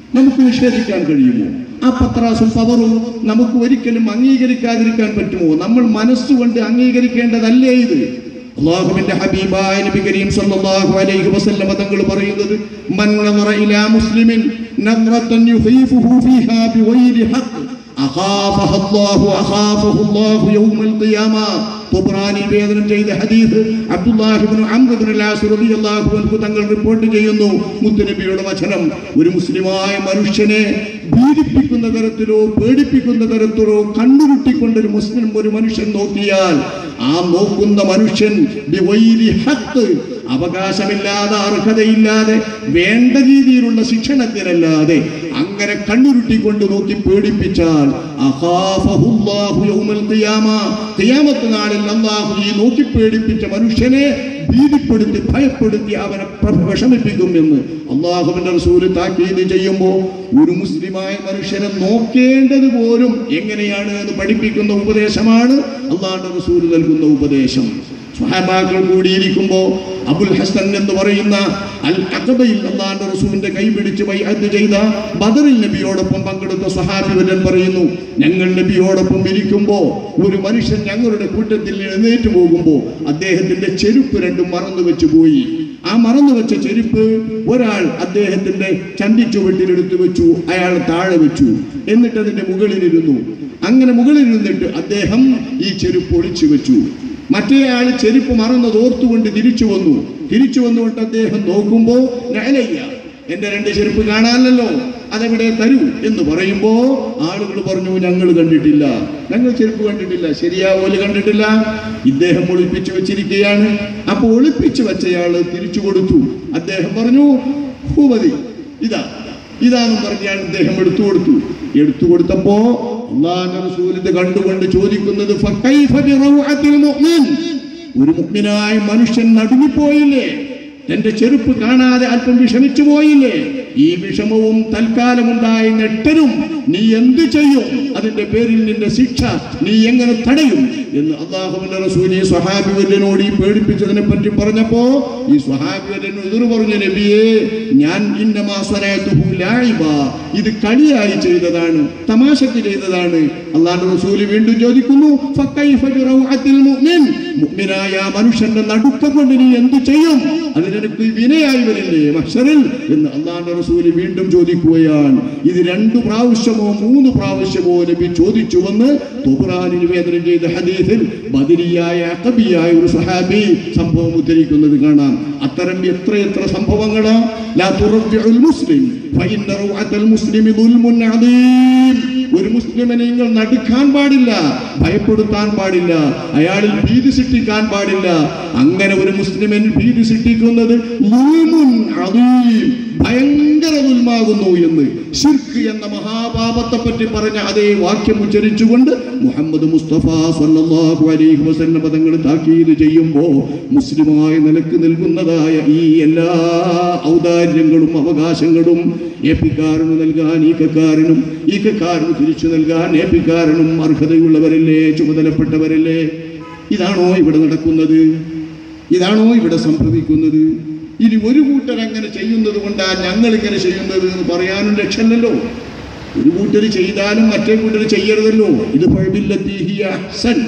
A: നമുക്ക് നിഷേധിക്കാൻ കഴിയുമോ ആ പത്രാസും പവറും നമുക്ക് ഒരിക്കലും അംഗീകരിക്കാതിരിക്കാൻ പറ്റുമോ നമ്മൾ മനസ്സുകൊണ്ട് അംഗീകരിക്കേണ്ടതല്ലേ ഇത് അള്ളാഹുവിന്റെ ഹബീബായ നബി കരീം സല്ലല്ലാഹു അലൈഹി വസല്ലം തങ്ങൾ പറയുന്നത് മൻ നദറ ഇലാ മുസ്ലിമിൻ നദ്റത്തൻ യുഖീഫുഹു ഫീഹാ ബിഗൈരി ഹഖ് അഖാഫഹ അല്ലാഹു അഖാഫഹു അല്ലാഹു യൗമൽ ഖിയാമ തൊബ്രാനി വേദനം ചെയ്ത ഹദീസ് അബ്ദുല്ലാഹിബ്നു അംർ ഇബ്നു അൽ-ആസ് റളിയല്ലാഹു അൻഹു തങ്ങൾ റിപ്പോർട്ട് ചെയ്യുന്നു മുത്തുനബിയുടെ വചനം ഒരു മുസ്ലിമായ മനുഷ്യനെ ഭീതിപ്പിക്കുന്ന തരത്തിലോ പേടിപ്പിക്കുന്ന തരത്തിലോ കണ്ണുരുട്ടിക്കൊണ്ട് ഒരു മുസ്ലിം ഒരു മനുഷ്യൻ നോക്കിയാൽ ആ നോക്കുന്ന മനുഷ്യൻ ബിഗൈരി ഹഖ് അവകാശമില്ലാതെ അർഹതയില്ലാതെ വേണ്ട രീതിയിലുള്ള ശിക്ഷണത്തിനല്ലാതെ അങ്ങനെ കണ്ണുരുട്ടിക്കൊണ്ട് നോക്കി പേടിപ്പിച്ചാൽ അഖാഫഹുല്ലാഹു യൗമൽ ഖിയാമ ഖിയാമത്ത് നാളിൽ അല്ലാഹു ഈ നോക്കി പേടിപ്പിച്ച മനുഷ്യനെ ഭീതിപ്പെടുത്തി ഭയപ്പെടുത്തി അവനെ പ്ര- വിഷമിപ്പിക്കും എന്ന് അള്ളാഹുവിന്റെ റസൂല് താക്കീത് ചെയ്യുമ്പോൾ ഒരു മുസ്ലിമായ മനുഷ്യനെ നോക്കേണ്ടത് പോലും എങ്ങനെയാണ് എന്ന് പഠിപ്പിക്കുന്ന ഉപദേശമാണ് അള്ളാഹുന്റെ റസൂല് നൽകുന്ന ഉപദേശം സ്വഹാബാക്കൾ കൂടിയിരിക്കുമ്പോൾ അബുൽ ഹസൻ എന്ന് പറയുന്ന അൽ അഖബയിൽ അള്ളാന്റെ റസൂലിന്റെ കൈ പിടിച്ച് ബൈഅത്ത് ചെയ്ത ബദറിൽ നബിയോടൊപ്പം പങ്കെടുത്ത സ്വഹാബി വല്ലൻ പറയുന്നു ഞങ്ങൾ നബിയോടൊപ്പം ഇരിക്കുമ്പോൾ ഒരു മനുഷ്യൻ ഞങ്ങളുടെ കൂട്ടത്തിൽ എഴുന്നേറ്റ് പോകുമ്പോൾ അദ്ദേഹത്തിന്റെ ചെരുപ്പ് രണ്ടും മറന്നു വെച്ച് പോയി ആ മറന്നു വെച്ച ചെരുപ്പ് ഒരാൾ അദ്ദേഹത്തിന്റെ ചന്തിച്ചുവട്ടിലെടുത്ത് വെച്ചു അയാൾ താഴെ വെച്ചു എന്നിട്ട് അതിന്റെ മുകളിലിരുന്നു അങ്ങനെ മുകളിലിരുന്നിട്ട് അദ്ദേഹം ഈ ചെരുപ്പ് ഒളിച്ചു വെച്ചു മറ്റേ ആൾ ചെരുപ്പ് മറന്നത് ഓർത്തുകൊണ്ട് തിരിച്ചു വന്നു തിരിച്ചു വന്നുകൊണ്ട് അദ്ദേഹം നോക്കുമ്പോ നയലയ്യ എന്റെ രണ്ട് ചെരുപ്പ് കാണാനല്ലോ അതെവിടെ തരൂ എന്ന് പറയുമ്പോ ആളുകൾ പറഞ്ഞു ഞങ്ങൾ കണ്ടിട്ടില്ല ഞങ്ങൾ ചെരുപ്പ് കണ്ടിട്ടില്ല ശരിയാവോല് കണ്ടിട്ടില്ല ഇദ്ദേഹം ഒളിപ്പിച്ചു വെച്ചിരിക്കുകയാണ് അപ്പൊ ഒളിപ്പിച്ചു വെച്ചയാള് തിരിച്ചു കൊടുത്തു അദ്ദേഹം പറഞ്ഞു ഭൂപതി ഇതാ ഇതാന്നും പറഞ്ഞാൽ ഇദ്ദേഹം എടുത്തു കൊടുത്തു എടുത്തു കൊടുത്തപ്പോ അള്ളാഹുവിന്റെ റസൂൽ ഇത് കണ്ടുകൊണ്ട് ചോദിക്കുന്നത് ഫക്കൈഫ ബിറൗഅത്തിൽ മുഅ്മിൻ ഒരു മുഗ്മിനായ മനുഷ്യൻ നടുങ്ങിപ്പോയില്ലേ തന്റെ ചെരുപ്പ് കാണാതെ അല്പം വിഷമിച്ചു പോയില്ലേ ഈ വിഷമവും തൽക്കാലമുണ്ടായ നെട്ടരും നീ എന്തു ചെയ്യും അതിന്റെ പേരിൽ നിന്റെ ശിക്ഷ നീ എങ്ങനെ തടയും എന്ന് അള്ളാഹുവിന്റെ റസൂലി സ്വഹാബി വല്യനോട് ഈ പേടിപ്പിച്ചതിനെ പറ്റി പറഞ്ഞപ്പോ ഈ സ്വഹാബി വല്യൻ എതിർ പറഞ്ഞു നബിയേ ഞാൻ ഇന്നമാ സ്വലാത്തുഹു ലായിബ ഇത് കളിയായി ചെയ്തതാണ് തമാശക്ക് ചെയ്തതാണ് അള്ളാഹുന്റെ റസൂല് വീണ്ടും ചോദിക്കുന്നു ഫക്കൈഫ ബിറൗഅത്തിൽ മുഅ്മിൻ മുഅ്മിനായ ആ മനുഷ്യന്റെ നടുക്കം കൊണ്ട് നീ എന്തു ചെയ്യും അത് നിനക്ക് വിനയായി വരില്ലേ മഹ്ശറിൽ എന്ന് അള്ളാഹുന്റെ റസൂല് വീണ്ടും ചോദിക്കുകയാണ് ഇത് രണ്ടു പ്രാവശ്യമോ മൂന്ന് പ്രാവശ്യമോ നബി ചോദിച്ചുവെന്ന് തുബ്രാനി നിവേദനം ചെയ്ത ഹദീസിൽ ബദരിയായ അഖബിയായ ഒരു സഹാബി സംഭവം ഉദ്ധരിക്കുന്നത് കാണാം അത്തരം എത്രയെത്ര സംഭവങ്ങളാ ലാ തുറബ്ബിഉൽ മുസ്ലിം ഫഇന്ന റൗഅത്തൽ മുസ്ലിമി ദുൽമുൻ അദീം ഒരു മുസ്ലിമിനെ നിങ്ങൾ നടുക്കാൻ പാടില്ല ഭയപ്പെടുത്താൻ പാടില്ല അയാളിൽ ഭീതി സൃഷ്ടിക്കാൻ പാടില്ല അങ്ങനെ ഒരു മുസ്ലിമിൻ ഭീതി സൃഷ്ടിക്കുന്നത് ദുൽമുൻ അദീം ഭയങ്കര ദുൽമാകുന്നു എന്ന് ഷിർക്ക് എന്ന മഹാപാപത്തെ പറ്റി പറഞ്ഞ അതേ വാക്യം ഉച്ചരിച്ചുകൊണ്ട് മുഹമ്മദ് മുസ്തഫ സല്ലല്ലാഹു അലൈഹി വസല്ലം പദങ്ങൾ താക്കീത് ചെയ്യുമ്പോൾ മുസ്ലിമായ നിലക്ക് നൽകുന്നതായ ഈ എല്ലാ ഔദാര്യങ്ങളും അവകാശങ്ങളും ഏപ്പിക്കാരന് നൽകാൻ ഈക്കക്കാരനും ഈക്കക്കാരന് തിരിച്ചു നൽകാൻ ഏപ്പിക്കാരനും അർഹതയുള്ളവരല്ലേ ചുമതലപ്പെട്ടവരല്ലേ ഇതാണോ ഇവിടെ നടക്കുന്നത് ഇതാണോ ഇവിടെ സംഭവിക്കുന്നത് ഇനി ഒരു കൂട്ടർ അങ്ങനെ ചെയ്യുന്നത് കൊണ്ടാ ഞങ്ങൾ ഇങ്ങനെ ചെയ്യുന്നത് എന്ന് പറയാനും രക്ഷമല്ലോ ഒരു കൂട്ടർ ചെയ്താലും മറ്റേ കൂട്ടർ ചെയ്യരുതല്ലോ ഇത് പഴബില്ലത്തീഹിയ അഹ്സൻ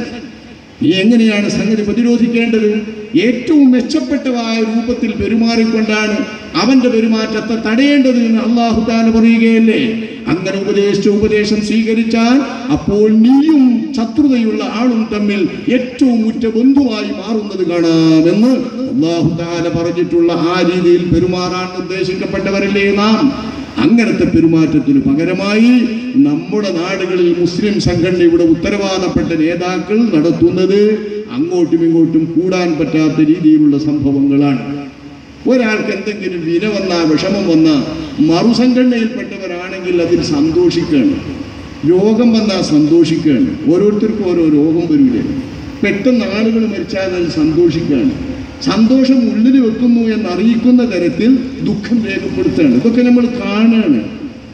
A: നീ എങ്ങനെയാണ് സംഗതി പ്രതിരോധിക്കേണ്ടത് ഏറ്റവും മെച്ചപ്പെട്ടതായ രൂപത്തിൽ പെരുമാറിക്കൊണ്ടാണ് അവന്റെ പെരുമാറ്റത്തെ തടയേണ്ടത് എന്ന് അള്ളാഹു താല പറയുകയല്ലേ അങ്ങനെ ഉപദേശിച്ച ഉപദേശം സ്വീകരിച്ചാൽ അപ്പോൾ നീയും ശത്രുതയുള്ള ആളും തമ്മിൽ ഏറ്റവും ഉറ്റ ബന്ധുവായി മാറുന്നത് കാണാമെന്ന് അള്ളാഹു താല പറഞ്ഞിട്ടുള്ള ആ രീതിയിൽ പെരുമാറാൻ നിർദ്ദേശിക്കപ്പെട്ടവരല്ലേ നാം അങ്ങനത്തെ പെരുമാറ്റത്തിന് പകരമായി നമ്മുടെ നാടുകളിൽ മുസ്ലിം സംഘടനയുടെ ഉത്തരവാദപ്പെട്ട നേതാക്കൾ നടത്തുന്നത് അങ്ങോട്ടും ഇങ്ങോട്ടും കൂടാൻ പറ്റാത്ത രീതിയിലുള്ള സംഭവങ്ങളാണ് ഒരാൾക്ക് എന്തെങ്കിലും വിന വന്ന വിഷമം വന്ന മറുസംഘടനയിൽപ്പെട്ടവരാണെങ്കിൽ അതിൽ സന്തോഷിക്കുകയാണ് രോഗം വന്നാൽ സന്തോഷിക്കുകയാണ് ഓരോരുത്തർക്കും ഓരോ രോഗം വരില്ലേ പെട്ടെന്ന് ആളുകൾ മരിച്ചാൽ അതിൽ സന്തോഷിക്കുകയാണ് സന്തോഷം ഉള്ളിൽ വെക്കുന്നു എന്നറിയിക്കുന്ന തരത്തിൽ ദുഃഖം രേഖപ്പെടുത്തുകയാണ് ഇതൊക്കെ നമ്മൾ കാണുകയാണ്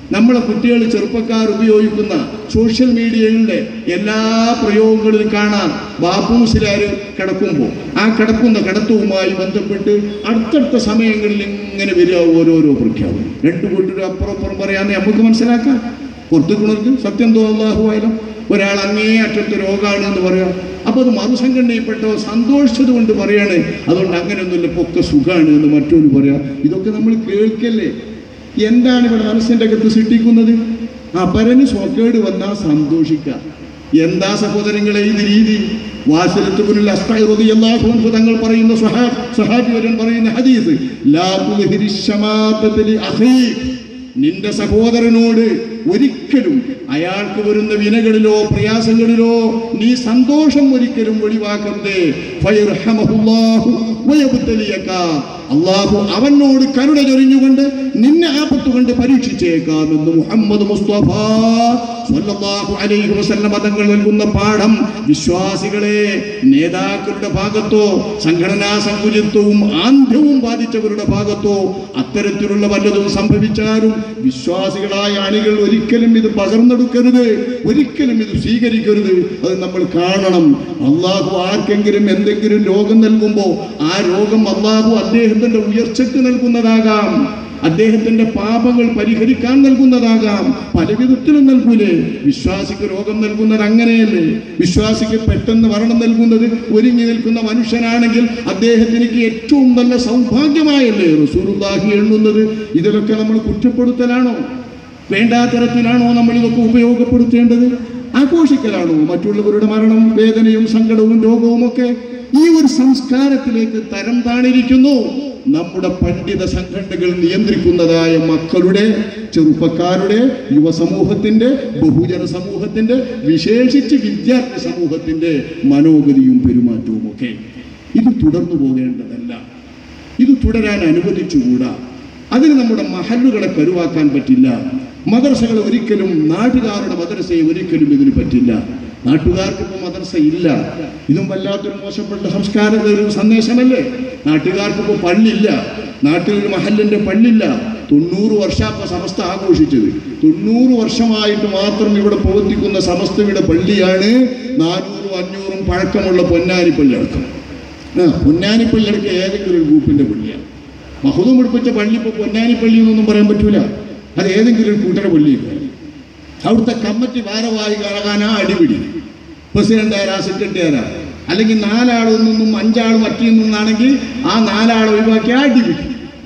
A: നമ്മളെ കുട്ടികൾ ചെറുപ്പക്കാർ ഉപയോഗിക്കുന്ന സോഷ്യൽ മീഡിയയുടെ എല്ലാ പ്രയോഗങ്ങളിലും കാണാം ബാപ്പു മുസ്ലിയാർ കിടക്കുമ്പോൾ ആ കിടക്കുന്ന കിടത്തവുമായി ബന്ധപ്പെട്ട് അടുത്തടുത്ത സമയങ്ങളിൽ ഇങ്ങനെ വരിക ഓരോരോ പ്രഖ്യാപനം രണ്ടു കൂട്ടരും അപ്പുറം അപ്പുറം പറയാന്ന് നമുക്ക് മനസ്സിലാക്കാം പുറത്തുക്കുണർക്ക് സത്യം തോന്നാഹുവായാലും ഒരാൾ അങ്ങേ അറ്റത്തെ രോഗമാണ് എന്ന് പറയാം അപ്പൊ അത് മറുസംഘടനയിൽപ്പെട്ടോ സന്തോഷിച്ചത് കൊണ്ട് പറയാണ് അതുകൊണ്ട് അങ്ങനെയൊന്നുമില്ല പൊക്കെ സുഖമാണ് എന്ന് മറ്റൊരു പറയാം ഇതൊക്കെ നമ്മൾ കേൾക്കല്ലേ എന്താണ് ഇവിടെ മനസ്സിൻ്റെ അകത്ത് സൃഷ്ടിക്കുന്നത് അപരന് സ്വക്കേട് വന്നാൽ സന്തോഷിക്കുക എന്താ സഹോദരങ്ങളെ ഇത് രീതി വാസലത്തുബുൽ അസ്തൈറുദിയല്ലാഹു അൻഹു തങ്ങൾ പറയുന്ന സ്വഹാബ് സ്വഹാബിവരൻ പറയുന്ന ഹദീസ് ലാ തുദ്ഹിരി ശമാതത ലി അഖീക് നിന്റെ സഹോദരനോട് ഒരിക്കലും അയാൾക്ക് വരുന്ന വിനകളിലോ പ്രയാസങ്ങളിലോ നീ സന്തോഷം ഒരിക്കലും വെളിവാക്കരുതേ ഫയർഹമഹുല്ലാഹു വയബ്തലിയക. അള്ളാഹു അവനോട് കരുണ ചൊരിഞ്ഞുകൊണ്ട് നിന്നെ ആപത്ത് കൊണ്ട് പരീക്ഷിച്ചേക്കാമെന്ന് മുഹമ്മദ് മുസ്തഫ സ്വല്ലല്ലാഹു അലൈഹി വസല്ലം തങ്ങൾ നൽകുന്ന പാഠം വിശ്വാസികളെ നേതാക്കളുടെ ഭാഗത്തോ സംഘടനാ സങ്കുചിത്വവും ആന്ധ്യവും ബാധിച്ചവരുടെ ഭാഗത്തോ അത്തരത്തിലുള്ള വല്ലതും സംഭവിച്ചാലും വിശ്വാസികളായ അണികൾ ഒരിക്കലും ഇത് പകർന്നെടുക്കരുത് ഒരിക്കലും ഇത് സ്വീകരിക്കരുത് അത് നമ്മൾ കാണണം അള്ളാഹു ആർക്കെങ്കിലും എന്തെങ്കിലും രോഗം നൽകുമ്പോൾ ആ രോഗം അള്ളാഹു അദ്ദേഹത്തിന്റെ ഉയർച്ചയ്ക്ക് നൽകുന്നതാകാം അദ്ദേഹത്തിന്റെ പാപങ്ങൾ പരിഹരിക്കാൻ നൽകുന്നതാകാം പല വിധത്തിലും നൽകൂലേ വിശ്വാസിക്ക് രോഗം നൽകുന്നത് അങ്ങനെയല്ലേ വിശ്വാസിക്ക് പെട്ടെന്ന് മരണം നൽകുന്നത് ഒരുങ്ങി നിൽക്കുന്ന മനുഷ്യനാണെങ്കിൽ അദ്ദേഹത്തിന് ഏറ്റവും നല്ല സൗഭാഗ്യമായല്ലേ റസൂറുല്ലാഹി എണ്ണുന്നത് ഇതിലൊക്കെ നമ്മൾ കുറ്റപ്പെടുത്തലാണോ വേണ്ടാത്തരത്തിലാണോ നമ്മൾ ഇതൊക്കെ ഉപയോഗപ്പെടുത്തേണ്ടത് ആഘോഷിക്കലാണോ മറ്റുള്ളവരുടെ മരണം വേദനയും സങ്കടവും രോഗവും ഒക്കെ ഈ ഒരു സംസ്കാരത്തിലേക്ക് തരം താണിരിക്കുന്നു നമ്മുടെ പണ്ഡിത സംഘടനകൾ നിയന്ത്രിക്കുന്നതായ മക്കളുടെ ചെറുപ്പക്കാരുടെ യുവസമൂഹത്തിന്റെ ബഹുജന സമൂഹത്തിന്റെ വിശേഷിച്ച് വിദ്യാർത്ഥി സമൂഹത്തിന്റെ മനോഗതിയും പെരുമാറ്റവും ഒക്കെ ഇത് തുടർന്നു പോകേണ്ടതല്ല ഇത് തുടരാൻ അനുവദിച്ചുകൂടാ അതിന് നമ്മുടെ മഹല്ലുകളെ കരുവാക്കാൻ പറ്റില്ല മദ്രസകൾ ഒരിക്കലും നാട്ടുകാരുടെ മദ്രസയെ ഒരിക്കലും ഇതിന് പറ്റില്ല നാട്ടുകാർക്ക് ഇപ്പോൾ മദ്രസ ഇല്ല ഇതും വല്ലാത്തൊരു മോശപ്പെട്ട സംസ്കാരത്തെ ഒരു സന്ദേശമല്ലേ നാട്ടുകാർക്ക് ഇപ്പോൾ പള്ളിയില്ല നാട്ടിൽ ഒരു മഹല്ലിന്റെ പള്ളിയില്ല തൊണ്ണൂറ് വർഷം ഇപ്പോൾ സമസ്ത ആഘോഷിച്ചത് തൊണ്ണൂറ് വർഷമായിട്ട് മാത്രം ഇവിടെ പ്രവർത്തിക്കുന്ന സമസ്തയുടെ പള്ളിയാണ് നാനൂറും അഞ്ഞൂറും പഴക്കമുള്ള പൊന്നാനി പള്ളിയടക്കം ആ പൊന്നാനി പള്ളിയടക്കം ഏതെങ്കിലും ഒരു ഗ്രൂപ്പിന്റെ പള്ളിയാണ് മഹുദം പിടിപ്പിച്ച പള്ളി ഇപ്പോൾ പൊന്നാനി പള്ളി എന്നൊന്നും പറയാൻ പറ്റൂല അത് ഏതെങ്കിലും ഒരു കൂട്ടര പള്ളിയില്ല അവിടുത്തെ കമ്മിറ്റി ഭാരവാഹികളാകാനാ അടിപിടി പ്രസിഡന്റ് ആരാ സെക്രട്ടറി ആരാ അല്ലെങ്കിൽ നാലാളിൽ നിന്നും അഞ്ചാൾ മറ്റിൽ നിന്നാണെങ്കിൽ ആ നാലാൾ ഒഴിവാക്കി ആ അടിപിടി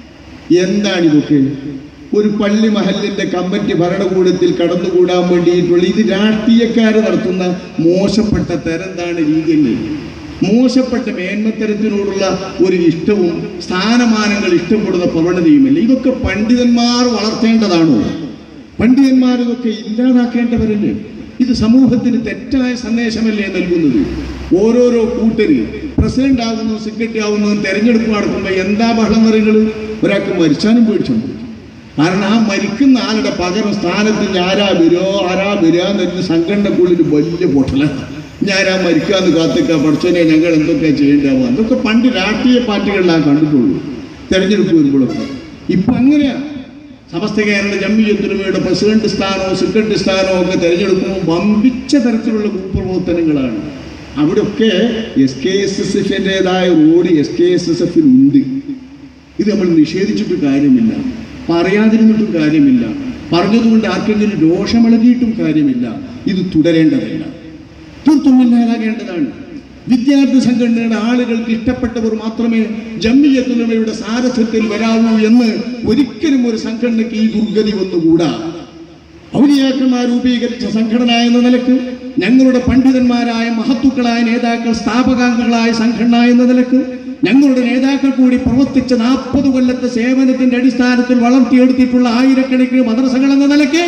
A: എന്താണ് ഇതൊക്കെ ഒരു പള്ളി മഹലിന്റെ കമ്മിറ്റി ഭരണകൂടത്തിൽ കടന്നുകൂടാൻ വേണ്ടിയിട്ടുള്ള ഇത് രാഷ്ട്രീയക്കാർ നടത്തുന്ന മോശപ്പെട്ട തരംതാണ് രീതിയല്ലേ മോശപ്പെട്ട മേന്മത്തരത്തിനോടുള്ള ഒരു ഇഷ്ടവും സ്ഥാനമാനങ്ങൾ ഇഷ്ടപ്പെടുന്ന പ്രവണതയുമല്ലേ ഇതൊക്കെ പണ്ഡിതന്മാർ വളർത്തേണ്ടതാണോ പണ്ഡിതന്മാർ ഇതൊക്കെ ഇല്ലാതാക്കേണ്ടവരല്ലേ ഇത് സമൂഹത്തിന് തെറ്റായ സന്ദേശമല്ലേ നൽകുന്നത് ഓരോരോ കൂട്ടര് പ്രസിഡന്റ് ആകുന്നു സെക്രട്ടറി ആകുന്നു തെരഞ്ഞെടുപ്പ് നടക്കുമ്പോൾ എന്താ ബഹളം പറയുന്നത് ഒരാൾക്ക് മരിച്ചാനും പേടിച്ചുണ്ട് കാരണം ആ മരിക്കുന്ന ആളുടെ പകരം സ്ഥാനത്ത് ഇനി ആരാ വരുമോ ആരാ വരിക എന്നൊരു സംഘടനക്കുള്ളിൽ വലിയ പൊട്ടലാണ് ഞാനാ മരിക്കാന്ന് കാത്തിക്ക പഠിച്ചോനെ ഞങ്ങൾ എന്തൊക്കെയാ ചെയ്യേണ്ടാവുക അതൊക്കെ പണ്ട് രാഷ്ട്രീയ പാർട്ടികളിലാണ് കണ്ടിട്ടുള്ളൂ തെരഞ്ഞെടുപ്പ് വരുമ്പോഴൊക്കെ ഇപ്പൊ അങ്ങനെയാ സമസ്ത കേരള ജമ്മിയത്തുലമയുടെ പ്രസിഡന്റ് സ്ഥാനമോ സെക്രട്ടറി സ്ഥാനമോ ഒക്കെ തിരഞ്ഞെടുക്കുമ്പോൾ വമ്പിച്ച തരത്തിലുള്ള ഭൂപ്രവർത്തനങ്ങളാണ് അവിടെയൊക്കെ എസ് കെ എസ് എസ് എഫിൻ്റെതായ road S K S S എഫിൽ ഉണ്ട് ഇത് നമ്മൾ നിഷേധിച്ചിട്ട് കാര്യമില്ല പറയാതിരുന്നിട്ടും കാര്യമില്ല പറഞ്ഞതുകൊണ്ട് ആർക്കെങ്കിലും രോഷമിളകിയിട്ടും കാര്യമില്ല ഇത് തുടരേണ്ടതല്ല തീർത്തും ഇല്ലാതാകേണ്ടതാണ് വിദ്യാർത്ഥി സംഘടനയുടെ ആളുകൾക്ക് ഇഷ്ടപ്പെട്ടവർ മാത്രമേ ജമ്മിയത്തുലമയുടെ സാരഥ്യത്തിൽ വരാവൂ എന്ന് ഒരിക്കലും ഒരു സംഘടനയ്ക്ക് ഈ ദുർഗതി വന്നുകൂടാ ഔലിയാക്കന്മാർ രൂപീകരിച്ച സംഘടന എന്ന നിലക്ക് ഞങ്ങളുടെ പണ്ഡിതന്മാരായ മഹത്തുക്കളായ നേതാക്കൾ സ്ഥാപകാംഗങ്ങളായ സംഘടന എന്ന നിലക്ക് ഞങ്ങളുടെ നേതാക്കൾ കൂടി പ്രവർത്തിച്ച നാൽപ്പത് കൊല്ലത്തെ സേവനത്തിന്റെ അടിസ്ഥാനത്തിൽ വളർത്തിയെടുത്തിട്ടുള്ള ആയിരക്കണക്കിന് മദ്രസകൾ എന്ന നിലയ്ക്ക്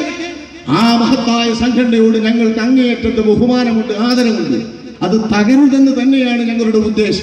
A: ആ മഹത്തായ സംഘടനയോട് ഞങ്ങൾക്ക് അങ്ങേയറ്റത്തെ ബഹുമാനമുണ്ട് ആദരവുണ്ട് അത് തകരുതെന്ന് തന്നെയാണ് ഞങ്ങളുടെ ഉദ്ദേശം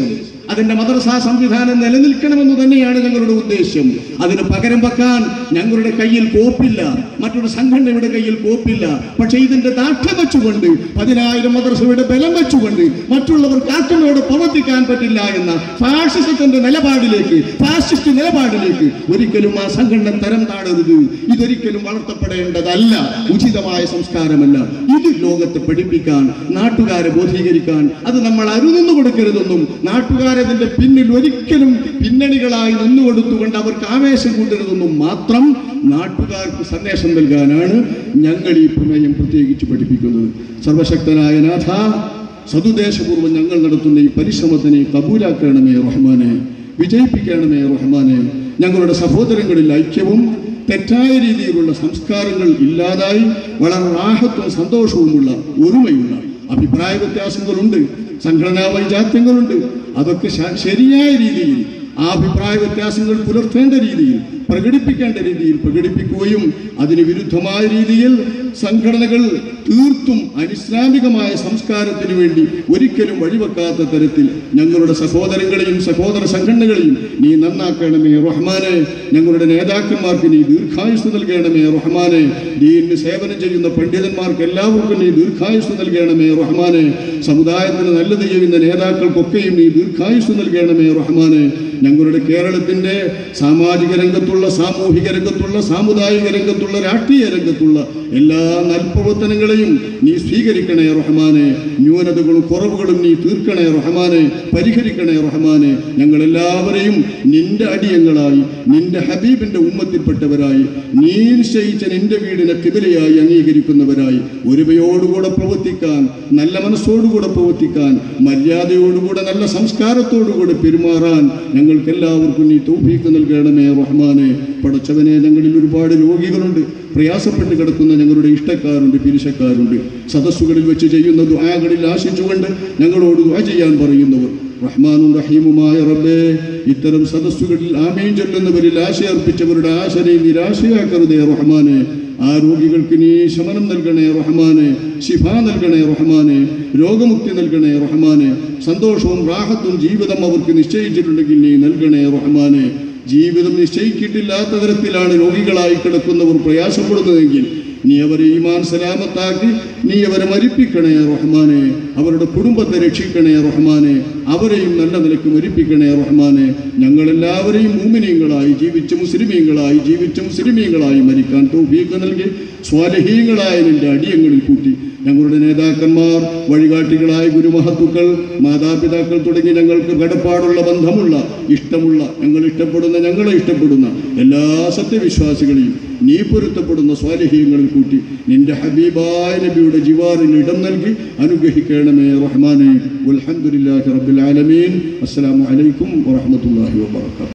A: അതിന്റെ മദ്രസാ സംവിധാനം നിലനിൽക്കണമെന്ന് തന്നെയാണ് ഞങ്ങളുടെ ഉദ്ദേശം അതിന് പകരം വെക്കാൻ ഞങ്ങളുടെ കയ്യിൽ കോപ്പില്ല മറ്റൊരു സംഘടനയുടെ കയ്യിൽ കോപ്പില്ല പക്ഷേ ഇതിന്റെ ദാർഢ്യം വെച്ചുകൊണ്ട് പതിനായിരം മദ്രസയുടെ ബലം വെച്ചുകൊണ്ട് മറ്റുള്ളവർക്ക് ആക്രമയോടെ പ്രവർത്തിക്കാൻ പറ്റില്ല എന്ന ഫാഷിസത്തിന്റെ നിലപാടിലേക്ക് ഫാസിസ്റ്റ് നിലപാടിലേക്ക് ഒരിക്കലും ആ സംഘടന തരം താഴരുത് ഇതൊരിക്കലും വളർത്തപ്പെടേണ്ടതല്ല ഉചിതമായ സംസ്കാരമല്ല ഇത് ലോകത്തെ പഠിപ്പിക്കാൻ നാട്ടുകാരെ ബോധീകരിക്കാൻ അത് നമ്മൾ അരുതെന്ന് കൊടുക്കരുതെന്നും നാട്ടുകാരതിന്റെ പിന്നിൽ ഒരിക്കലും പിന്നണികളായി നിന്നുകൊടുത്തുകൊണ്ട് അവർക്ക് ആവേശം കൂട്ടരുതെന്നും മാത്രം നാട്ടുകാർക്ക് സന്ദേശം നൽകാനാണ് ഞങ്ങൾ ഈ പ്രമേയം പ്രത്യേകിച്ച് പഠിപ്പിക്കുന്നത് സർവശക്തനായ നാഥ സതുദ്ദേശപൂർവ്വം ഞങ്ങൾ നടത്തുന്ന ഈ പരിശ്രമത്തിനെ കബൂലാക്കണമേ റഹ്മാനെ വിജയിപ്പിക്കണമേ റഹ്മാനെ ഞങ്ങളുടെ സഹോദരങ്ങളിൽ ഐക്യവും തെറ്റായ രീതിയിലുള്ള സംസ്കാരങ്ങൾ ഇല്ലാതായി വളരെ റാഹത്വം സന്തോഷവുമുള്ള ഒരുമയുള്ള അഭിപ്രായ വ്യത്യാസങ്ങളുണ്ട് സംഘടനാ വൈജാത്യങ്ങളുണ്ട് അതൊക്കെ ശ- ശരിയായ രീതിയിൽ ആ അഭിപ്രായ വ്യത്യാസങ്ങൾ പുലർത്തേണ്ട രീതിയിൽ പ്രകടിപ്പിക്കേണ്ട രീതിയിൽ പ്രകടിപ്പിക്കുകയും അതിന് വിരുദ്ധമായ രീതിയിൽ സംഘടനകൾ തീർത്തും അനിസ്ലാമികമായ സംസ്കാരത്തിന് വേണ്ടി ഒരിക്കലും വഴിവെക്കാത്ത തരത്തിൽ ഞങ്ങളുടെ സഹോദരങ്ങളെയും സഹോദര സംഘടനകളെയും നീ നന്നാക്കണമേ റഹ്മാനെ ഞങ്ങളുടെ നേതാക്കന്മാർക്ക് നീ ദീർഘായുസ് നൽകണമേ റഹ്മാനെ ദീനിന് സേവനം ചെയ്യുന്ന പണ്ഡിതന്മാർക്ക് എല്ലാവർക്കും നീ ദീർഘായുസ് നൽകണമേ റഹ്മാനെ സമുദായത്തിന് നല്ലത് ചെയ്യുന്ന നേതാക്കൾക്കൊക്കെയും നീ ദീർഘായുസ് നൽകണമേ റഹ്മാനെ ഞങ്ങളുടെ കേരളത്തിന്റെ സാമാജിക രംഗത്തുള്ള സാമൂഹിക രംഗത്തുള്ള സാമുദായിക രംഗത്തുള്ള രാഷ്ട്രീയ രംഗത്തുള്ള എല്ലാ നൽപ്രവർത്തനങ്ങളെയും നീ സ്വീകരിക്കണേ റഹ്മാനെ ന്യൂനതകളും കുറവുകളും നീ തീർക്കണേ റഹ്മാനെ പരിഹരിക്കണേ റഹ്മാനെ ഞങ്ങൾ എല്ലാവരെയും നിന്റെ അടിയങ്ങളായി നിന്റെ ഹബീബിന്റെ ഉമ്മത്തിൽപ്പെട്ടവരായി നീ നിശ്ചയിച്ച നിന്റെ വീടിനെ കിബിലയായി അംഗീകരിക്കുന്നവരായി ഒരുവയോടുകൂടെ പ്രവർത്തിക്കാൻ നല്ല മനസ്സോടുകൂടെ പ്രവർത്തിക്കാൻ മര്യാദയോടുകൂടെ നല്ല സംസ്കാരത്തോടുകൂടെ പെരുമാറാൻ ഞങ്ങൾക്ക് എല്ലാവർക്കും നീ തൗഫീക്ക് നൽകണമേ റഹ്മാനെ പടച്ചവനെ ഞങ്ങളിൽ ഒരുപാട് രോഗികളുണ്ട് പ്രയാസപ്പെട്ട് കിടക്കുന്ന ഞങ്ങളുടെ ഇഷ്ടക്കാരുണ്ട് പിരിശക്കാരുണ്ട് സദസ്സുകളിൽ വെച്ച് ചെയ്യുന്ന ദുആകളിൽ ആശിച്ചുകൊണ്ട് ഞങ്ങളോട് ദുആ ചെയ്യാൻ പറയുന്നവർ റഹ്മാനും റഹീമുമായ റബ്ബേ ഇത്തരം സദസ്സുകളിൽ ആമീൻ ചൊല്ലുന്നവരിൽ ആശയർപ്പിച്ചവരുടെ ആശനെ നിരാശയാക്കരുതേ റഹ്മാനെ ആ രോഗികൾക്ക് നീ ശമനം നൽകണേ റഹ്മാനെ ശിഫ നൽകണേ റഹ്മാനെ രോഗമുക്തി നൽകണേ റഹ്മാനെ സന്തോഷവും റാഹത്തും ജീവിതം അവർക്ക് നിശ്ചയിച്ചിട്ടുണ്ടെങ്കിൽ നീ നൽകണേ റഹ്മാനെ ജീവിതം നിശ്ചയിച്ചിട്ടില്ലാത്ത തരത്തിലാണ് രോഗികളായി കിടക്കുന്നവർ പ്രയാസപ്പെടുന്നതെങ്കിൽ നീ അവരെ ഈമാൻ സലാമത്താക്കി നീ അവരെ മരിപ്പിക്കണേ റഹ്മാനെ അവരുടെ കുടുംബത്തെ രക്ഷിക്കണേ റഹ്മാനെ അവരെയും നല്ല നിലക്ക് മരിപ്പിക്കണേ റഹ്മാനെ ഞങ്ങളെല്ലാവരെയും മൂമിനീങ്ങളായി ജീവിച്ച മുസ്ലിമീങ്ങളായി ജീവിച്ച മുസ്ലിമീങ്ങളായി മരിക്കാൻ തൗഫീഖ് നൽകി സ്വാലഹീങ്ങളായ നിന്റെ അടിയങ്ങളിൽ കൂട്ടി ഞങ്ങളുടെ നേതാക്കന്മാർ വഴികാട്ടികളായ ഗുരുമഹത്തുക്കൾ മാതാപിതാക്കൾ തുടങ്ങി ഞങ്ങൾക്ക് കടപ്പാടുള്ള ബന്ധമുള്ള ഇഷ്ടമുള്ള ഞങ്ങൾ ഇഷ്ടപ്പെടുന്ന ഞങ്ങളെ ഇഷ്ടപ്പെടുന്ന എല്ലാ സത്യവിശ്വാസികളെയും നീ പൊരുത്തപ്പെടുന്ന സ്വാലഹീങ്ങളിൽ കൂട്ടി നിന്റെ ഹബീബായ നബിയുടെ ജിവാറിൽ ഇടം നൽകി അനുഗ്രഹിക്കണമേ റഹ്മാനെ അൽഹംദുലില്ലാഹി റബ്ബിൽ ആലമീൻ അസ്സലാമു അലൈക്കും വറഹ്മത്തുള്ളാഹി വബറകാതുഹു